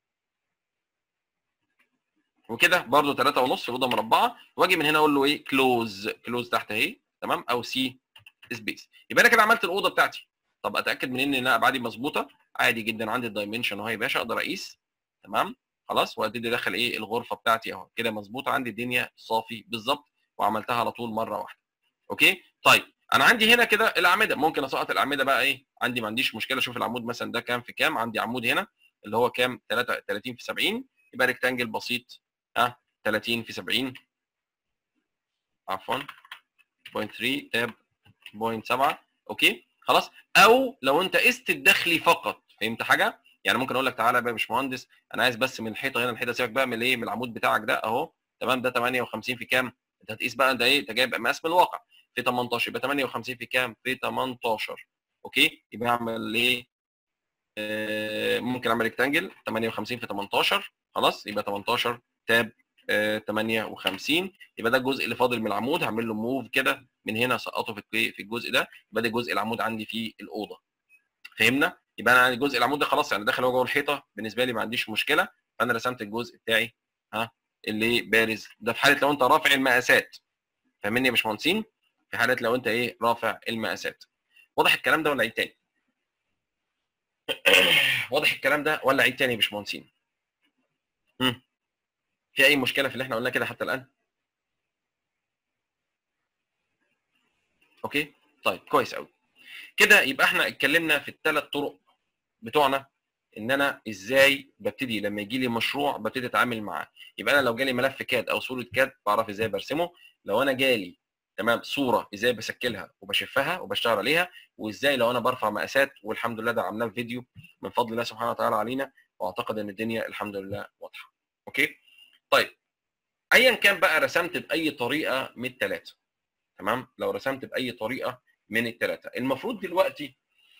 Speaker 1: وكده برضو 3 ونص الاوضه مربعه واجي من هنا اقول له ايه كلوز كلوز تحت اهي تمام او سي سبيس يبقى انا كده عملت الاوضه بتاعتي طب اتاكد منين ان انا ابعادي مظبوطه عادي جدا عندي الدايمنشن اهو يا باشا اقدر اقيس تمام خلاص وابتدي ادخل ايه الغرفه بتاعتي اهو كده مظبوطه عندي الدنيا صافي بالظبط وعملتها على طول مره واحده اوكي طيب انا عندي هنا كده الاعمده ممكن اسقط الاعمده بقى ايه عندي ما عنديش مشكله اشوف العمود مثلا ده كام في كام عندي عمود هنا اللي هو كام 3 30 في 70 يبقى ريكتانجل بسيط ها 30 في 70 عفوا 0.3 تاب 0.7 اوكي خلاص او لو انت قست الدخلي فقط فهمت حاجه يعني ممكن اقول لك تعالى بقى يا باشمهندس انا عايز بس من الحيطه هنا الحيطه سيبك بقى من الايه من العمود بتاعك ده اهو تمام ده 58 في كام انت هتقيس بقى ده ايه انت جايب مقاس من الواقع في 18 يبقى 58 في كام في 18 اوكي يبقى اعمل ايه آه ممكن اعمل ريكتانجل 58 في 18 خلاص يبقى 18 تاب آه 58 يبقى ده الجزء اللي فاضل من العمود هعمل له موف كده من هنا اسقطه في في الجزء ده يبقى ده جزء العمود عندي في الاوضه فهمنا يبقى انا جزء العمود ده خلاص يعني داخل هو جوه الحيطه بالنسبه لي ما عنديش مشكله فانا رسمت الجزء بتاعي ها اللي بارز ده في حاله لو انت رافع المقاسات فاهمني يا باشمهندسين في حاله لو انت ايه رافع المقاسات واضح الكلام ده ولا عيد تاني واضح الكلام ده ولا عيد تاني يا باشمهندسين هم. في اي مشكله في اللي احنا قلناه كده حتى الان اوكي طيب كويس قوي كده يبقى احنا اتكلمنا في الثلاث طرق بتوعنا ان انا ازاي ببتدي لما يجي لي مشروع ببتدي اتعامل معاه يبقى انا لو جالي ملف كاد او صوره كاد بعرف ازاي برسمه لو انا جالي تمام صوره ازاي بسكلها وبشفها وبشتغل عليها وازاي لو انا برفع مقاسات والحمد لله ده عملناه في فيديو من فضل الله سبحانه وتعالى علينا واعتقد ان الدنيا الحمد لله واضحه اوكي طيب ايا كان بقى رسمت باي طريقه من الثلاثه تمام لو رسمت باي طريقه من الثلاثه المفروض دلوقتي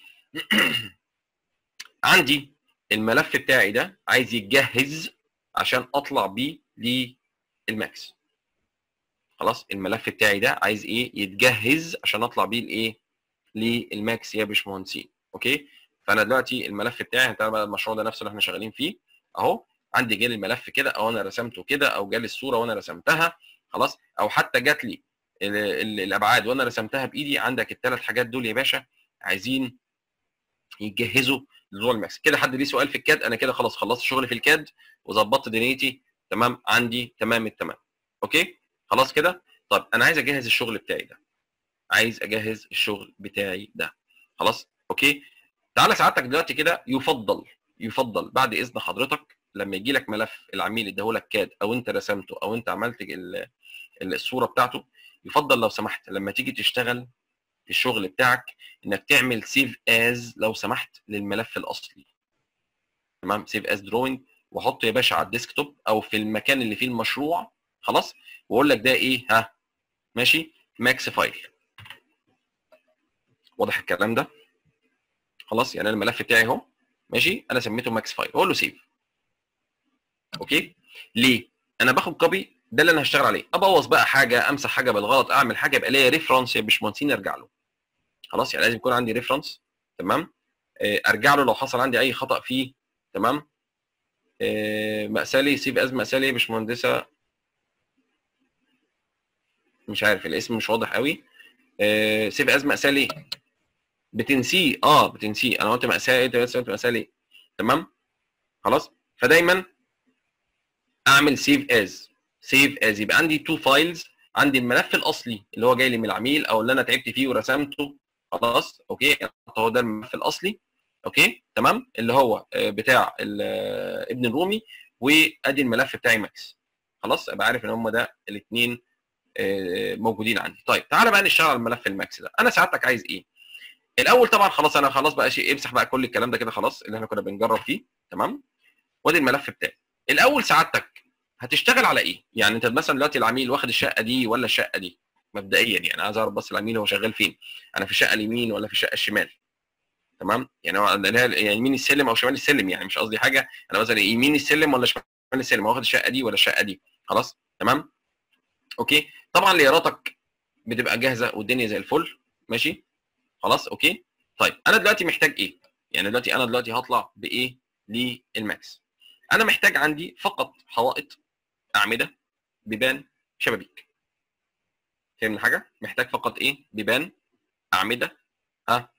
Speaker 1: عندي الملف بتاعي ده عايز يتجهز عشان اطلع بيه للماكس خلاص الملف بتاعي ده عايز ايه يتجهز عشان اطلع بيه لايه للماكس يا باشمهندسين اوكي فانا دلوقتي الملف بتاعي انت بقى المشروع ده نفسه اللي احنا شغالين فيه اهو عندي جالي الملف كده او انا رسمته كده او جالي الصوره وانا رسمتها خلاص او حتى جات لي الابعاد وانا رسمتها بايدي عندك الثلاث حاجات دول يا باشا عايزين يتجهزوا للرول ماكس كده حد ليه سؤال في الكاد انا كده خلاص خلصت شغلي في الكاد وظبطت دنيتي تمام عندي تمام التمام اوكي خلاص كده طب انا عايز اجهز الشغل بتاعي ده عايز اجهز الشغل بتاعي ده خلاص اوكي تعالى سعادتك دلوقتي كده يفضل يفضل بعد اذن حضرتك لما يجي لك ملف العميل اداهولك كاد او انت رسمته او انت عملت الصوره بتاعته يفضل لو سمحت لما تيجي تشتغل في الشغل بتاعك انك تعمل سيف از لو سمحت للملف الاصلي تمام سيف از دروينج وحطه يا باشا على الديسكتوب او في المكان اللي فيه المشروع خلاص واقول لك ده ايه ها ماشي ماكس فايل واضح الكلام ده خلاص يعني انا الملف بتاعي اهو ماشي انا سميته ماكس فايل اقول له سيف اوكي ليه انا باخد كوبي ده اللي انا هشتغل عليه ابوظ بقى حاجه امسح حاجه بالغلط اعمل حاجه يبقى ليا ريفرنس يا باشمهندسين ارجع له خلاص يعني لازم يكون عندي ريفرنس تمام ارجع له لو حصل عندي اي خطا فيه تمام مأسالي سيف از مأسالي يا باشمهندسه مش عارف الاسم مش واضح قوي سيف از مأسالي بتنسيه اه بتنسيه انا قلت مأساة انت قلت مأسالي تمام خلاص فدايما اعمل سيف از سيف از يبقى عندي تو فايلز عندي الملف الاصلي اللي هو جاي لي من العميل او اللي انا تعبت فيه ورسمته خلاص اوكي هو ده الملف الاصلي اوكي تمام اللي هو بتاع ابن الرومي وادي الملف بتاعي ماكس خلاص ابقى عارف ان هم ده الاثنين موجودين عندي طيب تعالى بقى نشتغل على الملف الماكس ده انا سعادتك عايز ايه الاول طبعا خلاص انا خلاص بقى شيء امسح بقى كل الكلام ده كده خلاص اللي احنا كنا بنجرب فيه تمام وادي الملف بتاعي الاول سعادتك هتشتغل على ايه يعني انت مثلا دلوقتي العميل واخد الشقه دي ولا الشقه دي مبدئيا يعني عايز اعرف بس العميل هو شغال فين انا في الشقه اليمين ولا في الشقه الشمال تمام يعني هو يعني يمين السلم او شمال السلم يعني مش قصدي حاجه انا مثلا يمين السلم ولا شمال السلم واخد الشقه دي ولا الشقه دي خلاص تمام اوكي طبعا لياراتك بتبقى جاهزه والدنيا زي الفل ماشي خلاص اوكي طيب انا دلوقتي محتاج ايه يعني دلوقتي انا دلوقتي هطلع بايه للماكس انا محتاج عندي فقط حوائط اعمده بيبان شبابيك فاهم حاجه محتاج فقط ايه بيبان اعمده ها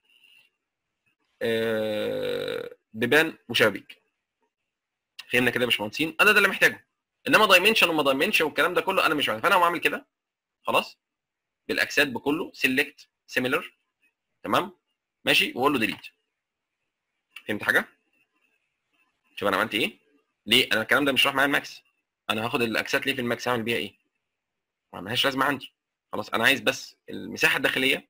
Speaker 1: آه بيبان وشبابيك فهمنا كده يا باشمهندسين انا ده اللي محتاجه انما دايمنشن وما دايمنشن والكلام ده كله انا مش عارف فانا هقوم اعمل كده خلاص بالاكسات بكله سيلكت سيميلر تمام ماشي واقول له ديليت فهمت حاجه شوف انا عملت ايه ليه انا الكلام ده مش راح معايا الماكس انا هاخد الاكسات ليه في الماكس اعمل بيها ايه ما لهاش لازمه عندي خلاص انا عايز بس المساحه الداخليه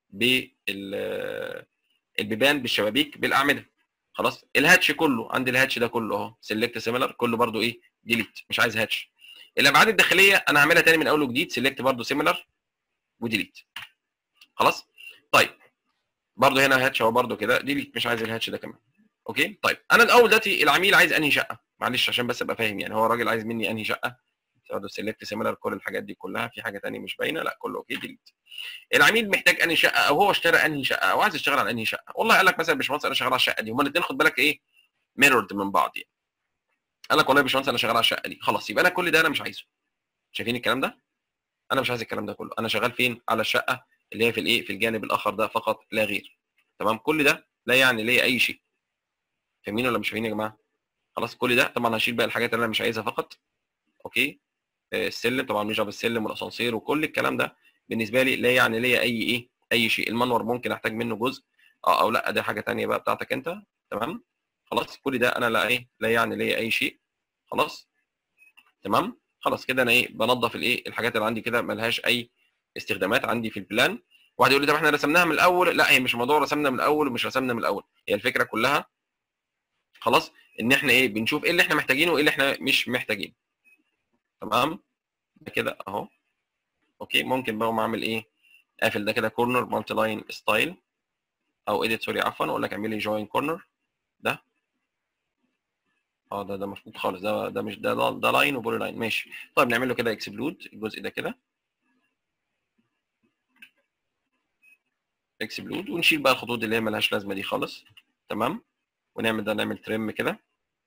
Speaker 1: بال البيبان بالشبابيك بالاعمده خلاص الهاتش كله عندي الهاتش ده كله اهو سيلكت سيميلر كله برده ايه ديليت مش عايز هاتش الابعاد الداخليه انا هعملها تاني من اول وجديد سيلكت برده سيميلر وديليت خلاص طيب برده هنا هاتش اهو برده كده ديليت مش عايز الهاتش ده كمان اوكي طيب انا الاول دلوقتي العميل عايز انهي شقه معلش عشان بس ابقى فاهم يعني هو الراجل عايز مني انهي شقه برضه سيلكت سيميلر كل الحاجات دي كلها في حاجه ثانيه مش باينه لا كله اوكي ديليت العميل محتاج انهي شقه او هو اشترى انهي شقه او عايز يشتغل على انهي شقه والله قال لك مثلا يا باشمهندس انا شغال على الشقه دي هما الاثنين خد بالك ايه ميرورد من بعض يعني قال لك والله يا باشمهندس انا شغال على الشقه دي خلاص يبقى انا كل ده انا مش عايزه شايفين الكلام ده انا مش عايز الكلام ده كله انا شغال فين على الشقه اللي هي في الايه في الجانب الاخر ده فقط لا غير تمام كل ده لا يعني ليا اي شيء فاهمين ولا مش فاهمين يا جماعه خلاص كل ده طبعا هشيل بقى الحاجات اللي انا مش عايزها فقط اوكي السلم طبعا مش بالسلم والاسانسير وكل الكلام ده بالنسبه لي لا يعني ليا اي ايه اي شيء المنور ممكن احتاج منه جزء اه او لا دي حاجه ثانيه بقى بتاعتك انت تمام خلاص كل ده انا لا ايه لا يعني ليا اي شيء خلاص تمام خلاص كده انا ايه بنظف الايه الحاجات اللي عندي كده ملهاش اي استخدامات عندي في البلان واحد يقول لي طب احنا رسمناها من الاول لا هي مش موضوع رسمنا من الاول ومش رسمنا من الاول هي الفكره كلها خلاص ان احنا ايه بنشوف ايه اللي احنا محتاجينه وايه اللي احنا مش محتاجينه تمام ده كده اهو اوكي ممكن بقى اقوم اعمل ايه قافل ده كده كورنر مالتي لاين ستايل او اديت سوري عفوا اقول لك اعمل لي جوين كورنر ده اه ده ده مفقود خالص ده ده مش ده ده, ده لاين وبولي لاين ماشي طيب نعمل له كده اكسبلود الجزء ده كده اكسبلود ونشيل بقى الخطوط اللي هي ملهاش لازمه دي خالص تمام ونعمل ده نعمل تريم كده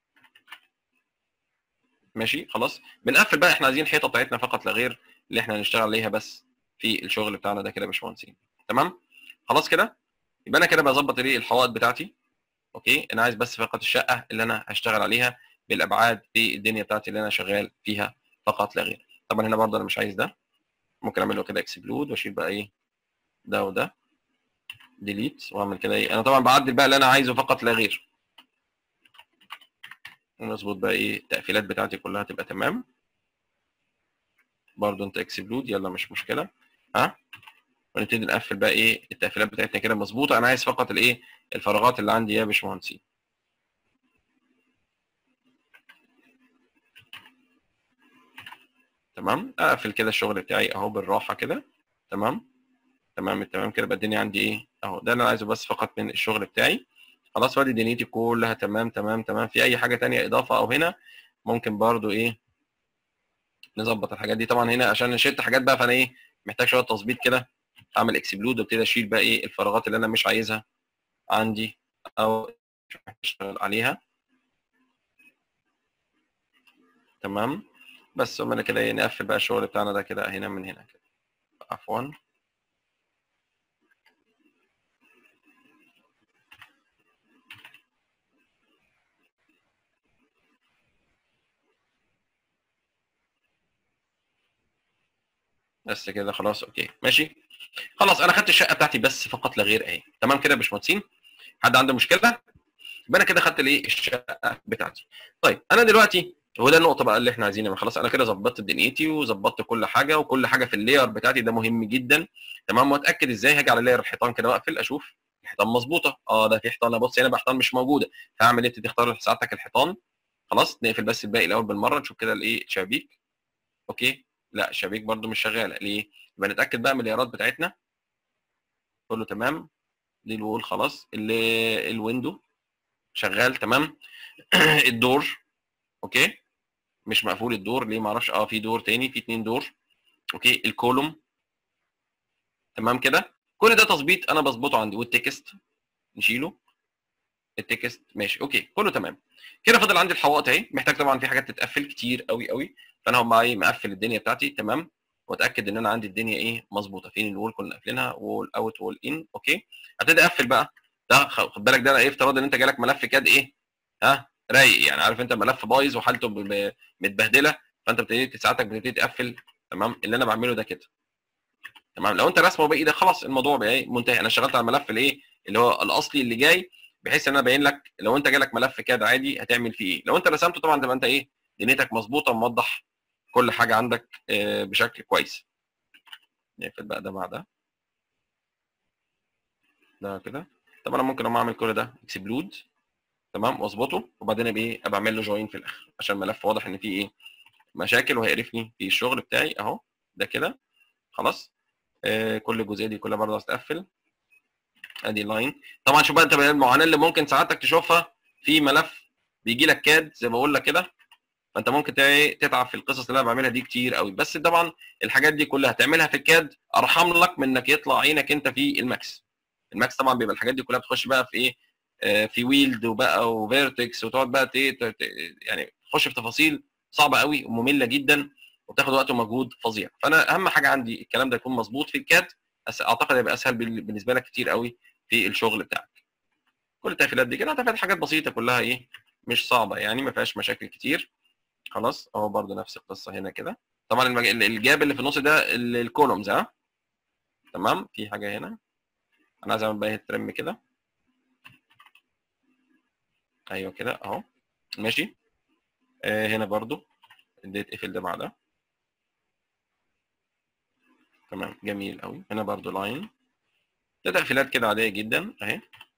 Speaker 1: ماشي خلاص بنقفل بقى احنا عايزين الحيطه بتاعتنا فقط لا غير اللي احنا هنشتغل عليها بس في الشغل بتاعنا ده كده يا باشمهندسين تمام خلاص كده يبقى انا كده بظبط الايه الحوائط بتاعتي اوكي انا عايز بس فقط الشقه اللي انا هشتغل عليها بالابعاد بالدنيا بتاعتي اللي انا شغال فيها فقط لا غير طبعا هنا برضه انا مش عايز ده ممكن اعمل له كده اكسبلود واشيل بقى ايه ده وده ديليت واعمل كده ايه انا طبعا بعدل بقى اللي انا عايزه فقط لا غير ونظبط بقى ايه التقفيلات بتاعتي كلها تبقى تمام برضو انت اكسبلود يلا مش مشكله ها ونبتدي نقفل بقى ايه التقفيلات بتاعتنا كده مظبوطه انا عايز فقط الايه الفراغات اللي عندي يا باشمهندسين تمام اقفل كده الشغل بتاعي اهو بالراحه كده تمام تمام تمام كده بقى الدنيا عندي ايه اهو ده اللي انا عايزه بس فقط من الشغل بتاعي خلاص وادي دنيتي كلها تمام تمام تمام في اي حاجه تانية اضافه او هنا ممكن برضو ايه نظبط الحاجات دي طبعا هنا عشان شلت حاجات بقى فانا ايه محتاج شويه تظبيط كده اعمل اكسبلود وابتدي اشيل بقى ايه الفراغات اللي انا مش عايزها عندي او مش محتاج اشتغل عليها تمام بس ومن كده ايه نقفل بقى الشغل بتاعنا ده كده هنا من هنا كده عفوا بس كده خلاص اوكي ماشي خلاص انا خدت الشقه بتاعتي بس فقط لا غير اهي تمام كده يا باشمهندسين حد عنده مشكله يبقى انا كده خدت الايه الشقه بتاعتي طيب انا دلوقتي هو ده النقطه بقى اللي احنا عايزينها خلاص انا كده ظبطت دنيتي وظبطت كل حاجه وكل حاجه في اللاير بتاعتي ده مهم جدا تمام واتاكد ازاي هاجي على لاير الحيطان كده واقفل اشوف الحيطان مظبوطه اه ده في حيطان بص هنا بحيطان مش موجوده فاعمل ايه تختار ساعتك الحيطان خلاص نقفل بس الباقي الاول بالمره نشوف كده الايه الشبابيك اوكي لا الشبابيك برده مش شغاله ليه يبقى نتاكد بقى من اللايرات بتاعتنا كله تمام دي الوول خلاص اللي الويندو شغال تمام الدور اوكي مش مقفول الدور ليه ما اعرفش اه في دور تاني في اتنين دور اوكي الكولوم تمام كده كل ده تظبيط انا بظبطه عندي والتكست نشيله التكست ماشي اوكي كله تمام كده فاضل عندي الحوائط اهي محتاج طبعا في حاجات تتقفل كتير قوي قوي فانا هم ايه مقفل الدنيا بتاعتي تمام واتاكد ان انا عندي الدنيا ايه مظبوطه فين الوول كنا قافلينها وول اوت وول ان اوكي ابتدي اقفل بقى ده خد بالك ده ايه افتراض ان انت جالك ملف كاد ايه ها رايق يعني عارف انت ملف بايظ وحالته متبهدله فانت بتبتدي ساعتك بتبتدي تقفل تمام اللي انا بعمله ده كده تمام لو انت رسمه بايدك خلاص الموضوع بقى ايه منتهي انا اشتغلت على الملف الايه اللي هو الاصلي اللي جاي بحيث ان انا ابين لك لو انت جالك ملف كاد عادي هتعمل فيه ايه لو انت رسمته طبعا تبقى انت ايه دنيتك مظبوطه وموضح كل حاجه عندك آه، بشكل كويس نقفل بقى ده مع ده ده كده طب انا ممكن اقوم اعمل كل ده اكسبلود تمام واظبطه وبعدين ابقى ايه ابقى اعمل له جوين في الاخر عشان الملف واضح ان فيه ايه مشاكل وهيقرفني في الشغل بتاعي اهو ده كده خلاص آه كل الجزئيه دي كلها برضه هتقفل ادي لاين طبعا شوف بقى انت بقى المعاناه اللي ممكن ساعتك تشوفها في ملف بيجي لك كاد زي ما بقول لك كده فانت ممكن تا- تتعب في القصص اللي انا بعملها دي كتير قوي بس طبعا الحاجات دي كلها تعملها في الكاد ارحم لك من انك يطلع عينك انت في الماكس الماكس طبعا بيبقى الحاجات دي كلها بتخش بقى في ايه آه، في ويلد وبقى وفيرتكس وتقعد بقى ت- ت- ت- يعني تخش في تفاصيل صعبه قوي وممله جدا وبتاخد وقت ومجهود فظيع فانا اهم حاجه عندي الكلام ده يكون مظبوط في الكاد أس- اعتقد هيبقى اسهل بال- بالنسبه لك كتير قوي في الشغل بتاعك كل التقفيلات دي كده هتفيد حاجات بسيطه كلها ايه مش صعبه يعني ما فيهاش مشاكل كتير خلاص اهو برضو نفس القصه هنا كده طبعا المج... ال- الجاب اللي في النص ده ال- الكولومز ها تمام في حاجه هنا انا عايز اعمل بقى ترم كده ايوه كده اهو ماشي آه هنا برضو اديت قفل ده مع ده تمام جميل قوي هنا برضو لاين ده تقفيلات كده عاديه جدا اهي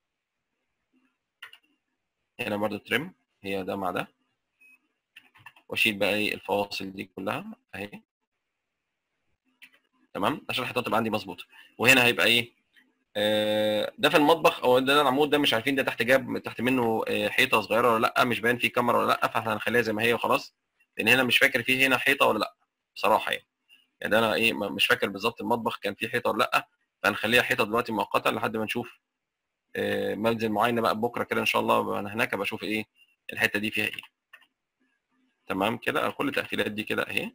Speaker 1: هنا برضو ترم هي ده مع ده واشيل بقى ايه الفواصل دي كلها اهي تمام عشان الحيطان تبقى عندي مظبوطه وهنا هيبقى ايه آه، ده في المطبخ او ده العمود ده مش عارفين ده تحت جاب تحت منه آه، حيطه صغيره ولا لا مش باين فيه كاميرا ولا لا فاحنا هنخليها زي ما هي وخلاص لان هنا مش فاكر فيه هنا حيطه ولا لا بصراحه يعني يعني ده انا ايه ما- مش فاكر بالظبط المطبخ كان فيه حيطه ولا لا فهنخليها حيطه دلوقتي مؤقتا لحد ما نشوف آه، منزل معاينه بقى بكره كده ان شاء الله انا هناك بشوف ايه الحته دي فيها ايه تمام كده كل التقفيلات دي كده اهي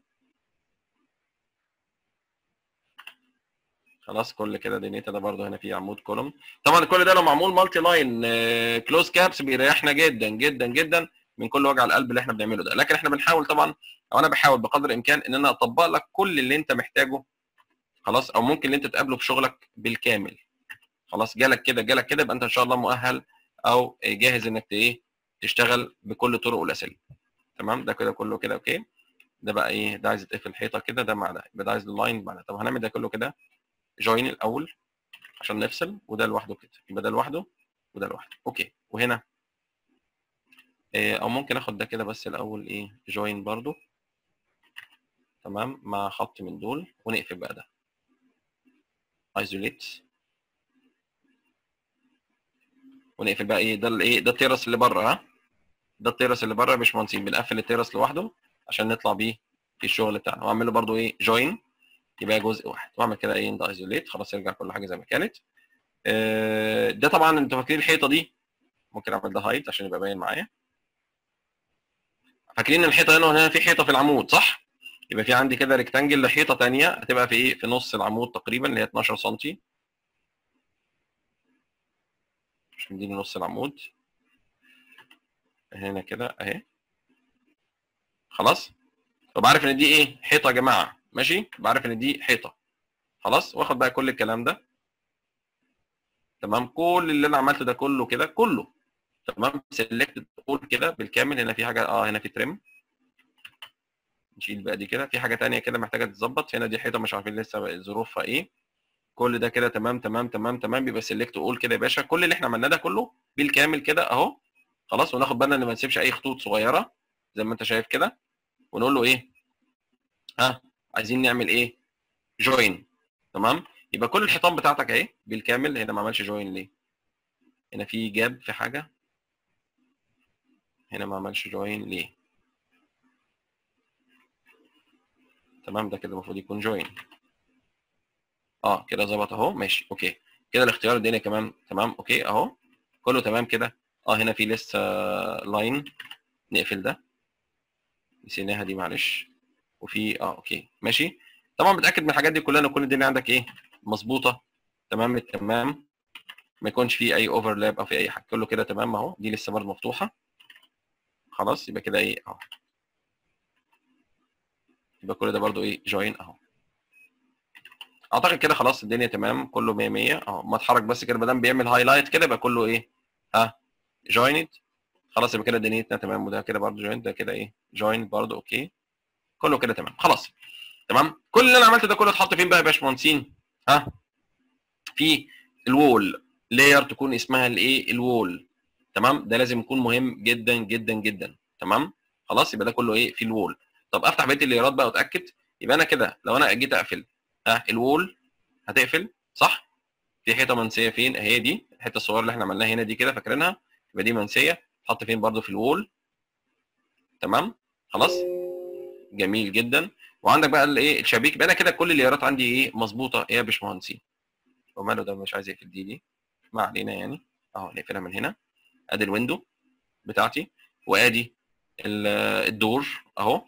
Speaker 1: خلاص كل كده دنيتها ده برضه هنا في عمود كولوم طبعا كل ده لو معمول مالتي لاين كلوز كابس بيريحنا جدا جدا جدا من كل وجع القلب اللي احنا بنعمله ده لكن احنا بنحاول طبعا او انا بحاول بقدر الامكان ان انا اطبق لك كل اللي انت محتاجه خلاص او ممكن اللي انت تقابله في شغلك بالكامل خلاص جالك كده جالك كده يبقى انت ان شاء الله مؤهل او جاهز انك ت- ايه تشتغل بكل طرق والاساليب تمام ده كده كله كده اوكي ده بقى ايه ده عايز يتقفل حيطه كده ده مع ده يبقى ده عايز اللاين مع ده طب هنعمل ده كله كده جوين الاول عشان نفصل وده لوحده كده يبقى ده لوحده وده لوحده اوكي وهنا إيه او ممكن اخد ده كده بس الاول ايه جوين برضو تمام مع خط من دول ونقفل بقى ده ايزوليت ونقفل بقى ايه ده الايه ده التيرس اللي بره ها ده التيرس اللي بره يا باشمهندسين بنقفل التيرس لوحده عشان نطلع بيه في الشغل بتاعنا واعمل له برده ايه جوين يبقى جزء واحد واعمل كده ايه ده ايزوليت خلاص يرجع كل حاجه زي ما كانت آه، ده طبعا انتوا فاكرين الحيطه دي ممكن اعمل ده هايت عشان يبقى باين معايا فاكرين الحيطه هنا وهنا في حيطه في العمود صح يبقى في عندي كده ريكتانجل لحيطه ثانيه هتبقى في ايه في نص العمود تقريبا اللي هي 12 سم مش مديني نص العمود هنا كده اهي خلاص وبعرف ان دي ايه حيطه يا جماعه ماشي بعرف ان دي حيطه خلاص واخد بقى كل الكلام ده تمام كل اللي انا عملته ده كله كده كله تمام سيلكت اول كده بالكامل هنا في حاجه اه هنا في تريم نشيل بقى دي كده في حاجه تانية كده محتاجه تتظبط هنا دي حيطه مش عارفين لسه بقى ظروفها ايه كل ده كده تمام تمام تمام تمام بيبقى سيلكت اول كده يا باشا كل اللي احنا عملناه ده كله بالكامل كده اهو خلاص وناخد بالنا ان ما نسيبش اي خطوط صغيره زي ما انت شايف كده ونقول له ايه ها عايزين نعمل ايه جوين تمام يبقى كل الحيطان بتاعتك اهي بالكامل هنا ما عملش جوين ليه هنا في جاب في حاجه هنا ما عملش جوين ليه تمام ده كده المفروض يكون جوين اه كده ظبط اهو ماشي اوكي كده الاختيار الدنيا كمان تمام اوكي اهو كله تمام كده اه هنا في لسه لاين نقفل ده نسيناها دي معلش وفي اه اوكي ماشي طبعا بتاكد من الحاجات دي كلها ان تكون الدنيا عندك ايه مظبوطه تمام التمام ما يكونش فيه اي اوفرلاب او في اي حاجه كله كده تمام اهو دي لسه برضه مفتوحه خلاص يبقى كده ايه اهو يبقى كل ده برضه ايه جوين اهو اعتقد كده خلاص الدنيا تمام كله 100 100 اهو ما اتحرك بس كده ما دام بيعمل هايلايت كده يبقى كله ايه ها جوينت خلاص يبقى كده دنيتنا تمام وده كده برضه جوينت ده كده ايه جوينت برضه اوكي كله كده تمام خلاص تمام كل اللي انا عملته ده كله اتحط فين بقى يا باشمهندسين ها في الوول لاير تكون اسمها الايه الوول تمام ده لازم يكون مهم جدا جدا جدا تمام خلاص يبقى ده كله ايه في الوول طب افتح بقيه اللايرات بقى واتاكد يبقى انا كده لو انا جيت اقفل ها الوول هتقفل صح في حيطه منسيه فين اهي دي الحته الصغيره اللي احنا عملناها هنا دي كده فاكرينها يبقى دي منسيه تحط فين برضو في الوول تمام خلاص جميل جدا وعندك بقى الايه الشبيك يبقى انا كده كل اللايرات عندي ايه مظبوطه ايه يا باشمهندسين وماله ده مش عايز يقفل دي دي ما علينا يعني اهو نقفلها من هنا ادي الويندو بتاعتي وادي ال- الدور اهو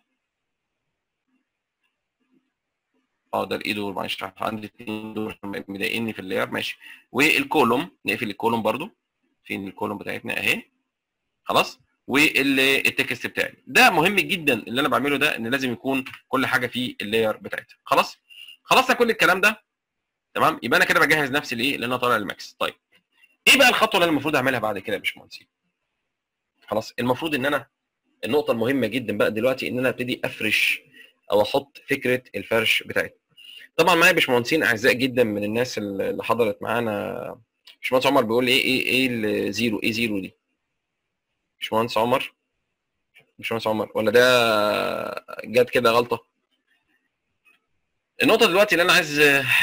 Speaker 1: اه ده الاي دور معلش عندي اتنين دور مضايقني في اللاير ماشي والكولوم نقفل الكولوم برضو فين الكولوم بتاعتنا اهي خلاص والتكست بتاعي ده مهم جدا اللي انا بعمله ده ان لازم يكون كل حاجه في اللاير بتاعتها خلاص خلصنا كل الكلام ده تمام يبقى انا كده بجهز نفسي لايه لان انا طالع الماكس طيب ايه بقى الخطوه اللي انا المفروض اعملها بعد كده يا باشمهندسين خلاص المفروض ان انا النقطه المهمه جدا بقى دلوقتي ان انا ابتدي افرش او احط فكره الفرش بتاعتي طبعا معايا باشمهندسين اعزاء جدا من الناس اللي حضرت معانا باشمهندس عمر بيقول لي ايه ايه ايه الزيرو ايه زيرو دي باشمهندس عمر باشمهندس عمر ولا ده جت كده غلطه النقطه دلوقتي اللي انا عايز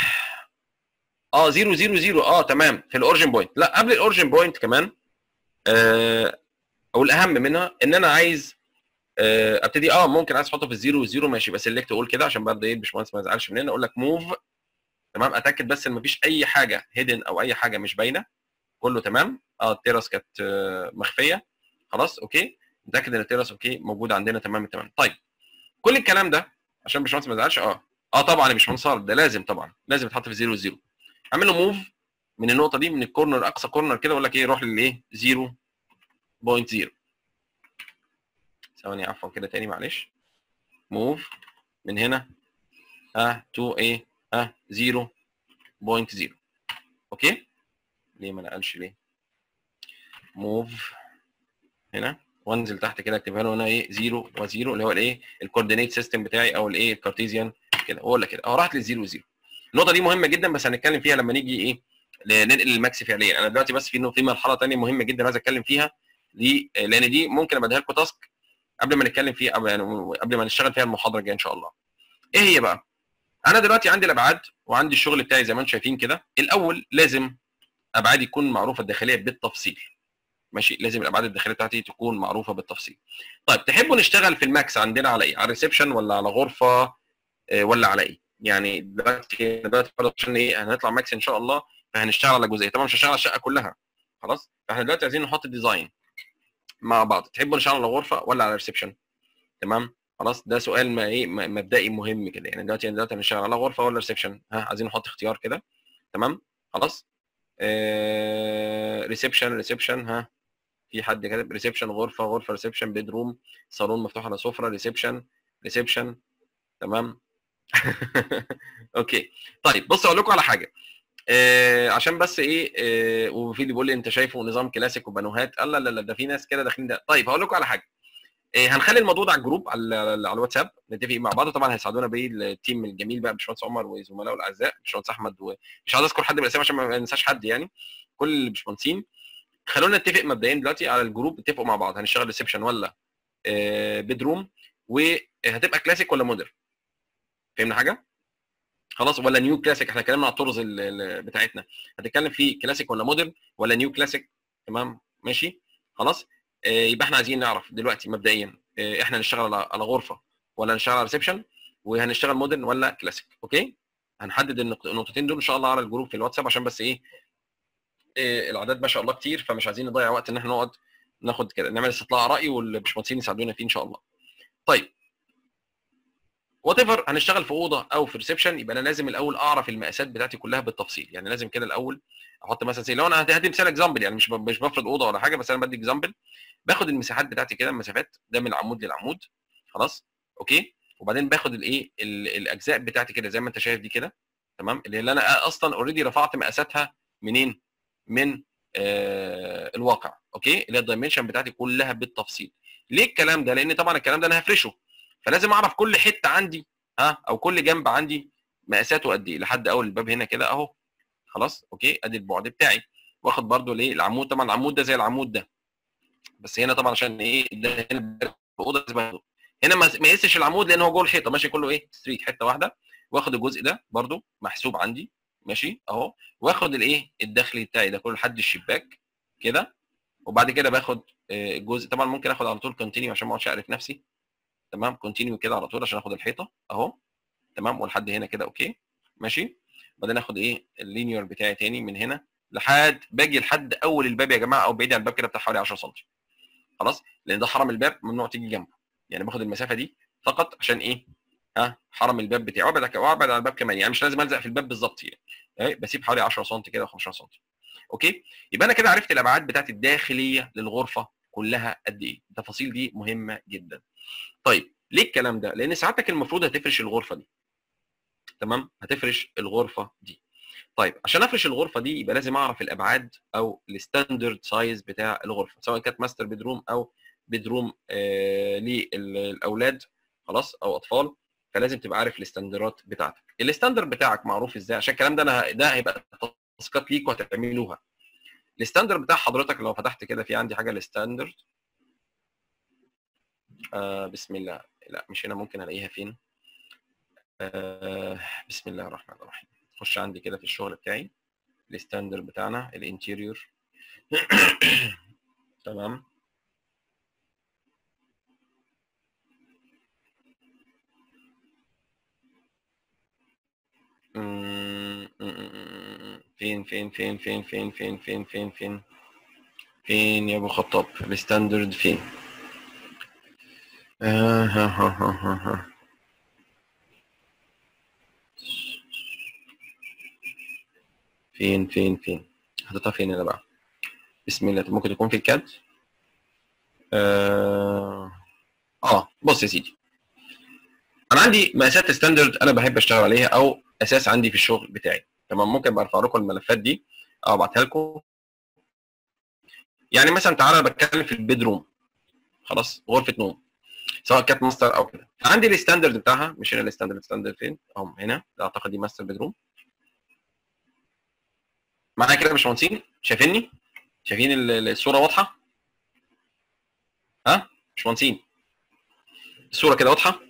Speaker 1: اه 0 0 0 اه تمام في الاورجن بوينت لا قبل الاورجن بوينت كمان آه او الاهم منها ان انا عايز آه ابتدي اه ممكن عايز احطه في الزيرو والزيرو ماشي بس اللي تقول كده عشان برضه ايه الباشمهندس ما يزعلش مننا اقول لك موف تمام اتاكد بس ان مفيش اي حاجه هيدن او اي حاجه مش باينه كله تمام اه التيرس كانت آه مخفيه خلاص اوكي متاكد ان التيرس اوكي موجود عندنا تمام تمام طيب كل الكلام ده عشان الباشمهندس ما يزعلش اه اه طبعا يا باشمهندس صار ده لازم طبعا لازم يتحط في زيرو والزيرو اعمل له موف من النقطه دي من الكورنر اقصى كورنر كده اقول لك ايه روح للايه 0.0 ثواني عفوا كده تاني معلش موف من هنا ها تو ايه ها 0.0 اوكي ليه ما نقلش ليه موف هنا وانزل تحت كده اكتبها له هنا ايه 0 و0 اللي هو الايه الكوردينيت سيستم بتاعي او الايه الكارتيزيان كده واقول لك كده اهو راحت للزيرو وزيرو النقطه دي مهمه جدا بس هنتكلم فيها لما نيجي ايه ننقل الماكس فعليا انا دلوقتي بس في في مرحله ثانيه مهمه جدا عايز اتكلم فيها دي لان دي ممكن ابقى لكم تاسك قبل ما نتكلم فيها قبل, يعني قبل ما نشتغل فيها المحاضره الجايه ان شاء الله ايه هي بقى انا دلوقتي عندي الابعاد وعندي الشغل بتاعي زي ما انتم شايفين كده الاول لازم ابعادي تكون معروفه الداخليه بالتفصيل ماشي لازم الابعاد الداخليه بتاعتي تكون معروفه بالتفصيل طيب تحبوا نشتغل في الماكس عندنا على ايه على الريسبشن ولا على غرفه ولا على ايه يعني دلوقتي دلوقتي عشان ايه هنطلع ماكس ان شاء الله فهنشتغل على جزئيه طبعا مش هنشتغل على الشقه كلها خلاص فاحنا دلوقتي عايزين نحط ديزاين مع بعض تحبوا نشتغل على غرفه ولا على ريسبشن تمام خلاص ده سؤال ما ايه مبدئي مهم كده يعني دلوقتي دلوقتي هنشتغل على غرفه ولا ريسبشن ها عايزين نحط اختيار كده تمام خلاص آه ريسبشن ريسبشن ها في حد كاتب ريسبشن غرفه غرفه ريسبشن بيد روم صالون مفتوح على سفره ريسبشن ريسبشن تمام اوكي طيب بص اقول لكم على حاجه آه عشان بس ايه آه وفي اللي بيقول لي انت شايفه نظام كلاسيك وبنوهات لا لا لا ده في ناس كده داخلين ده طيب هقول لكم على حاجه آه هنخلي الموضوع ده على الجروب على على الواتساب نتفق مع بعض طبعا هيساعدونا بيه التيم الجميل بقى باشمهندس عمر وزملائه الاعزاء باشمهندس احمد ومش عايز اذكر حد بالاسامي عشان ما ننساش حد يعني كل الباشمهندسين خلونا نتفق مبدئيا دلوقتي على الجروب اتفقوا مع بعض هنشتغل ريسبشن ولا بيدروم وهتبقى كلاسيك ولا مودرن فهمنا حاجه خلاص ولا نيو كلاسيك احنا اتكلمنا على الطرز بتاعتنا هتتكلم في كلاسيك ولا مودرن ولا نيو كلاسيك تمام ماشي خلاص آه يبقى احنا عايزين نعرف دلوقتي مبدئيا آه احنا هنشتغل على غرفه ولا هنشتغل على ريسبشن وهنشتغل مودرن ولا كلاسيك اوكي هنحدد النقطتين دول ان شاء الله على الجروب في الواتساب عشان بس ايه آه الاعداد ما شاء الله كتير فمش عايزين نضيع وقت ان احنا نقعد ناخد كده نعمل استطلاع راي والباشمهندسين يساعدونا فيه ان شاء الله طيب وات ايفر هنشتغل في اوضه او في ريسبشن يبقى انا لازم الاول اعرف المقاسات بتاعتي كلها بالتفصيل يعني لازم كده الاول احط مثلا سي لو انا هدي مثال اكزامبل يعني مش مش بفرض اوضه ولا حاجه بس انا بدي اكزامبل باخد المساحات بتاعتي كده المسافات ده من العمود للعمود خلاص اوكي وبعدين باخد الايه الاجزاء بتاعتي كده زي ما انت شايف دي كده تمام اللي اللي انا اصلا اوريدي رفعت مقاساتها منين من آه الواقع اوكي اللي هي الدايمنشن بتاعتي كلها بالتفصيل ليه الكلام ده لان طبعا الكلام ده انا هفرشه فلازم اعرف كل حته عندي ها او كل جنب عندي مقاساته قد ايه لحد اول الباب هنا كده اهو خلاص اوكي ادي البعد بتاعي واخد برده ليه العمود طبعا العمود ده زي العمود ده بس هنا طبعا عشان ايه ده هنا الاوضه زي هنا ما ما يقيسش العمود لان هو جوه الحيطه ماشي كله ايه ستريت حته واحده واخد الجزء ده برده محسوب عندي ماشي اهو واخد الايه الداخلي بتاعي ده كله لحد الشباك كده وبعد كده باخد آه، الجزء طبعا ممكن اخد على طول كونتينيو عشان ما اقعدش اعرف نفسي تمام كونتينيو كده على طول عشان اخد الحيطه اهو تمام ولحد هنا كده اوكي ماشي بعدين اخد ايه اللينير بتاعي تاني من هنا لحد باجي لحد اول الباب يا جماعه او بعيد عن الباب كده بتاع حوالي 10 سم خلاص لان ده حرم الباب ممنوع تيجي جنبه يعني باخد المسافه دي فقط عشان ايه ها حرم الباب بتاعي وابعد وابعد عن الباب كمان يعني مش لازم الزق في الباب بالظبط يعني أهي بسيب حوالي 10 سم كده او 15 سم اوكي يبقى انا كده عرفت الابعاد بتاعت الداخليه للغرفه كلها قد ايه التفاصيل دي مهمه جدا طيب ليه الكلام ده لان ساعتك المفروض هتفرش الغرفه دي تمام هتفرش الغرفه دي طيب عشان افرش الغرفه دي يبقى لازم اعرف الابعاد او الستاندرد سايز بتاع الغرفه سواء كانت ماستر بيدروم او بيدروم آه للاولاد خلاص او اطفال فلازم تبقى عارف الستاندرات بتاعتك الستاندرد بتاعك معروف ازاي عشان الكلام ده انا ده هيبقى تاسكات ليك وهتعملوها الستاندرد بتاع حضرتك لو فتحت كده في عندي حاجه الستاندرد آه بسم الله لا مش هنا ممكن الاقيها فين آه بسم الله الرحمن الرحيم خش عندي كده في الشغل بتاعي الستاندرد بتاعنا الانتيريور تمام مم، مم، مم، فين فين فين فين فين فين فين فين فين فين يا ابو خطاب الستاندرد فين آه ها ها ها ها ها. فين فين فين حاططها فين انا بقى بسم الله طب ممكن تكون في الكاد اه اه بص يا سيدي انا عندي مقاسات ستاندرد انا بحب اشتغل عليها او اساس عندي في الشغل بتاعي تمام ممكن برفع لكم الملفات دي او ابعتها لكم يعني مثلا تعالى بتكلم في البيدروم خلاص غرفه نوم سواء كانت ماستر او كده عندي الستاندرد بتاعها مش هنا الستاندرد ستاندرد فين اهو هنا اعتقد دي ماستر بيدروم معايا كده يا باشمهندسين شايفيني شايفين ال- ال- الصوره واضحه ها باشمهندسين الصوره كده واضحه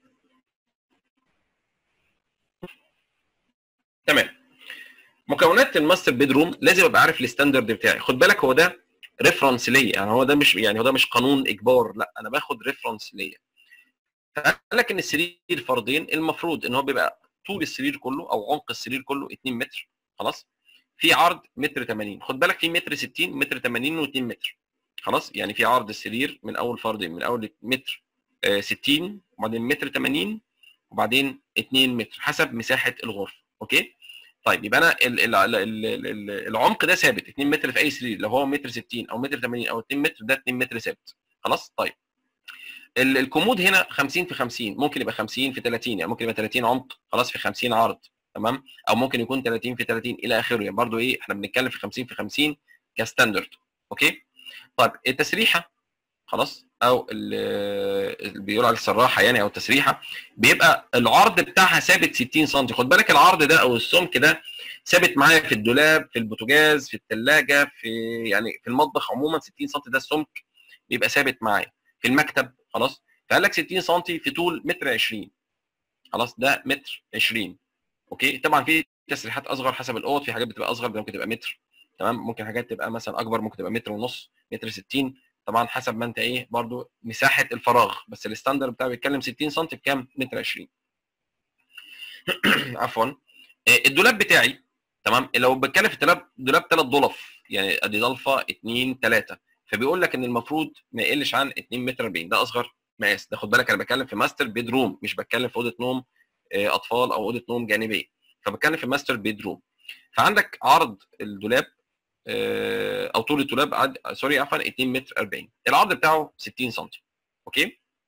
Speaker 1: تمام مكونات الماستر بيدروم لازم ابقى عارف الستاندرد بتاعي خد بالك هو ده ريفرنس ليا يعني هو ده مش يعني هو ده مش قانون اجبار لا انا باخد ريفرنس ليا فقال لك ان السرير فردين المفروض ان هو بيبقى طول السرير كله او عمق السرير كله 2 متر خلاص في عرض متر 80 خد بالك في متر 60 متر 80 و2 متر خلاص يعني في عرض السرير من اول فردين من اول متر آه، 60 وبعدين متر 80 وبعدين 2 متر حسب مساحه الغرفه اوكي طيب يبقى انا ال ال ال ال ال العمق ده ثابت 2 متر في اي سرير لو هو متر 60 او متر 80 او 2 متر ده 2 متر ثابت خلاص طيب ال- الكومود هنا 50 في 50 ممكن يبقى 50 في 30 يعني ممكن يبقى 30 عمق خلاص في 50 عرض تمام او ممكن يكون 30 في 30 الى اخره يعني برضو ايه احنا بنتكلم في 50 في 50 كستاندرد اوكي طيب التسريحه خلاص او ال- اللي بيقول على السراحه يعني او التسريحه بيبقى العرض بتاعها ثابت 60 سم خد بالك العرض ده او السمك ده ثابت معايا في الدولاب في البوتاجاز في الثلاجه في يعني في المطبخ عموما 60 سم ده السمك بيبقى ثابت معايا في المكتب خلاص فقال لك 60 سم في طول متر 20 خلاص ده متر 20 اوكي طبعا في تسريحات اصغر حسب الاوض في حاجات بتبقى اصغر ممكن تبقى متر تمام ممكن حاجات تبقى مثلا اكبر ممكن تبقى متر ونص متر 60 طبعا حسب ما انت ايه برضو مساحه الفراغ بس الستاندرد بتاعه بيتكلم 60 سم بكام متر 20 عفوا آه، الدولاب بتاعي تمام لو بتكلم في الدولاب دولاب ثلاث ضلف يعني ادي ضلفه 2 3 فبيقول لك ان المفروض ما يقلش عن 2 متر 40 ده اصغر مقاس ده خد بالك انا بتكلم في ماستر بيد روم مش بتكلم في اوضه نوم آه، اطفال او اوضه نوم جانبيه فبتكلم في ماستر بيد روم فعندك عرض الدولاب آه، او طول الدولاب عد... سوري عفوا 2 متر 40 العرض بتاعه 60 سم اوكي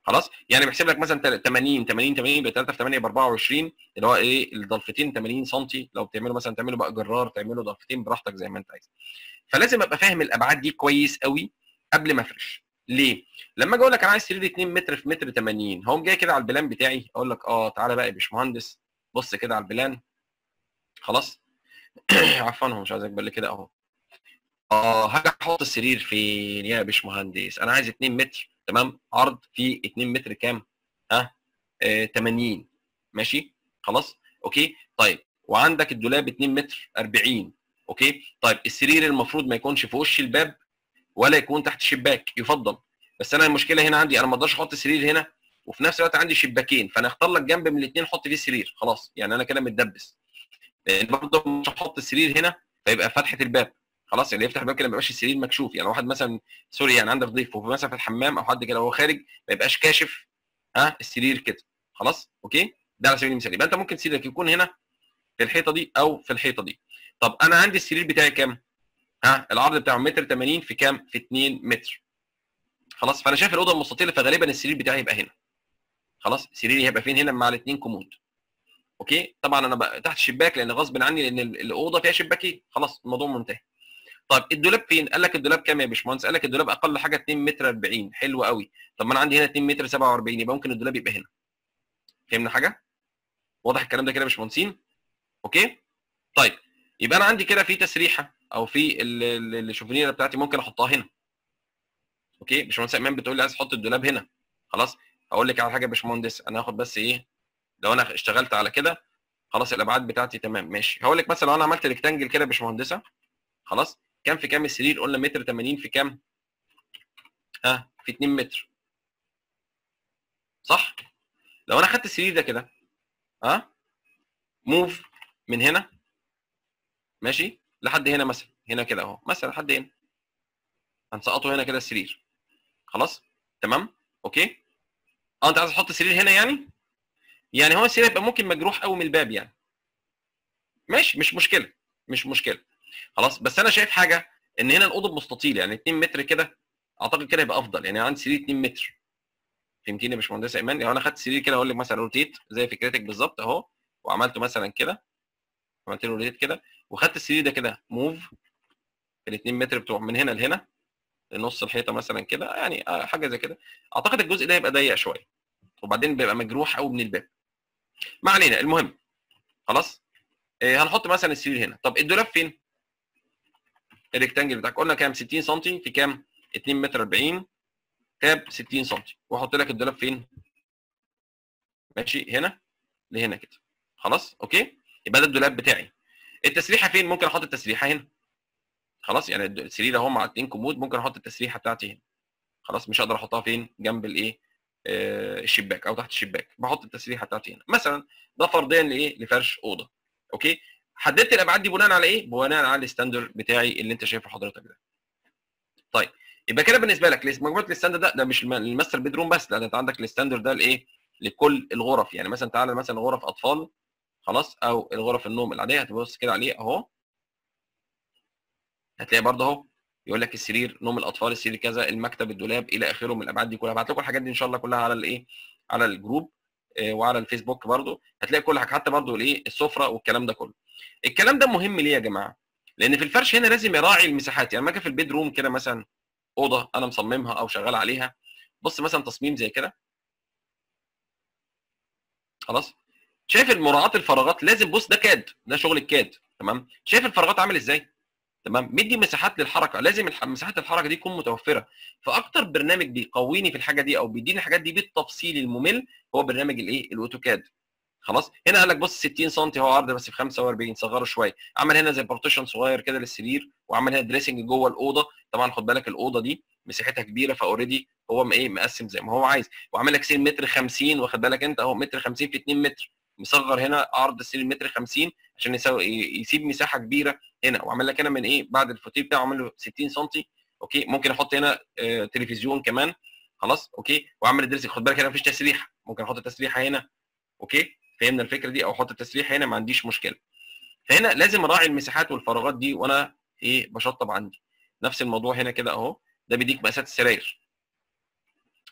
Speaker 1: خلاص يعني بيحسب لك مثلا تل- 80 80 80 يبقى 3 في 8 ب 24 اللي هو ايه الضلفتين 80 سم لو بتعملوا مثلا تعملوا بقى جرار تعملوا ضلفتين براحتك زي ما انت عايز فلازم ابقى فاهم الابعاد دي كويس قوي قبل ما افرش ليه لما اجي اقول لك انا عايز سرير 2 متر في متر 80 هقوم جاي كده على البلان بتاعي اقول لك اه تعالى بقى يا باشمهندس بص كده على البلان خلاص عفوا هو مش عايز اكبر كده اهو اه هاجي احط السرير فين يا باشمهندس انا عايز 2 متر تمام عرض في 2 متر كام ها آه 80 ماشي خلاص اوكي طيب وعندك الدولاب 2 متر 40 اوكي طيب السرير المفروض ما يكونش في وش الباب ولا يكون تحت شباك يفضل بس انا المشكله هنا عندي انا ما اقدرش احط سرير هنا وفي نفس الوقت عندي شباكين فانا اختار لك جنب من الاثنين احط فيه سرير خلاص يعني انا كده متدبس لان برضه مش هحط السرير هنا فيبقى فتحه الباب خلاص اللي يفتح الباب كده ما يبقاش السرير مكشوف يعني واحد مثلا سوري يعني عندك ضيف وفي مثلا في الحمام او حد كده وهو خارج ما يبقاش كاشف ها السرير كده خلاص اوكي ده على سبيل المثال يبقى انت ممكن سريرك يكون هنا في الحيطه دي او في الحيطه دي طب انا عندي السرير بتاعي كام ها العرض بتاعه متر 80 في كام في 2 متر خلاص فانا شايف الاوضه المستطيله فغالبا السرير بتاعي يبقى هنا خلاص سريري هيبقى فين هنا مع الاثنين كومود اوكي طبعا انا بقى تحت الشباك لان غصب عني لان ال- الاوضه فيها شباكين خلاص الموضوع منتهي طيب الدولاب فين قال لك الدولاب كام يا باشمهندس قال لك الدولاب اقل حاجه 2 متر 40 حلو قوي طب ما انا عندي هنا 2 متر 47 يبقى ممكن الدولاب يبقى هنا فهمنا حاجه واضح الكلام ده كده يا باشمهندسين اوكي طيب يبقى انا عندي كده في تسريحه او في ال- ال- الشوفينيره بتاعتي ممكن احطها هنا اوكي باشمهندس ايمان بتقول لي عايز احط الدولاب هنا خلاص هقول لك على حاجه يا باشمهندس انا هاخد بس ايه لو انا اشتغلت على كده خلاص الابعاد بتاعتي تمام ماشي هقول لك مثلا لو انا عملت ريكتانجل كده يا باشمهندسه خلاص كام في كام السرير قلنا متر 80 في كام ها آه في 2 متر صح لو انا خدت السرير ده كده ها آه موف من هنا ماشي لحد هنا مثلا هنا كده اهو مثلا لحد هنا هنسقطه هنا كده السرير خلاص تمام اوكي اه انت عايز تحط السرير هنا يعني يعني هو السرير يبقى ممكن مجروح قوي من الباب يعني ماشي مش مشكله مش مشكله خلاص بس انا شايف حاجه ان هنا الاوضه مستطيله يعني 2 متر كده اعتقد كده يبقى افضل يعني عندي سرير 2 متر فهمتيني يا باشمهندس ايمان لو انا خدت سرير كده اقول لك مثلا روتيت زي فكرتك بالظبط اهو وعملته مثلا كده عملت له روتيت كده وخدت السرير ده كده موف ال 2 متر بتوع من هنا لهنا لنص الحيطه مثلا كده يعني آه، حاجه زي كده اعتقد الجزء ده يبقى ضيق شويه وبعدين بيبقى مجروح قوي من الباب ما علينا المهم خلاص إيه هنحط مثلا السرير هنا طب الدولاب فين الريكتانجل بتاعك قلنا كام 60 سم في كام 2 متر 40 كاب 60 سم واحط لك الدولاب فين ماشي هنا لهنا كده خلاص اوكي يبقى ده الدولاب بتاعي التسريحه فين ممكن احط التسريحه هنا خلاص يعني الد- السرير اهو مع اتنين كومود ممكن احط التسريحه بتاعتي هنا خلاص مش هقدر احطها فين جنب الايه آه الشباك او تحت الشباك بحط التسريحه بتاعتي هنا مثلا ده فرضيا لايه لفرش اوضه اوكي حددت الابعاد دي بناء على ايه بناء على الستاندر بتاعي اللي انت شايفه حضرتك ده طيب يبقى كده بالنسبه لك لس- مجموعه الستاندر ده ده مش الم- الماستر بيدروم بس لا ده انت عندك الستاندر ده لايه لكل الغرف يعني مثلا تعالى مثلا غرف اطفال خلاص او الغرف النوم العاديه هتبص كده عليه اهو هتلاقي برضه اهو يقول لك السرير نوم الاطفال السرير كذا المكتب الدولاب الى اخره من الابعاد دي كلها هبعت لكم الحاجات دي ان شاء الله كلها على الايه على الجروب آه، وعلى الفيسبوك برضه هتلاقي كل حاجه حتى برضه الايه السفره والكلام ده كله الكلام ده مهم ليه يا جماعه لان في الفرش هنا لازم يراعي المساحات يعني لما اجي في البيد روم كده مثلا اوضه انا مصممها او شغال عليها بص مثلا تصميم زي كده خلاص شايف المراعاه الفراغات لازم بص ده كاد ده شغل الكاد تمام شايف الفراغات عامل ازاي تمام مدي مساحات للحركه لازم الح- مساحات الحركه دي تكون متوفره فاكتر برنامج بيقويني في الحاجه دي او بيديني الحاجات دي بالتفصيل الممل هو برنامج الايه الاوتوكاد خلاص هنا قال لك بص 60 سم هو عرض بس في 45 صغره شويه عمل هنا زي بارتيشن صغير كده للسرير وعمل هنا دريسنج جوه الاوضه طبعا خد بالك الاوضه دي مساحتها كبيره فاوريدي هو م- ايه مقسم زي ما هو عايز وعامل لك سرير متر 50 واخد بالك انت اهو متر 50 في 2 متر مصغر هنا عرض السرير متر 50 عشان يساوي ي- يسيب مساحه كبيره هنا وعمل لك هنا من ايه بعد الفوتيه بتاعه عامل له 60 سم اوكي ممكن احط هنا آه تلفزيون كمان خلاص اوكي واعمل الدريسنج خد بالك هنا مفيش تسريحه ممكن احط تسريحه هنا اوكي فهمنا الفكره دي او احط التسريحه هنا ما عنديش مشكله فهنا لازم اراعي المساحات والفراغات دي وانا ايه بشطب عندي نفس الموضوع هنا كده اهو ده بيديك مقاسات السراير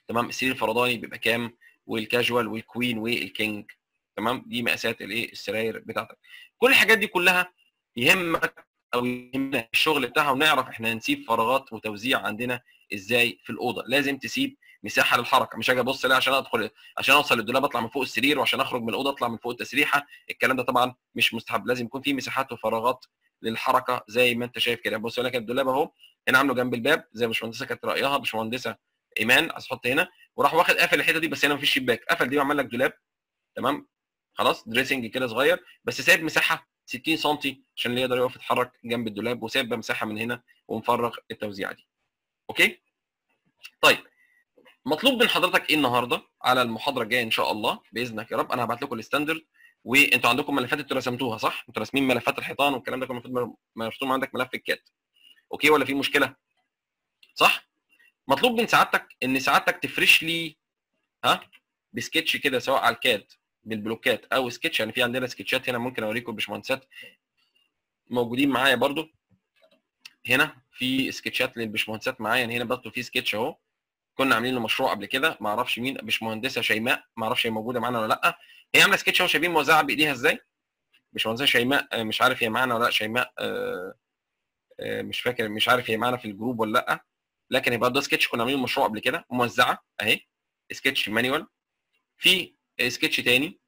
Speaker 1: تمام السرير الفرداني بيبقى كام والكاجوال والكوين والكينج تمام دي مقاسات الايه السراير بتاعتك كل الحاجات دي كلها يهمك او يهمنا الشغل بتاعها ونعرف احنا هنسيب فراغات وتوزيع عندنا ازاي في الاوضه لازم تسيب مساحه للحركه مش هاجي ابص لا عشان ادخل عشان اوصل للدولاب اطلع من فوق السرير وعشان اخرج من الاوضه اطلع من فوق التسريحه الكلام ده طبعا مش مستحب لازم يكون في مساحات وفراغات للحركه زي ما انت شايف كده بص لك الدولاب اهو هنا عامله جنب الباب زي باشمهندسه كانت رايها باشمهندسه ايمان عايز تحط هنا وراح واخد قافل الحته دي بس هنا مفيش شباك قفل دي وعمل لك دولاب تمام خلاص دريسنج كده صغير بس سايب مساحه 60 سم عشان اللي يقدر يقف يتحرك جنب الدولاب وسايب بقى مساحه من هنا ومفرغ التوزيعه دي اوكي طيب مطلوب من حضرتك ايه النهارده على المحاضره الجايه ان شاء الله باذنك يا رب انا هبعت لكم الستاندرد وانتوا عندكم ملفات انتوا رسمتوها صح انتوا راسمين ملفات الحيطان والكلام ده كله المفروض مرسوم عندك ملف الكات اوكي ولا في مشكله صح مطلوب من سعادتك ان سعادتك تفرش لي ها بسكتش كده سواء على الكاد بالبلوكات او سكتش يعني في عندنا سكتشات هنا ممكن اوريكم الباشمهندسات موجودين معايا برضو هنا في سكتشات للباشمهندسات معايا يعني هنا برضو في سكتش اهو كنا عاملين له مشروع قبل كده ما اعرفش مين باشمهندسه شيماء ما اعرفش هي موجوده معانا ولا لا هي عامله سكتش اهو شايفين موزعه بايديها ازاي باشمهندسه شيماء مش عارف هي معانا ولا لا شيماء مش فاكر مش عارف هي معانا في الجروب ولا لا لكن يبقى ده سكتش كنا عاملين مشروع قبل كده موزعه اهي سكتش مانيوال في سكتش تاني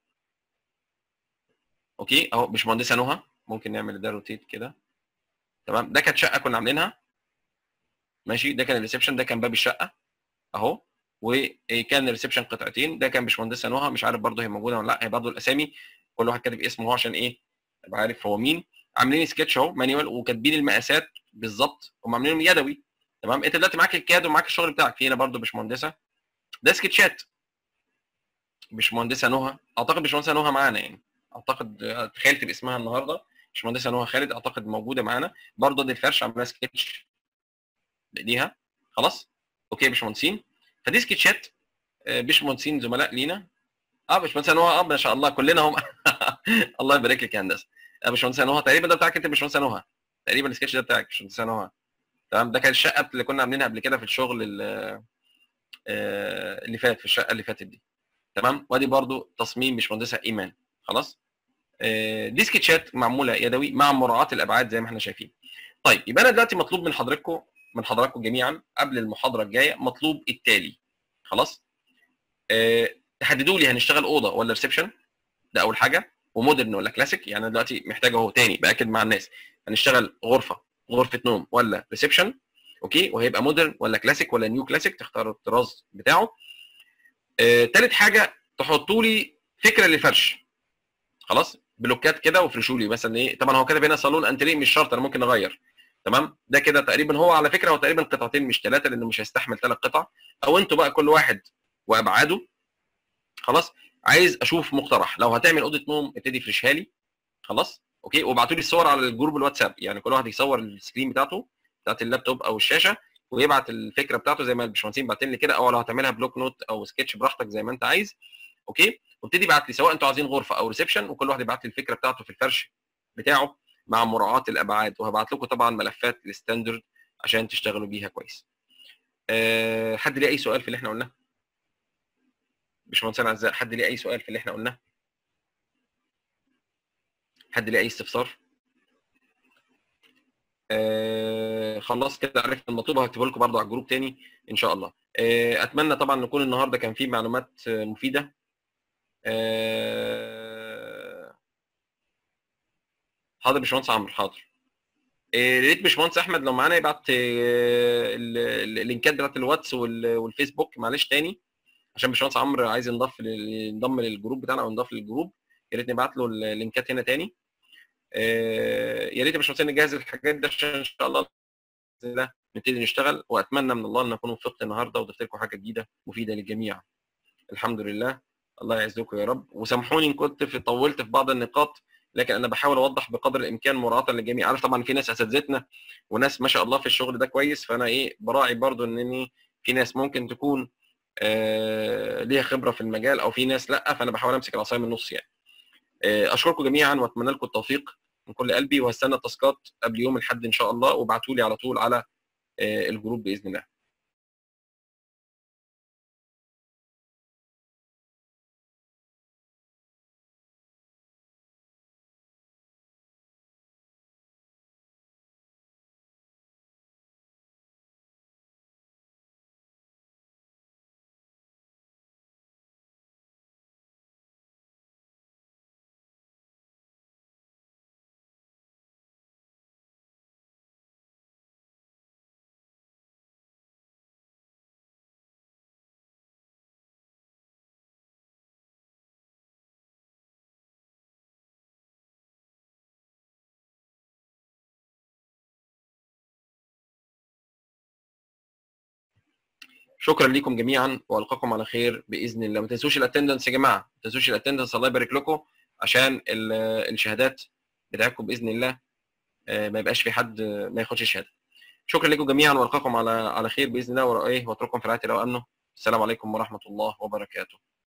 Speaker 1: اوكي اهو باشمهندسه نهى ممكن نعمل ده روتيت كده تمام ده كانت شقه كنا عاملينها ماشي ده كان الريسبشن ده كان باب الشقه اهو وكان الريسبشن قطعتين ده كان باشمهندسه نهى مش عارف برضه هي موجوده ولا لا هي برضه الاسامي كل واحد كاتب اسمه هو عشان ايه ابقى عارف هو مين عاملين سكتش اهو مانيوال وكاتبين المقاسات بالظبط هم عاملينهم يدوي تمام انت دلوقتي معاك الكاد ومعاك الشغل بتاعك في هنا برضه باشمهندسه ده سكتشات باشمهندسه نهى اعتقد باشمهندسه نهى معانا يعني اعتقد تخيلت باسمها النهارده باشمهندسه نهى خالد اعتقد موجوده معانا برضه دي الفرش عاملاها سكتش بايديها خلاص اوكي يا باشمهندسين فدي سكتشات باشمهندسين زملاء لينا اه باشمهندسه نهى اه ما شاء الله كلنا هم الله يبارك لك يا هندسه آه باشمهندسه نهى تقريبا ده بتاعك انت باشمهندسه نهى تقريبا السكتش ده بتاعك باشمهندسه نهى تمام ده كان الشقه اللي كنا عاملينها قبل كده في الشغل اللي فات في الشقه اللي فاتت دي تمام وادي برضو تصميم باشمهندسه ايمان خلاص دي سكتشات معموله يدوي مع مراعاه الابعاد زي ما احنا شايفين طيب يبقى انا دلوقتي مطلوب من حضراتكم من حضراتكم جميعا قبل المحاضره الجايه مطلوب التالي خلاص أه تحددوا لي هنشتغل اوضه ولا ريسبشن ده اول حاجه ومودرن ولا كلاسيك يعني انا دلوقتي محتاج اهو تاني باكد مع الناس هنشتغل غرفه غرفه نوم ولا ريسبشن اوكي وهيبقى مودرن ولا كلاسيك ولا نيو كلاسيك تختار الطراز بتاعه آه، تالت حاجه تحطوا لي فكره للفرش خلاص بلوكات كده وفرشوا لي مثلا ايه طبعا هو كده هنا صالون انتريه مش شرط انا ممكن اغير تمام ده كده تقريبا هو على فكره هو تقريبا قطعتين مش ثلاثه لانه مش هيستحمل ثلاث قطع او انتوا بقى كل واحد وابعاده خلاص عايز اشوف مقترح لو هتعمل اوضه نوم ابتدي افرشها لي خلاص اوكي وابعتوا لي الصور على الجروب الواتساب يعني كل واحد يصور السكرين بتاعته بتاعت اللابتوب او الشاشه ويبعت الفكره بتاعته زي ما الباشمهندسين باعتين لي كده او لو هتعملها بلوك نوت او سكتش براحتك زي ما انت عايز اوكي وابتدي ابعت لي سواء انتوا عايزين غرفه او ريسبشن وكل واحد يبعت لي الفكره بتاعته في الفرش بتاعه مع مراعاه الابعاد وهبعت لكم طبعا ملفات الستاندرد عشان تشتغلوا بيها كويس. أه حد ليه اي سؤال في اللي احنا قلناه؟ باشمهندس اعزاء حد ليه اي سؤال في اللي احنا قلناه؟ حد ليه اي استفسار؟ آه خلاص كده عرفت المطلوب هكتبه لكم برضه على الجروب تاني ان شاء الله آه اتمنى طبعا نكون النهارده كان فيه معلومات آه مفيده آه حاضر يا باشمهندس عمرو حاضر يا ريت باشمهندس احمد لو معانا يبعت اللينكات بتاعت الواتس والفيسبوك معلش تاني عشان باشمهندس عمرو عايز ينضاف ينضم للجروب بتاعنا او ينضاف للجروب يا ريت نبعت له اللينكات هنا تاني يا ريت يا باشمهندس نجهز الحاجات دي عشان ان شاء الله باذن الله نبتدي نشتغل واتمنى من الله ان اكون وفقت النهارده وضفت لكم حاجه جديده مفيده للجميع الحمد لله الله يعزكم يا رب وسامحوني ان كنت في طولت في بعض النقاط لكن انا بحاول اوضح بقدر الامكان مراعاه للجميع عارف طبعا في ناس اساتذتنا وناس ما شاء الله في الشغل ده كويس فانا ايه براعي برضو انني في ناس ممكن تكون آه ليها خبره في المجال او في ناس لا فانا بحاول امسك العصايه من النص يعني اشكركم جميعا واتمنى لكم التوفيق من كل قلبي وهستنى التاسكات قبل يوم الاحد ان شاء الله وابعتوا لي على طول على الجروب باذن الله شكرا لكم جميعا والقاكم على خير باذن الله ما تنسوش الاتندنس يا جماعه ما تنسوش الاتندنس الله يبارك لكم عشان ال- الشهادات بتاعتكم باذن الله آه، ما يبقاش في حد آه، ما ياخدش شهاده شكرا لكم جميعا والقاكم على على خير باذن الله وايه واترككم في رعايه الله وامنه السلام عليكم ورحمه الله وبركاته